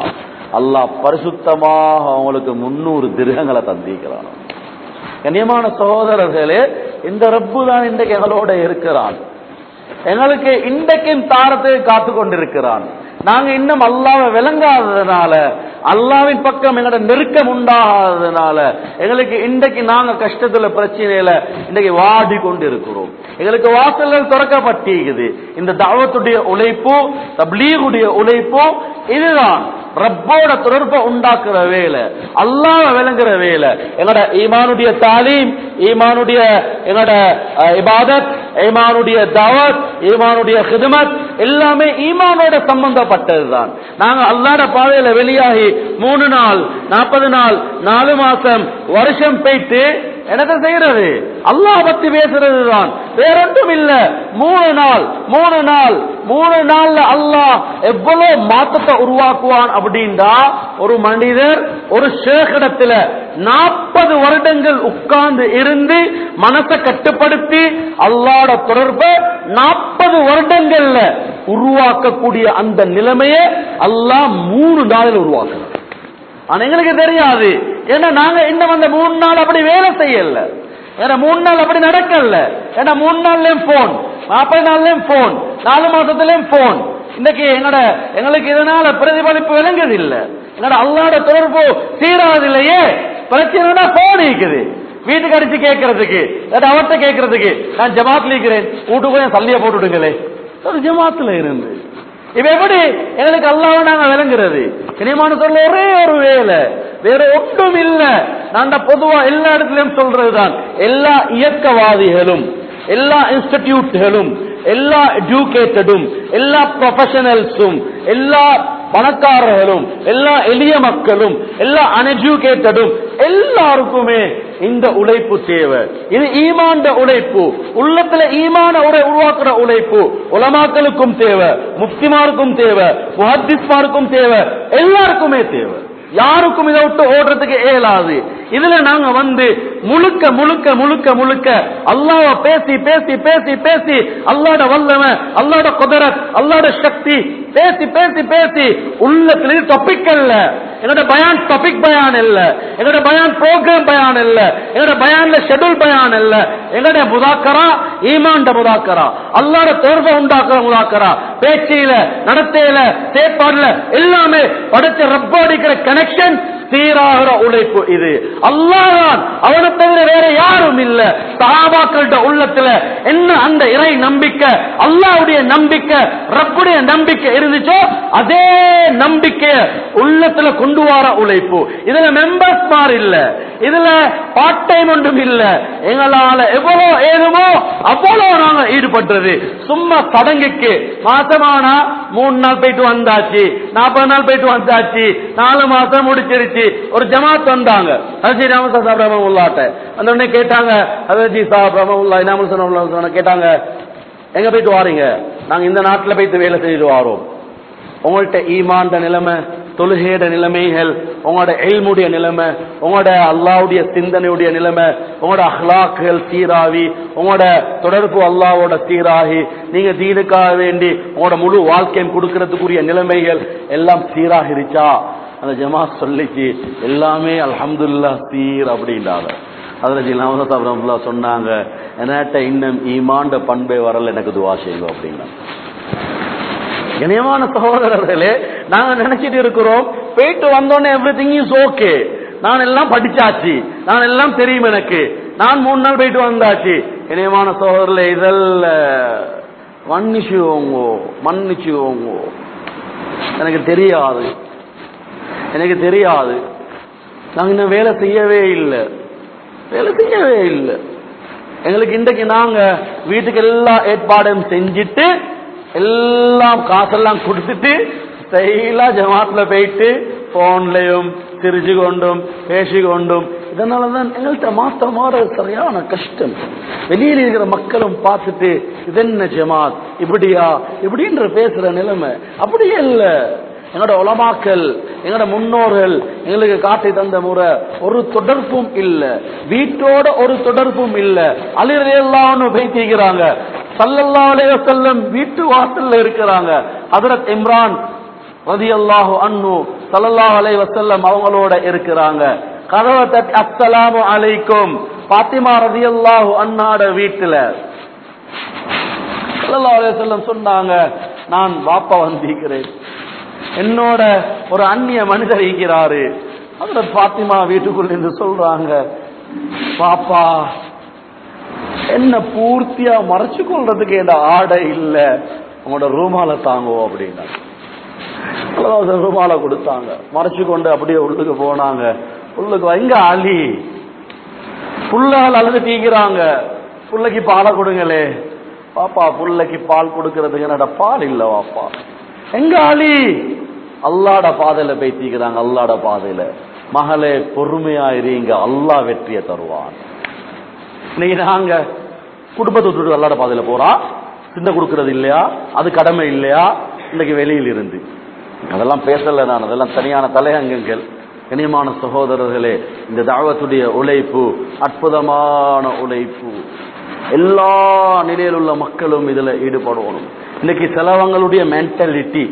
அல்லாஹ் பரிசுத்தமாக அவங்களுக்கு முன்னூறு திருகங்களை தந்திக்கிறான் கண்ணியமான சகோதரர்களே இந்த ரப்பு தான் இன்றைக்கு எங்களோட இருக்கிறான் எங்களுக்கு இன்றைக்கும் தாரத்தை காத்து கொண்டிருக்கிறான் நாங்க இன்னும் அல்லாவை விளங்காததுனால அல்லாவின் பக்கம் எங்களோட நெருக்கம் உண்டாகாததுனால எங்களுக்கு இன்றைக்கு நாங்க கஷ்டத்துல பிரச்சனையில இன்றைக்கு வாடி கொண்டு இருக்கிறோம் எங்களுக்கு வாசல்கள் திறக்கப்பட்டிருக்குது இந்த தாவத்துடைய உழைப்பு தப்லீகுடைய உழைப்பு இதுதான் ரப்போட தொடர்பை உண்டாக்குற வேலை அல்லாஹ் விளங்குற வேலை எங்களோட ஈமானுடைய தாலீம் ஈமானுடைய எங்களோட அஹ், இபாதத் ஈமானுடைய தாவத் ஈமானுடைய ஹிதமத் எல்லாமே ஈமானோட சம்பந்தப்பட்டதுதான் நாங்க அல்லாட பாதையில வெளியாகி மூணு நாள் நாற்பது நாள் நாலு மாசம் வருஷம் போயிட்டு என்னத்தை செய்யறது அல்லாஹ் பத்தி பேசுறது தான் வேறொன்றும் இல்ல மூணு நாள் மூணு நாள் மூணு நாள்ல அல்லாஹ் எவ்வளவு மாற்றத்தை உருவாக்குவான் அப்படின்னா ஒரு மனிதர் ஒரு சேகடத்துல நாற்பது வருடங்கள் உட்கார்ந்து இருந்து மனசை கட்டுப்படுத்தி அல்லாட தொடர்பை நாற்பது வருடங்கள்ல உருவாக்கக்கூடிய அந்த நிலைமையை அல்லாஹ் மூணு நாளில் உருவாக்குறான் ஆனா எங்களுக்கு தெரியாது ஏன்னா நாங்க இன்னும் அந்த மூணு நாள் அப்படி வேலை செய்யல ஏன்னா மூணு நாள் அப்படி நடக்கல ஏன்னா மூணு நாள்லயும் போன் நாற்பது நாள்லயும் போன் நாலு மாசத்துலயும் போன் இன்னைக்கு எங்கட எங்களுக்கு இதனால பிரதிபலிப்பு விளங்குது இல்ல எங்கட அல்லாட தொடர்பு சீராது இல்லையே பிரச்சனைனா போன் இருக்குது வீட்டுக்கு அடிச்சு கேட்கறதுக்கு இல்லாட்டி அவர்கிட்ட கேட்கறதுக்கு நான் ஜமாத்ல இருக்கிறேன் வீட்டுக்கு என் சல்லிய போட்டுடுங்களே ஒரு ஜமாத்துல இருந்து இப்ப எப்படி எங்களுக்கு அல்லாஹ் நாங்க விளங்குறது இனிமான சொல்ல ஒரே ஒரு வேலை வேற ஒன்றும் இல்ல நான் தான் பொதுவா எல்லா இடத்துலயும் சொல்றதுதான் எல்லா இயக்கவாதிகளும் எல்லா இன்ஸ்டிடியூட்களும் எல்லா எஜுகேட்டடும் எல்லா ப்ரொஃபஷனல்ஸும் எல்லா பணக்காரர்களும் எல்லா எளிய மக்களும் எல்லா அன்எஜுகேட்டடும் எல்லாருக்குமே இந்த உழைப்பு தேவை இது ஈமாண்ட உழைப்பு உள்ளத்துல ஈமான உரை உருவாக்குற உழைப்பு உலமாக்களுக்கும் தேவை முஃப்திமாருக்கும் தேவை முஹத்திஸ்மாருக்கும் தேவை எல்லாருக்குமே தேவை யாருக்கும் இதை விட்டு ஓடுறதுக்கு இயலாது இதுல நாங்க வந்து முழுக்க முழுக்க முழுக்க முழுக்க அல்லாஹ்வ பேசி பேசி பேசி பேசி அல்லாட வல்லமை அல்லாட குதிரத் அல்லாட சக்தி பேசி பேசி பேசி உள்ளத்துல டாபிக் இல்ல என்னோட பயான் டாபிக் பயான் இல்ல என்னோட பயான் ப்ரோக்ராம் பயான் இல்ல என்னோட பயான்ல ஷெட்யூல் பயான் இல்ல என்னோட முதாக்கரா ஈமாண்ட முதாக்கரா அல்லாட தொடர்பை உண்டாக்குற முதாக்கரா பேச்சில நடத்தையில செயற்பாடுல எல்லாமே படைச்ச ரப்ப அடிக்கிற கனெக்ஷன் சீராகிற உழைப்பு இது அல்லாஹ் அவனை தவிர வேற யாரும் இல்ல சஹாபாக்கள்ட உள்ளத்துல என்ன அந்த இறை நம்பிக்கை அல்லாஹ்வுடைய நம்பிக்கை ரப்புடைய நம்பிக்கை இருந்துச்சோ அதே நம்பிக்கைய உள்ளத்துல கொண்டு வர உழைப்பு இதுல மெம்பர்ஸ் மார் இல்ல இதுல பார்ட் டைம் ஒன்றும் இல்ல எங்களால எவ்வளவு ஏதுமோ அவ்வளவு நாங்க ஈடுபடுறது சும்மா சடங்குக்கு மாசமானா மூணு நாள் போயிட்டு வந்தாச்சு நாற்பது நாள் போயிட்டு வந்தாச்சு நாலு மாசம் முடிச்சிருச்சு ஒரு ஜமாத் வந்தாங்க ஹஜி ராமசா சாப் ரஹமுல்லாட்ட அந்த உடனே கேட்டாங்க ஹஜி சாப் ரஹமுல்லா இனாமல் சொன்ன கேட்டாங்க எங்க போயிட்டு வாரீங்க நாங்க இந்த நாட்டுல போயிட்டு வேலை செய்துட்டு வாரோம் உங்கள்ட்ட ஈமான்ட நிலைமை தொழுகையோட நிலைமைகள் உங்களோட எல்முடைய நிலைமை உங்களோட அல்லாவுடைய சிந்தனையுடைய நிலைமை உங்களோட அஹ்லாக்குகள் சீராவி உங்களோட தொடர்பு அல்லாவோட சீராகி நீங்க தீனுக்காக வேண்டி உங்களோட முழு வாழ்க்கையும் கொடுக்கறதுக்குரிய நிலைமைகள் எல்லாம் சீராகிருச்சா அந்த ஜமா சொல்லிச்சு எல்லாமே அல்ஹம்துலில்லாஹ் சீர் அப்படின்றாங்க அதில் ஜில்லாம சாப்பிடம்ல சொன்னாங்க என்கிட்ட இன்னும் ஈமாண்ட பண்பே வரல எனக்கு துவா செய்வோம் அப்படின்னா இணையமான சகோதரர்களே நாங்க நினைச்சிட்டு இருக்கிறோம் போயிட்டு வந்தோடனே எவ்ரி திங் இஸ் ஓகே நான் எல்லாம் படிச்சாச்சு நான் எல்லாம் தெரியும் எனக்கு நான் மூணு நாள் போயிட்டு வந்தாச்சு இணையமான சகோதரர்களே இதெல்லாம் மன்னிச்சுவோங்கோ மன்னிச்சுவோங்கோ எனக்கு தெரியாது எனக்கு தெரியாது நாங்க இன்னும் வேலை செய்யவே இல்லை வேலை செய்யவே இல்லை எங்களுக்கு இன்றைக்கு நாங்க வீட்டுக்கு எல்லா ஏற்பாடும் செஞ்சுட்டு எல்லாம் காசெல்லாம் கொடுத்துட்டு ஸ்டைலா ஜமாத்ல போயிட்டு போன்லயும் சிரிச்சு கொண்டும் பேசி கொண்டும் இதனாலதான் எங்கள்கிட்ட மாத்த மாற சரியான கஷ்டம் வெளியில் இருக்கிற மக்களும் பார்த்துட்டு இது என்ன ஜமாத் இப்படியா இப்படின்ற பேசுற நிலைமை அப்படியே இல்லை எங்களோட உலமாக்கல் எங்களோட முன்னோர்கள் எங்களுக்கு காட்டி தந்த முறை ஒரு தொடர்பும் இல்ல வீட்டோட ஒரு தொடர்பும் இல்ல அலிரெல்லாம் பேசிக்கிறாங்க சல்லல்லா அலைய செல்லம் வீட்டு வாசல்ல இருக்கிறாங்க ஹதரத் இம்ரான் ரதி அல்லாஹு அன்னு ஸல்லல்லாஹு அலைஹி வஸல்லம் அவங்களோட இருக்கிறாங்க கதவை தட்டி அஸ்ஸலாமு அலைக்கும் பாத்திமா ரலியல்லாஹு அன்ஹாட வீட்டுல ஸல்லல்லாஹு அலைஹி வஸல்லம் சொன்னாங்க நான் வாப்பா வந்திருக்கிறேன் என்னோட ஒரு அந்நிய மனிதர் இருக்கிறாரு அதுல பாத்திமா வீட்டுக்குள்ள இருந்து சொல்றாங்க பாப்பா என்ன பூர்த்தியா மறைச்சு கொள்றதுக்கு என் ஆடை இல்ல உங்களோட ரூமால தாங்குவோம் அப்படின்னா அவ்வளவுதான் ரூமால கொடுத்தாங்க மறைச்சு கொண்டு அப்படியே உள்ளுக்கு போனாங்க உள்ளுக்கு எங்க அலி புள்ளைகள் அழுது தீக்கிறாங்க புள்ளைக்கு பாலை கொடுங்களே பாப்பா புள்ளைக்கு பால் கொடுக்கறதுக்கு என்னடா பால் இல்ல வாப்பா எங்க அலி அல்லாட பாதையில போய் தீக்கிறாங்க அல்லாட பாதையில மகளே பொறுமையா இருங்க அல்லாஹ் வெற்றியை தருவான் இன்னைக்கு நாங்க குடும்பத்தை விட்டுட்டு அல்லாட பாதையில போறா சின்ன கொடுக்கறது இல்லையா அது கடமை இல்லையா இன்னைக்கு வெளியில் இருந்து அதெல்லாம் பேசல நான் அதெல்லாம் தனியான தலையங்கங்கள் கனியமான சகோதரர்களே இந்த தாவத்துடைய உழைப்பு அற்புதமான உழைப்பு எல்லா நிலையில் உள்ள மக்களும் இதுல ஈடுபடணும் இன்னைக்கு சிலவங்களுடைய மென்டாலிட்டி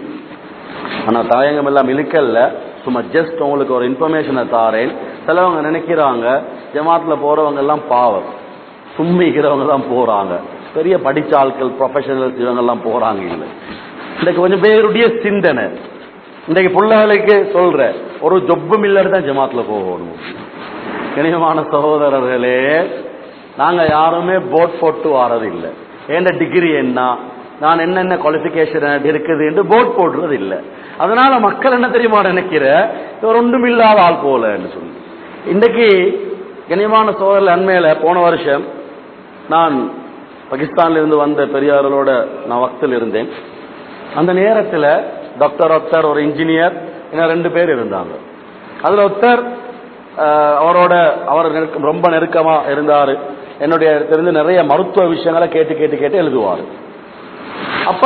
ஆனா தாயங்கம் எல்லாம் இழுக்கல்ல சும்மா ஜஸ்ட் உங்களுக்கு ஒரு இன்ஃபர்மேஷனை தாரேன் சிலவங்க நினைக்கிறாங்க ஜமாத்துல போறவங்க எல்லாம் பாவம் சும்மிக்கிறவங்க தான் போறாங்க பெரிய படிச்ச ஆட்கள் ப்ரொஃபஷனல்ஸ் இவங்க எல்லாம் போறாங்க இல்ல இன்னைக்கு கொஞ்சம் பேருடைய சிந்தனை இன்றைக்கு பிள்ளைகளுக்கு சொல்ற ஒரு ஜொப்பும் இல்லாத தான் ஜமாத்துல போகணும் கணியமான சகோதரர்களே நாங்க யாருமே போட் போட்டு வாரது இல்லை ஏண்ட டிகிரி என்ன நான் என்னென்ன குவாலிபிகேஷன் இருக்குது என்று போட் போடுறது இல்லை அதனால மக்கள் என்ன தெரியுமா நினைக்கிற இவர் ஒன்றும் இல்லாத ஆள் போலன்னு சொல்லி இன்னைக்கு கனியமான சோதரில் அண்மையில போன வருஷம் நான் பாகிஸ்தான்ல இருந்து வந்த பெரியார்களோட நான் வக்தில் இருந்தேன் அந்த நேரத்துல டாக்டர் ஒருத்தர் ஒரு இன்ஜினியர் இன்னும் ரெண்டு பேர் இருந்தாங்க அதுல ஒருத்தர் அஹ், அவரோட அவர் நெருக்க- ரொம்ப நெருக்கமா இருந்தாரு என்னுடைய தெரிந்து நிறைய மருத்துவ விஷயங்களை கேட்டு கேட்டு கேட்டு எழுதுவாரு அப்ப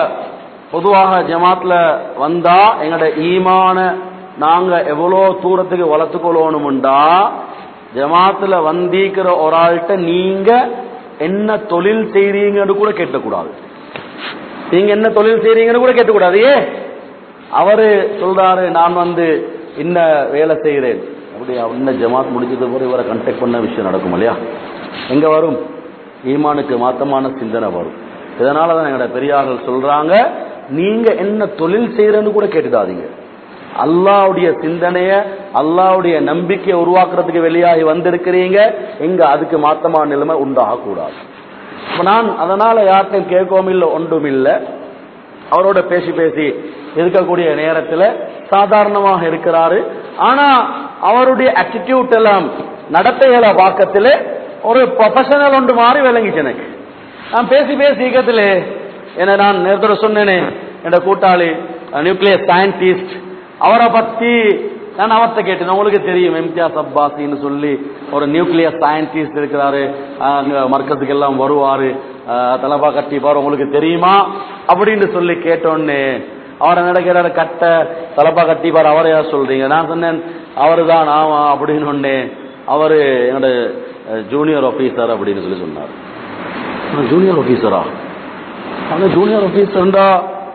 பொதுவாக ஜமாத்ல வந்தா எங்களோட ஈமான நாங்க எவ்வளோ தூரத்துக்கு வளர்த்துக்கொள்ளணும்டா ஜமாத்துல வந்திக்கிற ஒரு ஆள்கிட்ட நீங்க என்ன தொழில் செய்றீங்கன்னு கூட கேட்கக்கூடாது நீங்க என்ன தொழில் செய்றீங்கன்னு கூட கேட்கக்கூடாது ஏ அவரு சொல்றாரு நான் வந்து இன்ன வேலை செய்கிறேன் அப்படி இன்ன ஜமாத் முடிஞ்சது போது இவரை கண்டெக்ட் பண்ண விஷயம் நடக்கும் இல்லையா எங்க வரும் ஈமானுக்கு மாத்தமான சிந்தனை வரும் இதனால தான் எங்களோட பெரியார்கள் சொல்றாங்க நீங்க என்ன தொழில் செய்யறன்னு கூட கேட்டுடாதீங்க அல்லாவுடைய சிந்தனைய அல்லாவுடைய நம்பிக்கையை உருவாக்குறதுக்கு வெளியாகி வந்திருக்கிறீங்க எங்க அதுக்கு மாத்தமான நிலைமை உண்டாக கூடாது அப்ப நான் அதனால யார்கிட்டையும் கேட்கவும் இல்லை ஒன்றும் இல்லை அவரோட பேசி பேசி இருக்கக்கூடிய நேரத்துல சாதாரணமாக இருக்கிறாரு ஆனா அவருடைய அட்டிடியூட் எல்லாம் நடத்தைகளை பார்க்கத்துல ஒரு ப்ரொஃபஷனல் ஒன்று மாறி விளங்கிச்சு எனக்கு நான் பேசி பேசி இக்கத்துல என்ன நான் நேரத்தோட சொன்னேனே என் கூட்டாளி நியூக்ளியர் சயின்டிஸ்ட் அவரை பத்தி நான் அவர்த்த கேட்டேன் உங்களுக்கு தெரியும் இம்தியாஸ் அப்பாசின்னு சொல்லி ஒரு நியூக்ளியர் சயின்டிஸ்ட் இருக்கிறாரு அங்க மர்க்கத்துக்கு எல்லாம் வருவாரு அஹ், தலப்பா கட்டிப்பாரு உங்களுக்கு தெரியுமா அப்படின்னு சொல்லி கேட்டோன்னே அவரை நடக்கிறாரு கட்ட தலப்பா கட்டிப்பார் அவரை யார் சொல்றீங்க நான் சொன்னேன் அவரு தான் ஆமா அப்படின்னு ஒன்னே அவரு என்னோட ஜூனியர் ஆபீசர் அப்படின்னு சொல்லி சொன்னார் ஜூனியர் ஆபீசரா அந்த ஜூனியர் ஆபீசர்ண்டா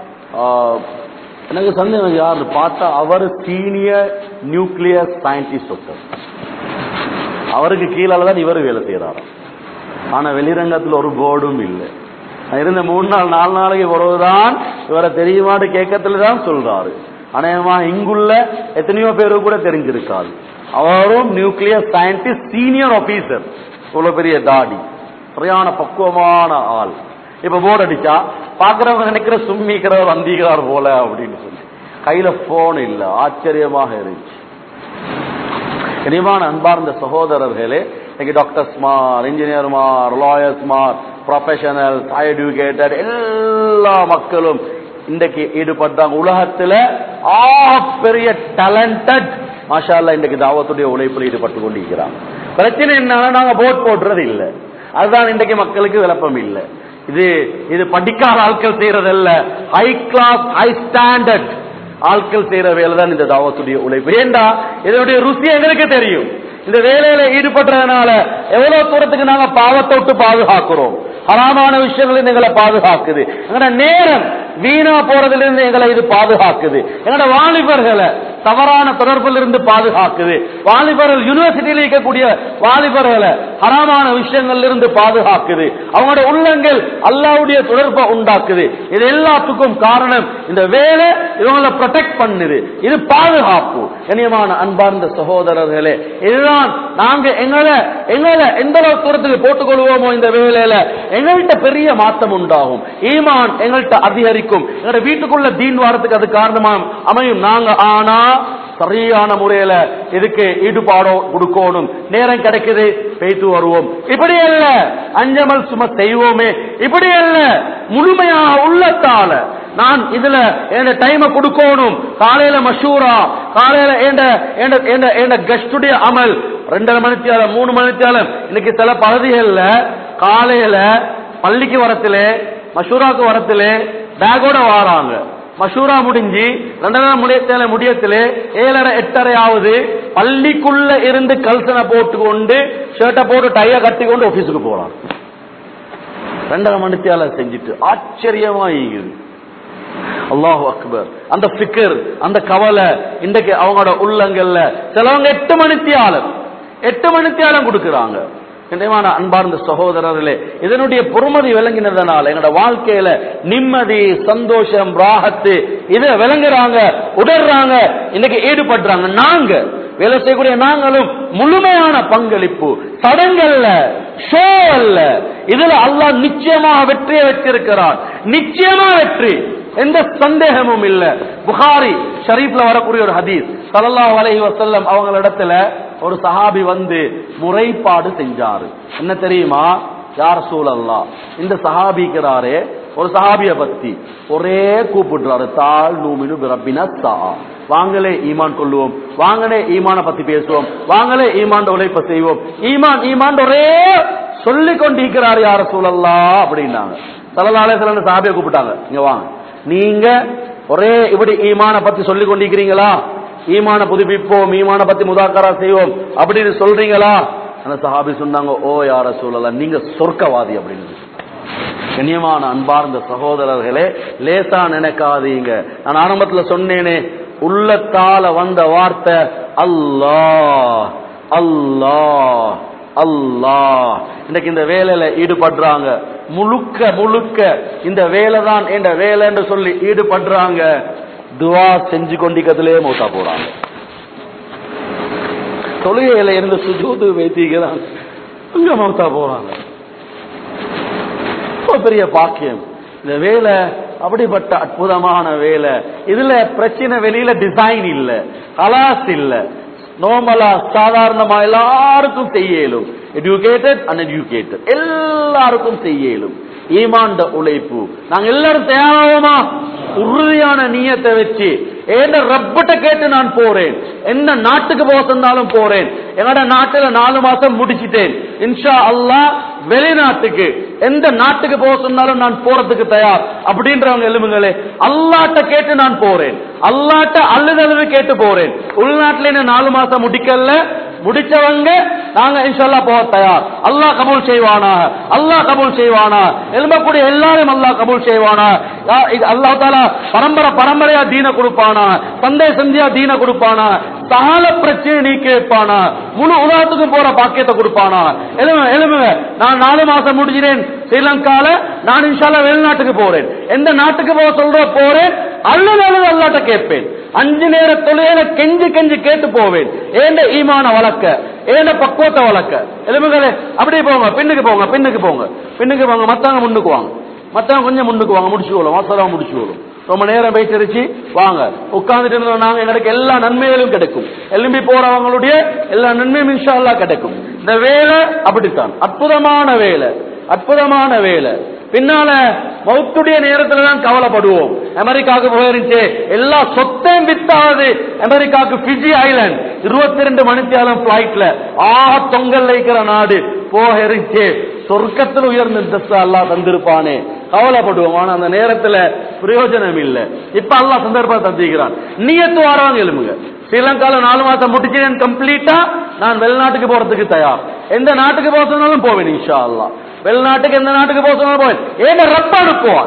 எனக்கு சந்தேகம் யார் பார்த்தா அவர் சீனியர் நியூக்ளியர் சயின்டிஸ்ட் ஒருத்தர் அவருக்கு கீழால தான் இவர் வேலை செய்யறாரு ஆனா வெளிரங்கத்துல ஒரு போர்டும் இல்லை நான் இருந்த மூணு நாள் நாலு நாளைக்கு பிறகுதான் இவரை தெரியுமான்னு கேட்கத்துல தான் சொல்றாரு அநேகமா இங்குள்ள எத்தனையோ பேருக்கு கூட தெரிஞ்சிருக்காது அவரும் நியூக்ளியர் சயின்டிஸ்ட் சீனியர் ஆபீசர் இவ்வளவு பெரிய தாடி சரியான பக்குவமான ஆள் இப்ப போர்டு அடிச்சா பாக்குறவங்க நினைக்கிற சும்மிக்கிறவர் வந்திக்கிறார் போல அப்படின்னு சொல்லி கையில போன் இல்ல ஆச்சரியமாக இருந்துச்சு கனிவான அன்பார்ந்த சகோதரர்களே இன்னைக்கு டாக்டர் ஸ்மார் இன்ஜினியர் மார் லாயர் ஸ்மார் ப்ரொஃபஷனல் எஜுகேட்டட் எல்லா மக்களும் இன்றைக்கு ஈடுபட்டாங்க உலகத்துல ஆ பெரிய டேலண்டட் மாஷா அல்லாஹ் இன்றைக்கு தாவத்துடைய உழைப்பில் ஈடுபட்டு கொண்டிருக்கிறாங்க பிரச்சனை என்னன்னா நாங்க போட் போடுறது இல்ல அதுதான் இன்றைக்கு மக்களுக்கு விளப்பம் இல்லை இது இது படிக்காத ஆட்கள் செய்யறதல்ல ஹை கிளாஸ் ஹை ஸ்டாண்டர்ட் ஆட்கள் செய்யற வேலை தான் இந்த தாவத்துடைய உழைப்பு ஏண்டா இதனுடைய ருசி எங்களுக்கு தெரியும் இந்த வேலையில ஈடுபடுறதுனால எவ்வளவு தூரத்துக்கு நாங்க பாவத்தை விட்டு பாதுகாக்கிறோம் ஹராமான விஷயங்களை எங்களை பாதுகாக்குது எங்களோட நேரம் வீணா போறதிலிருந்து எங்களை இது பாதுகாக்குது எங்களோட வாலிபர்களை தவறான தொடர்பில் இருந்து பாதுகாக்குது வாலிபர்கள் யூனிவர்சிட்டியில் இருக்கக்கூடிய வாலிபர்களை ஹராமான விஷயங்கள்ல இருந்து பாதுகாக்குது அவங்களோட உள்ளங்கள் அல்லாவுடைய தொடர்பை உண்டாக்குது இது எல்லாத்துக்கும் காரணம் இந்த வேலை இவங்களை ப்ரொடெக்ட் பண்ணுது இது பாதுகாப்பு கண்ணியமான அன்பார்ந்த சகோதரர்களே இதுதான் நாங்க எங்களை எங்களை எந்த அளவு தூரத்துக்கு போட்டுக்கொள்வோமோ இந்த வேலையில எங்கள்கிட்ட பெரிய மாற்றம் உண்டாகும் ஈமான் எங்கள்கிட்ட அதிகரிக்கும் எங்களோட வீட்டுக்குள்ள தீன் வாரத்துக்கு அது காரணமா அமையும் நாங்க ஆனா சரியான முறையில இதுக்கு ஈடுபாடோ கொடுக்கணும் நேரம் கிடைக்குது பேய்த்து வருவோம் இப்படி அல்ல அஞ்சமல் சும செய்வோமே இப்படி அல்ல முழுமையா உள்ளத்தால நான் இதுல என் டைமை கொடுக்கணும் காலையில மஷூரா காலையில ஏண்ட ஏண்ட ஏண்ட ஏண்ட கெஸ்டுடைய அமல் ரெண்டரை மணித்தியாலம் மூணு மணித்தியாலம் இன்னைக்கு சில பகுதிகள்ல காலையில பள்ளிக்கு வரத்திலே மஷூராக்கு வரத்திலே பேக்கோட வாராங்க மஷூரா முடிஞ்சு ரெண்டரை முடியத்தில முடியத்திலே ஏழரை எட்டரை ஆகுது பள்ளிக்குள்ள இருந்து கல்சனை போட்டுக்கொண்டு ஷர்ட்டை போட்டு டைய கட்டி கொண்டு ஆபீஸுக்கு போறாங்க ரெண்டரை மணித்தியால செஞ்சுட்டு ஆச்சரியமா ஈகுது அல்லாஹு அக்பர் அந்த ஃபிக்கர் அந்த கவலை இன்றைக்கு அவங்களோட உள்ளங்கள்ல சிலவங்க எட்டு மணித்தியாலம் எட்டு மணித்தியாலம் கொடுக்கறாங்க நினைவான அன்பார்ந்த சகோதரர்களே இதனுடைய பொறுமதி விளங்கினதுனால என்னோட வாழ்க்கையில நிம்மதி சந்தோஷம் ராகத்து இதை விளங்குறாங்க உடர்றாங்க இன்னைக்கு ஈடுபடுறாங்க நாங்க வேலை செய்யக்கூடிய நாங்களும் முழுமையான பங்களிப்பு தடங்கல்ல ஷோ அல்ல இதுல அல்லாஹ் நிச்சயமாக வெற்றியை வச்சிருக்கிறான் நிச்சயமா வெற்றி எந்த சந்தேகமும் இல்ல புகாரி ஷரீப்ல வரக்கூடிய ஒரு ஹதீஸ் ஸல்லல்லாஹு அலைஹி வஸல்லம் அவங்களிடத்துல ஒரு சஹாபி வந்து முறைப்பாடு செஞ்சாரு என்ன தெரியுமா யார் சூழல்லா இந்த சஹாபிக்கிறாரே ஒரு சஹாபிய பத்தி ஒரே கூப்பிடுறாரு தாழ் நூமினு பிரபின சா வாங்களே ஈமான் கொள்ளுவோம் வாங்களே ஈமான பத்தி பேசுவோம் வாங்களே ஈமான் உழைப்ப செய்வோம் ஈமான் ஈமான் ஒரே சொல்லிக் கொண்டிருக்கிறார் யார சூழல்லா அப்படின்னாங்க சலலாலே சில சஹாபிய கூப்பிட்டாங்க இங்க வாங்க நீங்க ஒரே இப்படி ஈமான பத்தி சொல்லிக் கொண்டிருக்கிறீங்களா ஈமான புதுப்பிப்போம் ஈமான பத்தி முதாக்கரா செய்வோம் அப்படின்னு சொல்றீங்களா அந்த சஹாபி சொன்னாங்க ஓ யார சூழலா நீங்க சொர்க்கவாதி அப்படின்னு கண்ணியமான அன்பார்ந்த சகோதரர்களே லேசா நினைக்காதீங்க நான் ஆரம்பத்துல சொன்னேனே உள்ளத்தால வந்த வார்த்தை அல்லாஹ் அல்லாஹ் அல்லாஹ் இன்னைக்கு இந்த வேலையில ஈடுபடுறாங்க முழுக்க முழுக்க இந்த வேலை தான் என்ற வேலைன்னு சொல்லி ஈடுபடுறாங்க துவா செஞ்சு கொண்டிருக்கிறதுலே மௌத்தா போறாங்க தொழுகையில இருந்து சுஜூது வைத்திக்கிறாங்க அங்க மௌத்தா போறாங்க ரொம்ப பெரிய பாக்கியம் இந்த வேலை அப்படிப்பட்ட அற்புதமான வேலை இதுல பிரச்சனை வெளியில டிசைன் இல்ல கலாஸ் இல்ல நோமலா சாதாரணமா எல்லாருக்கும் செய்யலும் எஜுகேட்டட் அன்எஜுகேட்டட் எல்லாருக்கும் செய்யலும் ஈமாண்ட உழைப்பு நாங்க எல்லாரும் தயாராகுமா உறுதியான நீயத்தை வச்சு ஏண்ட ரப்பிட்ட கேட்டு நான் போறேன் என்ன நாட்டுக்கு போக சொன்னாலும் போறேன் என்னோட நாட்டுல நாலு மாசம் முடிச்சிட்டேன் இன்ஷா அல்லாஹ் வெளிநாட்டுக்கு எந்த நாட்டுக்கு போக சொன்னாலும் நான் போறதுக்கு தயார் அப்படின்றவங்க எலும்புங்களே அல்லாட்ட கேட்டு நான் போறேன் அல்லாட்ட அழுதழுது கேட்டு போறேன் உள்நாட்டுல என்ன நாலு மாசம் முடிக்கல முடிச்சவங்க நாங்க இன்ஷால்லா போக தயார் அல்லாஹ் கபூல் செய்வானா அல்லாஹ் கபூல் செய்வானா எழும்பக்கூடிய எல்லாரும் அல்லாஹ் கபூல் செய்வானா யா- இது அல்லாஹ் தாலா பரம்பரை பரம்பரையா தீன கொடுப்பானா தந்தை சந்தியா தீன கொடுப்பானா சகால பிரச்சனை நீக்கி வைப்பானா முழு உலகத்துக்கும் போற பாக்கியத்தை கொடுப்பானா எழும எழுமுங்க நான் நாலு மாசம் முடிஞ்சிறேன் ஸ்ரீலங்கால நான் இன்ஷால்லா வெளிநாட்டுக்கு போறேன் எந்த நாட்டுக்கு போக சொல்ற போறேன் அல்லது அல்லது அல்லாட்ட கேட்பேன் அஞ்சு நேர தொழில கெஞ்சி கெஞ்சி கேட்டு போவேன் ஏண்ட ஈமான வளர்க்க ஏண்ட பக்குவத்தை வளர்க்க எலும்புகளே அப்படியே போங்க பின்னுக்கு போங்க பின்னுக்கு போங்க பின்னுக்கு போங்க மத்தவங்க முன்னுக்கு வாங்க மத்தவங்க கொஞ்சம் முன்னுக்கு வாங்க முடிச்சு கொள்ளும் மசலாம் முடிச்சு கொள்ளும் ரொம்ப நேரம் போயிட்டு வாங்க உட்கார்ந்துட்டு இருந்தோம் நாங்க எங்களுக்கு எல்லா நன்மைகளும் கிடைக்கும் எலும்பி போறவங்களுடைய எல்லா நன்மையும் இன்ஷா அல்லாஹ் கிடைக்கும் இந்த வேலை அப்படித்தான் அற்புதமான வேலை அற்புதமான வேலை பின்னால மௌத்துடைய நேரத்துல தான் கவலைப்படுவோம் அமெரிக்காவுக்கு போயிருந்துச்சு எல்லா சொத்தையும் வித்தாவது அமெரிக்காவுக்கு பிஜி ஐலாண்ட் இருபத்தி ரெண்டு மணித்தியாலம் பிளைட்ல ஆக தொங்கல் வைக்கிற நாடு போக இருந்துச்சு சொர்க்கத்தில் உயர்ந்த தஸ்து அல்லாஹ் தந்திருப்பானே கவலைப்படுவோம் ஆனா அந்த நேரத்துல பிரயோஜனம் இல்ல இப்ப அல்லாஹ் சந்தர்ப்பம் தந்திக்கிறான் நீயத்து வாரவங்க எழுமுங்க ஸ்ரீலங்கால நாலு மாசம் முடிச்சு கம்ப்ளீட்டா நான் வெளிநாட்டுக்கு போறதுக்கு தயார் எந்த நாட்டுக்கு போக சொன்னாலும் போவேன் இன்ஷா அல்லாஹ் வெளிநாட்டுக்கு எந்த நாட்டுக்கு போக சொன்னாலும் போவேன் ஏன் ரப்ப அனுப்புவான்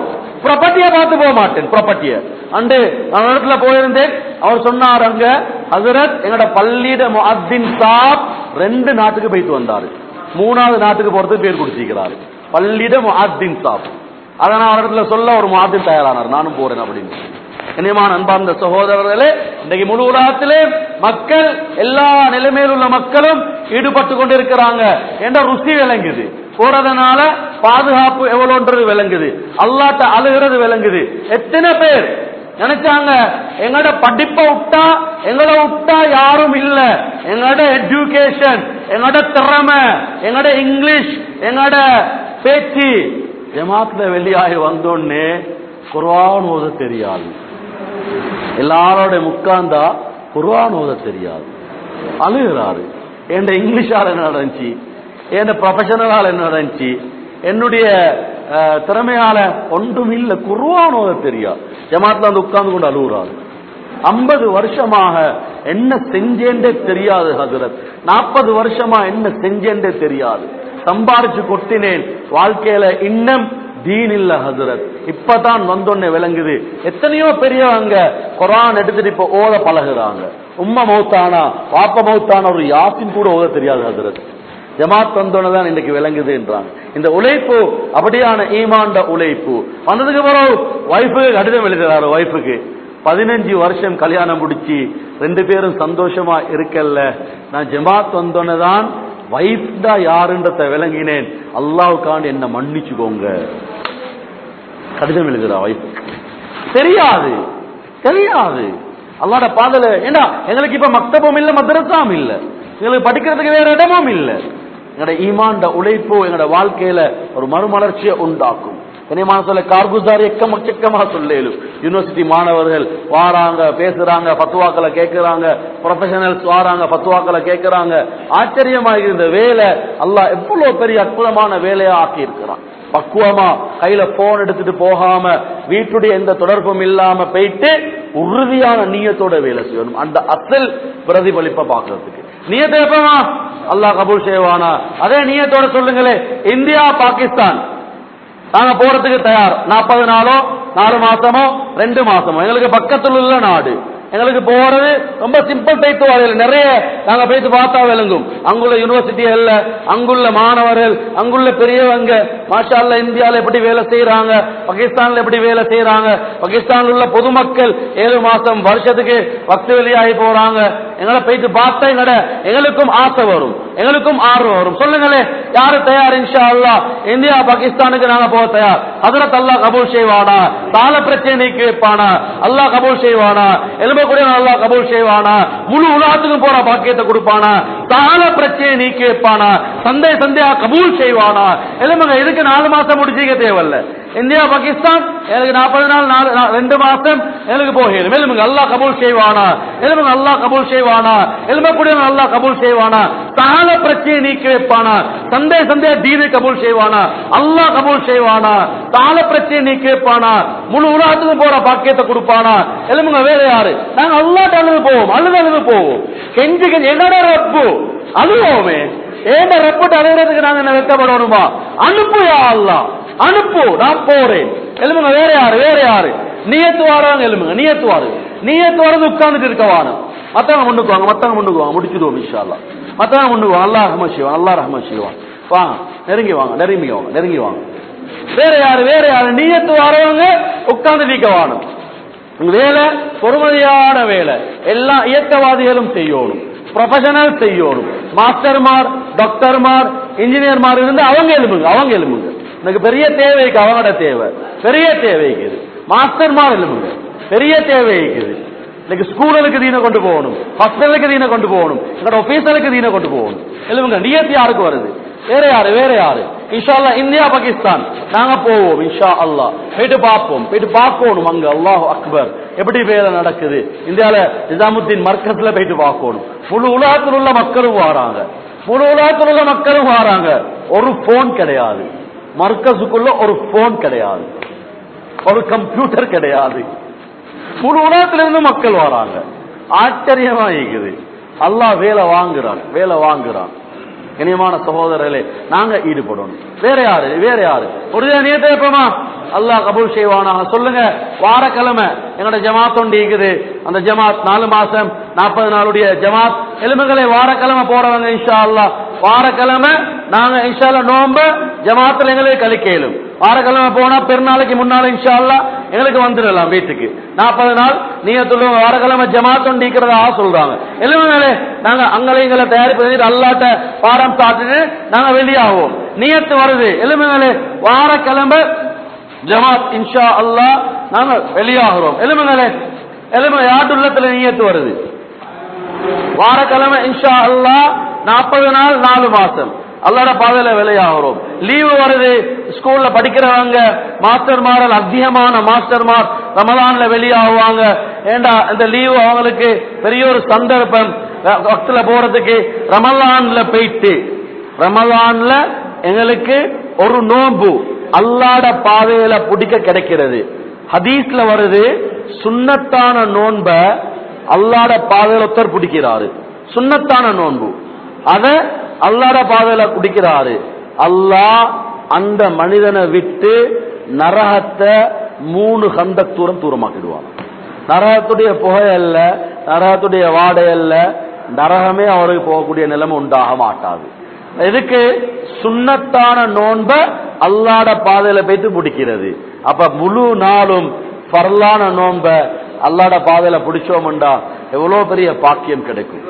ப்ராப்பர்ட்டியை பார்த்து போக மாட்டேன் ப்ராப்பர்ட்டிய அண்டு நான் ஒரு இடத்துல போயிருந்தேன் அவர் சொன்னார் அங்க ஹசரத் எங்கட பள்ளியிட முஅத்தின் சாப் ரெண்டு நாட்டுக்கு போயிட்டு வந்தாரு மூணாவது நாட்டுக்கு போறதுக்கு பேர் கொடுத்திருக்கிறாரு பள்ளியிட முஅத்தின் சாப் அதை நான் ஒரு இடத்துல சொல்ல ஒரு முஅத்தின் தயாரானார் நானும் போறேன் அப்படின்னு கண்ணியமான அன்பார்ந்த சகோதரர்களே இன்றைக்கு முழு உலகத்திலே மக்கள் எல்லா நிலைமையில் உள்ள மக்களும் ஈடுபட்டு கொண்டிருக்கிறாங்க என்ற ருசி விளங்குது போறதுனால பாதுகாப்பு எவ்வளோன்றது விளங்குது அல்லாட்ட அழுகிறது விளங்குது எத்தனை பேர் நினைச்சாங்க எங்கட படிப்பை விட்டா எங்களை விட்டா யாரும் இல்ல எங்கட எஜுகேஷன் எங்கட திறமை எங்கட இங்கிலீஷ் எங்கட பேச்சு ஜமாத்துல வெளியாகி வந்தோடனே குர்ஆன் ஓத தெரியாது எல்லாரோட உட்கார்ந்தா குர்ஆன் ஓத தெரியாது அழுகிறாரு என் இங்கிலீஷால என்ன நடந்துச்சு என் ப்ரொஃபஷனலால என்ன நடந்துச்சு என்னுடைய அஹ், திறமையால ஒன்றும் இல்ல குர்ஆன் ஓத தெரியாது ஜமாத்ல வந்து உட்கார்ந்து கொண்டு அழுகுறாரு ஐம்பது வருஷமாக என்ன செஞ்சேன்றே தெரியாது ஹசரத் நாற்பது வருஷமா என்ன செஞ்சேன்றே தெரியாது சம்பாரிச்சு கொட்டினேன் வாழ்க்கையில இன்னும் தீன் இல்ல ஹசரத் இப்பதான் வந்தோன்னே விளங்குது எத்தனையோ பெரியவங்க குரான் எடுத்துட்டு இப்ப ஓத பழகுறாங்க உம்மா மௌத்தானா பாப்ப மௌத்தான ஒரு யாசின் கூட ஓத தெரியாது ஹசரத் ஜமாத் வந்தோன்னு இன்னைக்கு விளங்குதுன்றாங்க இந்த உழைப்பு அப்படியான ஈமாண்ட உழைப்பு வந்ததுக்கு பிறகு வைஃபுக்கு கடிதம் எழுதுறாரு வைஃபுக்கு பதினஞ்சு வருஷம் கல்யாணம் முடிச்சு ரெண்டு பேரும் சந்தோஷமா இருக்கல்ல நான் ஜமாத் வந்தோன்னு தான் வைஃப் தான் யாருன்றத விளங்கினேன் அல்லாவுக்காண்டு என்ன மன்னிச்சுக்கோங்க கடிதம் எழுதுறா வைஃப் தெரியாது தெரியாது அல்லாட பாதல ஏண்டா எங்களுக்கு இப்ப மக்தபம் இல்ல மதரசாம் இல்ல எங்களுக்கு படிக்கிறதுக்கு வேற இடமும் இல்ல எங்களோட ஈமாண்ட உழைப்பு எங்களோட வாழ்க்கையில ஒரு மறுமலர்ச்சியை உண்டாக்கும் கனியமான சொல்ல கார்குசாரி எக்கம் எக்கமா சொல்லேலும் யூனிவர்சிட்டி மாணவர்கள் வாராங்க பேசுறாங்க பத்துவாக்களை கேட்கிறாங்க ப்ரொஃபஷனல்ஸ் வாராங்க பத்துவாக்களை கேட்கிறாங்க ஆச்சரியமா இந்த வேலை அல்லாஹ் எவ்வளவு பெரிய அற்புதமான வேலையா ஆக்கி இருக்கிறான் பக்குவமா கையில போன் எடுத்துட்டு போகாம வீட்டுடைய எந்த தொடர்பும் இல்லாம போயிட்டு உறுதியான நீயத்தோட வேலை செய்யணும் அந்த அசல் பிரதிபலிப்பை பாக்குறதுக்கு நீயத்தை எப்பமா அல்லாஹ் கபூல் செய்வானா அதே நீயத்தோட சொல்லுங்களே இந்தியா பாகிஸ்தான் நாங்க போறதுக்கு தயார் நாற்பது நாளோ நாலு மாசமோ ரெண்டு மாசமோ எங்களுக்கு பக்கத்தில் உள்ள நாடு எங்களுக்கு போறது ரொம்ப சிம்பிள் டைத்து வரையில் நிறைய நாங்க போயிட்டு பார்த்தா விளங்கும் அங்குள்ள யூனிவர்சிட்டிகள்ல அங்குள்ள மாணவர்கள் அங்குள்ள பெரியவங்க மாஷா அல்லாஹ் இந்தியால எப்படி வேலை செய்யறாங்க பாகிஸ்தான்ல எப்படி வேலை செய்யறாங்க பாகிஸ்தான்ல உள்ள பொதுமக்கள் ஏழு மாசம் வருஷத்துக்கு வக்து வெளியாகி போறாங்க எங்களை போயிட்டு பார்த்தா எங்கட எங்களுக்கும் ஆசை வரும் எங்களுக்கும் ஆர்வம் வரும் சொல்லுங்களே யாரு தயார் இன்ஷா அல்லாஹ் இந்தியா பாகிஸ்தானுக்கு நாங்க போக தயார் ஹதரத் அல்லாஹ் கபூல் செய்வானா தாள பிரச்சனைக்கு வைப்பானா அல்லாஹ் கபூல் செய்வானா எலும்பை கூட அல்லாஹ் கபூல் செய்வானா முழு உலகத்துக்கும் போற பாக்கியத்தை கொடுப்பானா தாள பிரச்சனை நீக்கி வைப்பானா சந்தை சந்தையா கபூல் செய்வானா எலும்புங்க இதுக்கு நாலு மாசம் முடிச்சிக்க தேவையில்ல இந்தியா பாகிஸ்தான் எனக்கு நாற்பது நாள் நாலு நா- ரெண்டு மாசம் எனக்கு போகிறேன் எலும்புங்க அல்லாஹ் கபூல் செய்வானா எலும்புங்க அல்லாஹ் கபூல் செய்வானா எலும்பக்கூடிய அல்லாஹ் கபூல் செய்வானா தாள பிரச்சனை நீக்கி வைப்பானா சந்தை சந்தையா தீனை கபூல் செய்வானா அல்லாஹ் கபூல் செய்வானா தாள பிரச்சனை நீக்கி வைப்பானா முழு உலகத்துக்கும் போற பாக்கியத்தை கொடுப்பானா எலும்புங்க வேற யாரு நாங்க அல்லாட்ட அழுது போவோம் அழுது அழுது போவோம் கெஞ்சி கெஞ்சி என்னோட ரப்பு அழுவோமே ஏண்ட ரப்புட்டு அழுகிறதுக்கு நாங்க என்ன வெக்கப்படணுமா அனுப்பு யா அல்லாஹ் அனுப்பு நான் போறேன் எலும்புங்க வேற யாரு வேற யாரு நீயத்து வாரவங்க எலும்புங்க நீயத்து வாருங்க நீயத்து வரது உட்கார்ந்துட்டு இருக்க வானம் மத்தவங்க முன்னுக்கு வாங்க மத்தவங்க முன்னுக்கு வாங்க முடிச்சிடுவோம் இன்ஷா அல்லாஹ் மத்தவங்க முன்னுக்கு வாங்க அல்லாஹ் ரஹ்மத் செய்வான் அல்லாஹ் ரஹ்மத் செய்வான் வாங்க நெருங்கி வாங்க நெருங்கி வாங்க நெருங்கி வாங்க வேற யாரு வேற யாரு நீயத்து வரவங்க உட்கார்ந்து நீக்க வாணும் உங்க வேலை பொறுமதியான வேலை எல்லா இயக்கவாதிகளும் செய்யணும் ப்ரொஃபஷனல் செய்யணும் மாஸ்டர்மார் டாக்டர்மார் இன்ஜினியர்மார் இருந்து அவங்க எலும்புங்க அவங்க எலும்புங்க எனக்கு பெரிய தேவைக்கு அவங்களோட தேவை பெரிய தேவைக்கு இது மாஸ்டர்மார் எலும்புங்க பெரிய தேவை இருக்குது இன்னைக்கு ஸ்கூலுக்கு தீன கொண்டு போகணும் ஹாஸ்பிட்டலுக்கு தீன கொண்டு போகணும் எங்களோட ஆபீஸருக்கு தீன கொண்டு போகணும் எலும்புங்க நியத்து யாருக்கு வருது வேற யாரு வேற யாரு இன்ஷா அல்லாஹ் இந்தியா பாகிஸ்தான் நாங்க போவோம் இன்ஷா அல்லாஹ் போயிட்டு பார்ப்போம் போயிட்டு பார்க்கணும் அங்க அல்லாஹ் அக்பர் எப்படி வேலை நடக்குது இந்தியால நிசாமுத்தீன் மர்க்கஸ்ல போயிட்டு பார்க்கணும் முழு உலகத்தில் உள்ள மக்களும் வராங்க முழு உலகத்தில் உள்ள மக்களும் வராங்க ஒரு போன் கிடையாது மர்க்கஸுக்குள்ள ஒரு போன் கிடையாது ஒரு கம்ப்யூட்டர் கிடையாது முழு உலகத்திலிருந்து மக்கள் வராங்க ஆச்சரியமா இருக்குது அல்லாஹ் வேலை வாங்குறான் வேலை வாங்குறான் கனியமான சகோதரர்களே நாங்க ஈடுபடணும் வேற யாரு வேற யாரு ஒரு நியத்தை வைப்போமா அல்லாஹ் கபூல் செய்வானாக சொல்லுங்க வாரக்கிழமை எங்களோட ஜமாத் ஒன்று இருக்குது அந்த ஜமாத் நாலு மாசம் நாற்பது நாளுடைய ஜமாத் எலும்புகளை வாரக்கிழமை போறவங்க இன்ஷா அல்லாஹ் வாரக்கிழமை நாங்க இன்ஷா அல்லாஹ் நோம்ப ஜமாத்துல எங்களுக்கு கழிக்கலும் வாரக்கிழமை போனா பெருநாளைக்கு முன்னால இன்ஷா அல்லாஹ் எங்களுக்கு வந்துடலாம் வீட்டுக்கு நாற்பது நாள் நீங்க சொல்லுவாங்க வாரக்கிழமை ஜமாத் ஒண்டிக்கிறதா சொல்றாங்க எலும்புகளே நாங்க அங்கலைங்களை தயாரிப்பு செஞ்சுட்டு அல்லாட்ட பாடம் சாப்பிட்டுட்டு நாங்க வெளியாகுவோம் நியத்து வருது எலும்புகளே வாரக்கிழமை ஜமாத் இன்ஷா அல்லாஹ் நாங்க வெளியாகிறோம் எலும்புங்களே எலும்பு யாட்டுள்ளத்துல நீயத்து வருது வாரக்கிழமை இன்ஷா அல்லாஹ் நாற்பது நாள் நாலு மாசம் அல்லாட பாதையில வெளியாகிறோம் லீவு வருது ஸ்கூல்ல படிக்கிறவங்க மாஸ்டர் மாரல் அதிகமான மாஸ்டர் மார் ரமலான்ல வெளியாகுவாங்க ஏண்டா இந்த லீவு அவங்களுக்கு பெரிய ஒரு சந்தர்ப்பம் வக்துல போறதுக்கு ரமலான்ல போயிட்டு ரமலான்ல எங்களுக்கு ஒரு நோம்பு அல்லாட பாதையில பிடிக்க கிடைக்கிறது ஹதீஸ்ல வருது சுன்னத்தான நோன்ப அல்லாட பாதையில ஒருத்தர் பிடிக்கிறாரு சுன்னத்தான நோன்பு அத அல்லாட பாதையில குடிக்கிறாரு அல்லாஹ் அந்த மனிதனை விட்டு நரகத்தை மூணு கந்த தூரம் தூரமாக்கிடுவான் நரகத்துடைய புகை அல்ல நரகத்துடைய வாடை அல்ல நரகமே அவருக்கு போகக்கூடிய நிலைமை உண்டாக மாட்டாது எதுக்கு சுண்ணத்தான நோன்ப அல்லாட பாதையில போயிட்டு பிடிக்கிறது அப்ப முழு நாளும் பரலான நோன்ப அல்லாட பாதையில பிடிச்சோம்டா எவ்வளவு பெரிய பாக்கியம் கிடைக்கும்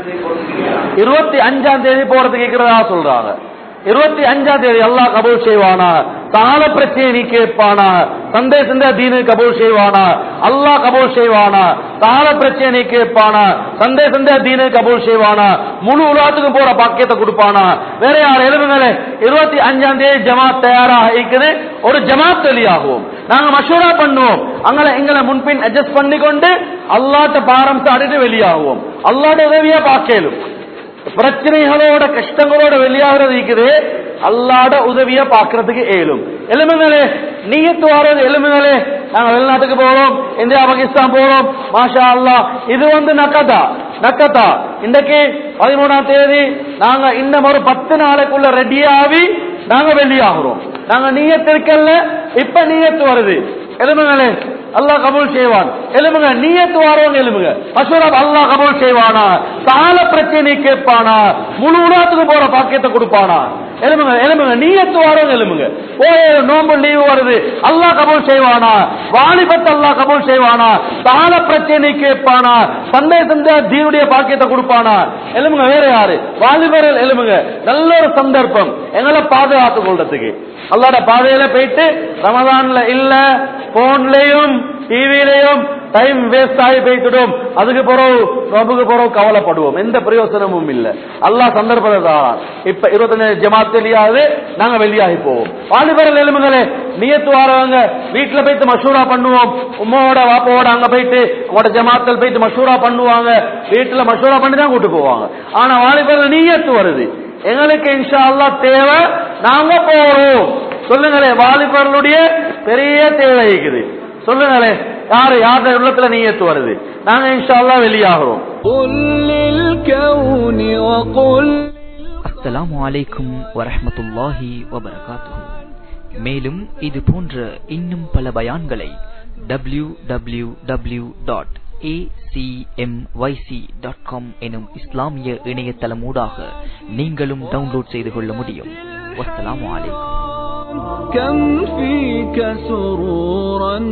இருபத்தி அஞ்சாம் தேதி போறதுக்கு இருக்கிறதா சொல்றாங்க இருபத்தி அஞ்சாம் தேதி அல்லாஹ் கபூல் செய்வானா கால பிரச்சனை நீ கேட்பானா சந்தே சந்தே தீனு கபூல் செய்வானா அல்லாஹ் கபூல் செய்வானா கால பிரச்சனை நீ கேட்பானா சந்தே சந்தே தீனு கபூல் செய்வானா முழு உலகத்துக்கும் போற பாக்கியத்தை கொடுப்பானா வேற யார் எழுதுங்களே இருபத்தி அஞ்சாம் தேதி ஜமாத் தயாராக இருக்குது ஒரு ஜமாத் வெளியாகுவோம் நாங்க மஷூரா பண்ணுவோம் அங்களை எங்களை முன்பின் அட்ஜஸ்ட் பண்ணி கொண்டு அல்லாட்ட பாரம் சாடிட்டு வெளியாகுவோம் அல்லாட உதவியா பார்க்கலும் பிரச்சனைகளோட கஷ்டங்களோட வெளியாகிறது இருக்குது அல்லாட உதவிய பாக்குறதுக்கு ஏழும் எலும்புகளே நீயத்து வாரது எலும்புகளே நாங்க வெளிநாட்டுக்கு போறோம் இந்தியா பாகிஸ்தான் போறோம் மாஷா அல்லா இது வந்து நக்கதா நக்கதா இன்றைக்கு பதிமூணாம் தேதி நாங்க இன்னும் ஒரு பத்து நாளைக்குள்ள ரெடி ஆகி நாங்க வெளியாகிறோம் நாங்க நீயத்து இருக்கல இப்ப நீயத்து வருது எலும்புகளே அல்லாஹ் கபூல் செய்வான் எலும்புங்க நீயத்து வாரவங்க எலும்புங்க மசூரா அல்லாஹ் கபூல் செய்வானா கால பிரச்சனை கேட்பானா முழு உலகத்துக்கு போற பாக்கியத்தை கொடுப்பானா எலும்புங்க எலும்புங்க நீயத்து வாரவங்க எலும்புங்க ஓ நோம்பு லீவு வருது அல்லாஹ் கபூல் செய்வானா வாலிபத்தை அல்லாஹ் கபூல் செய்வானா கால பிரச்சனை கேட்பானா சந்தை சந்த தீனுடைய பாக்கியத்தை கொடுப்பானா எலும்புங்க வேற யாரு வாலிபர்கள் எலும்புங்க நல்ல ஒரு சந்தர்ப்பம் எங்களை பாதுகாத்துக் கொள்றதுக்கு அல்லாட பாதையில போயிட்டு ரமதான்ல இல்ல போன்லயும் டிவிலையும் டைம் வேஸ்ட் ஆகி போய்த்துடும் அதுக்கு பிறகு நோம்புக்கு பிறகு கவலைப்படுவோம் எந்த பிரயோசனமும் இல்ல அல்லாஹ் சந்தர்ப்பத்தை தாரான் இப்ப இருபத்தஞ்சு ஜமாத் வெளியாகுது நாங்க வெளியாகி போவோம் வாலிபர்கள் எலும்புகளே நியத்து வாரவங்க வீட்டுல போயிட்டு மஷூரா பண்ணுவோம் உம்மாவோட வாப்பாவோட அங்க போயிட்டு உங்களோட ஜமாத்தில் போயிட்டு மஷூரா பண்ணுவாங்க வீட்டுல மஷூரா பண்ணி தான் கூட்டு போவாங்க ஆனா வாலிபர்கள் நீயத்து வருது எங்களுக்கு இன்ஷா அல்லாஹ் தேவை நாங்க போறோம் சொல்லுங்களே வாலிபர்களுடைய பெரிய தேவை இருக்குது சொல்லுங்களே யாரு யாரு உள்ளத்துல நீயத்து வருது நாங்க இன்ஷா அல்லாஹ் வெளியாகிறோம் قل للكون وقل அஸ்ஸலாமு அலைக்கும் வரஹ்மத்துல்லாஹி வபரகாத்துஹு மேலும் இது போன்ற இன்னும் பல பயான்களை W W W dot dot com எனும் இஸ்லாமிய இணையதளமூடாக நீங்களும் டவுன்லோட் செய்து கொள்ள முடியும் வஸ்ஸலாமு அலைக்கும் كم فيك سرورا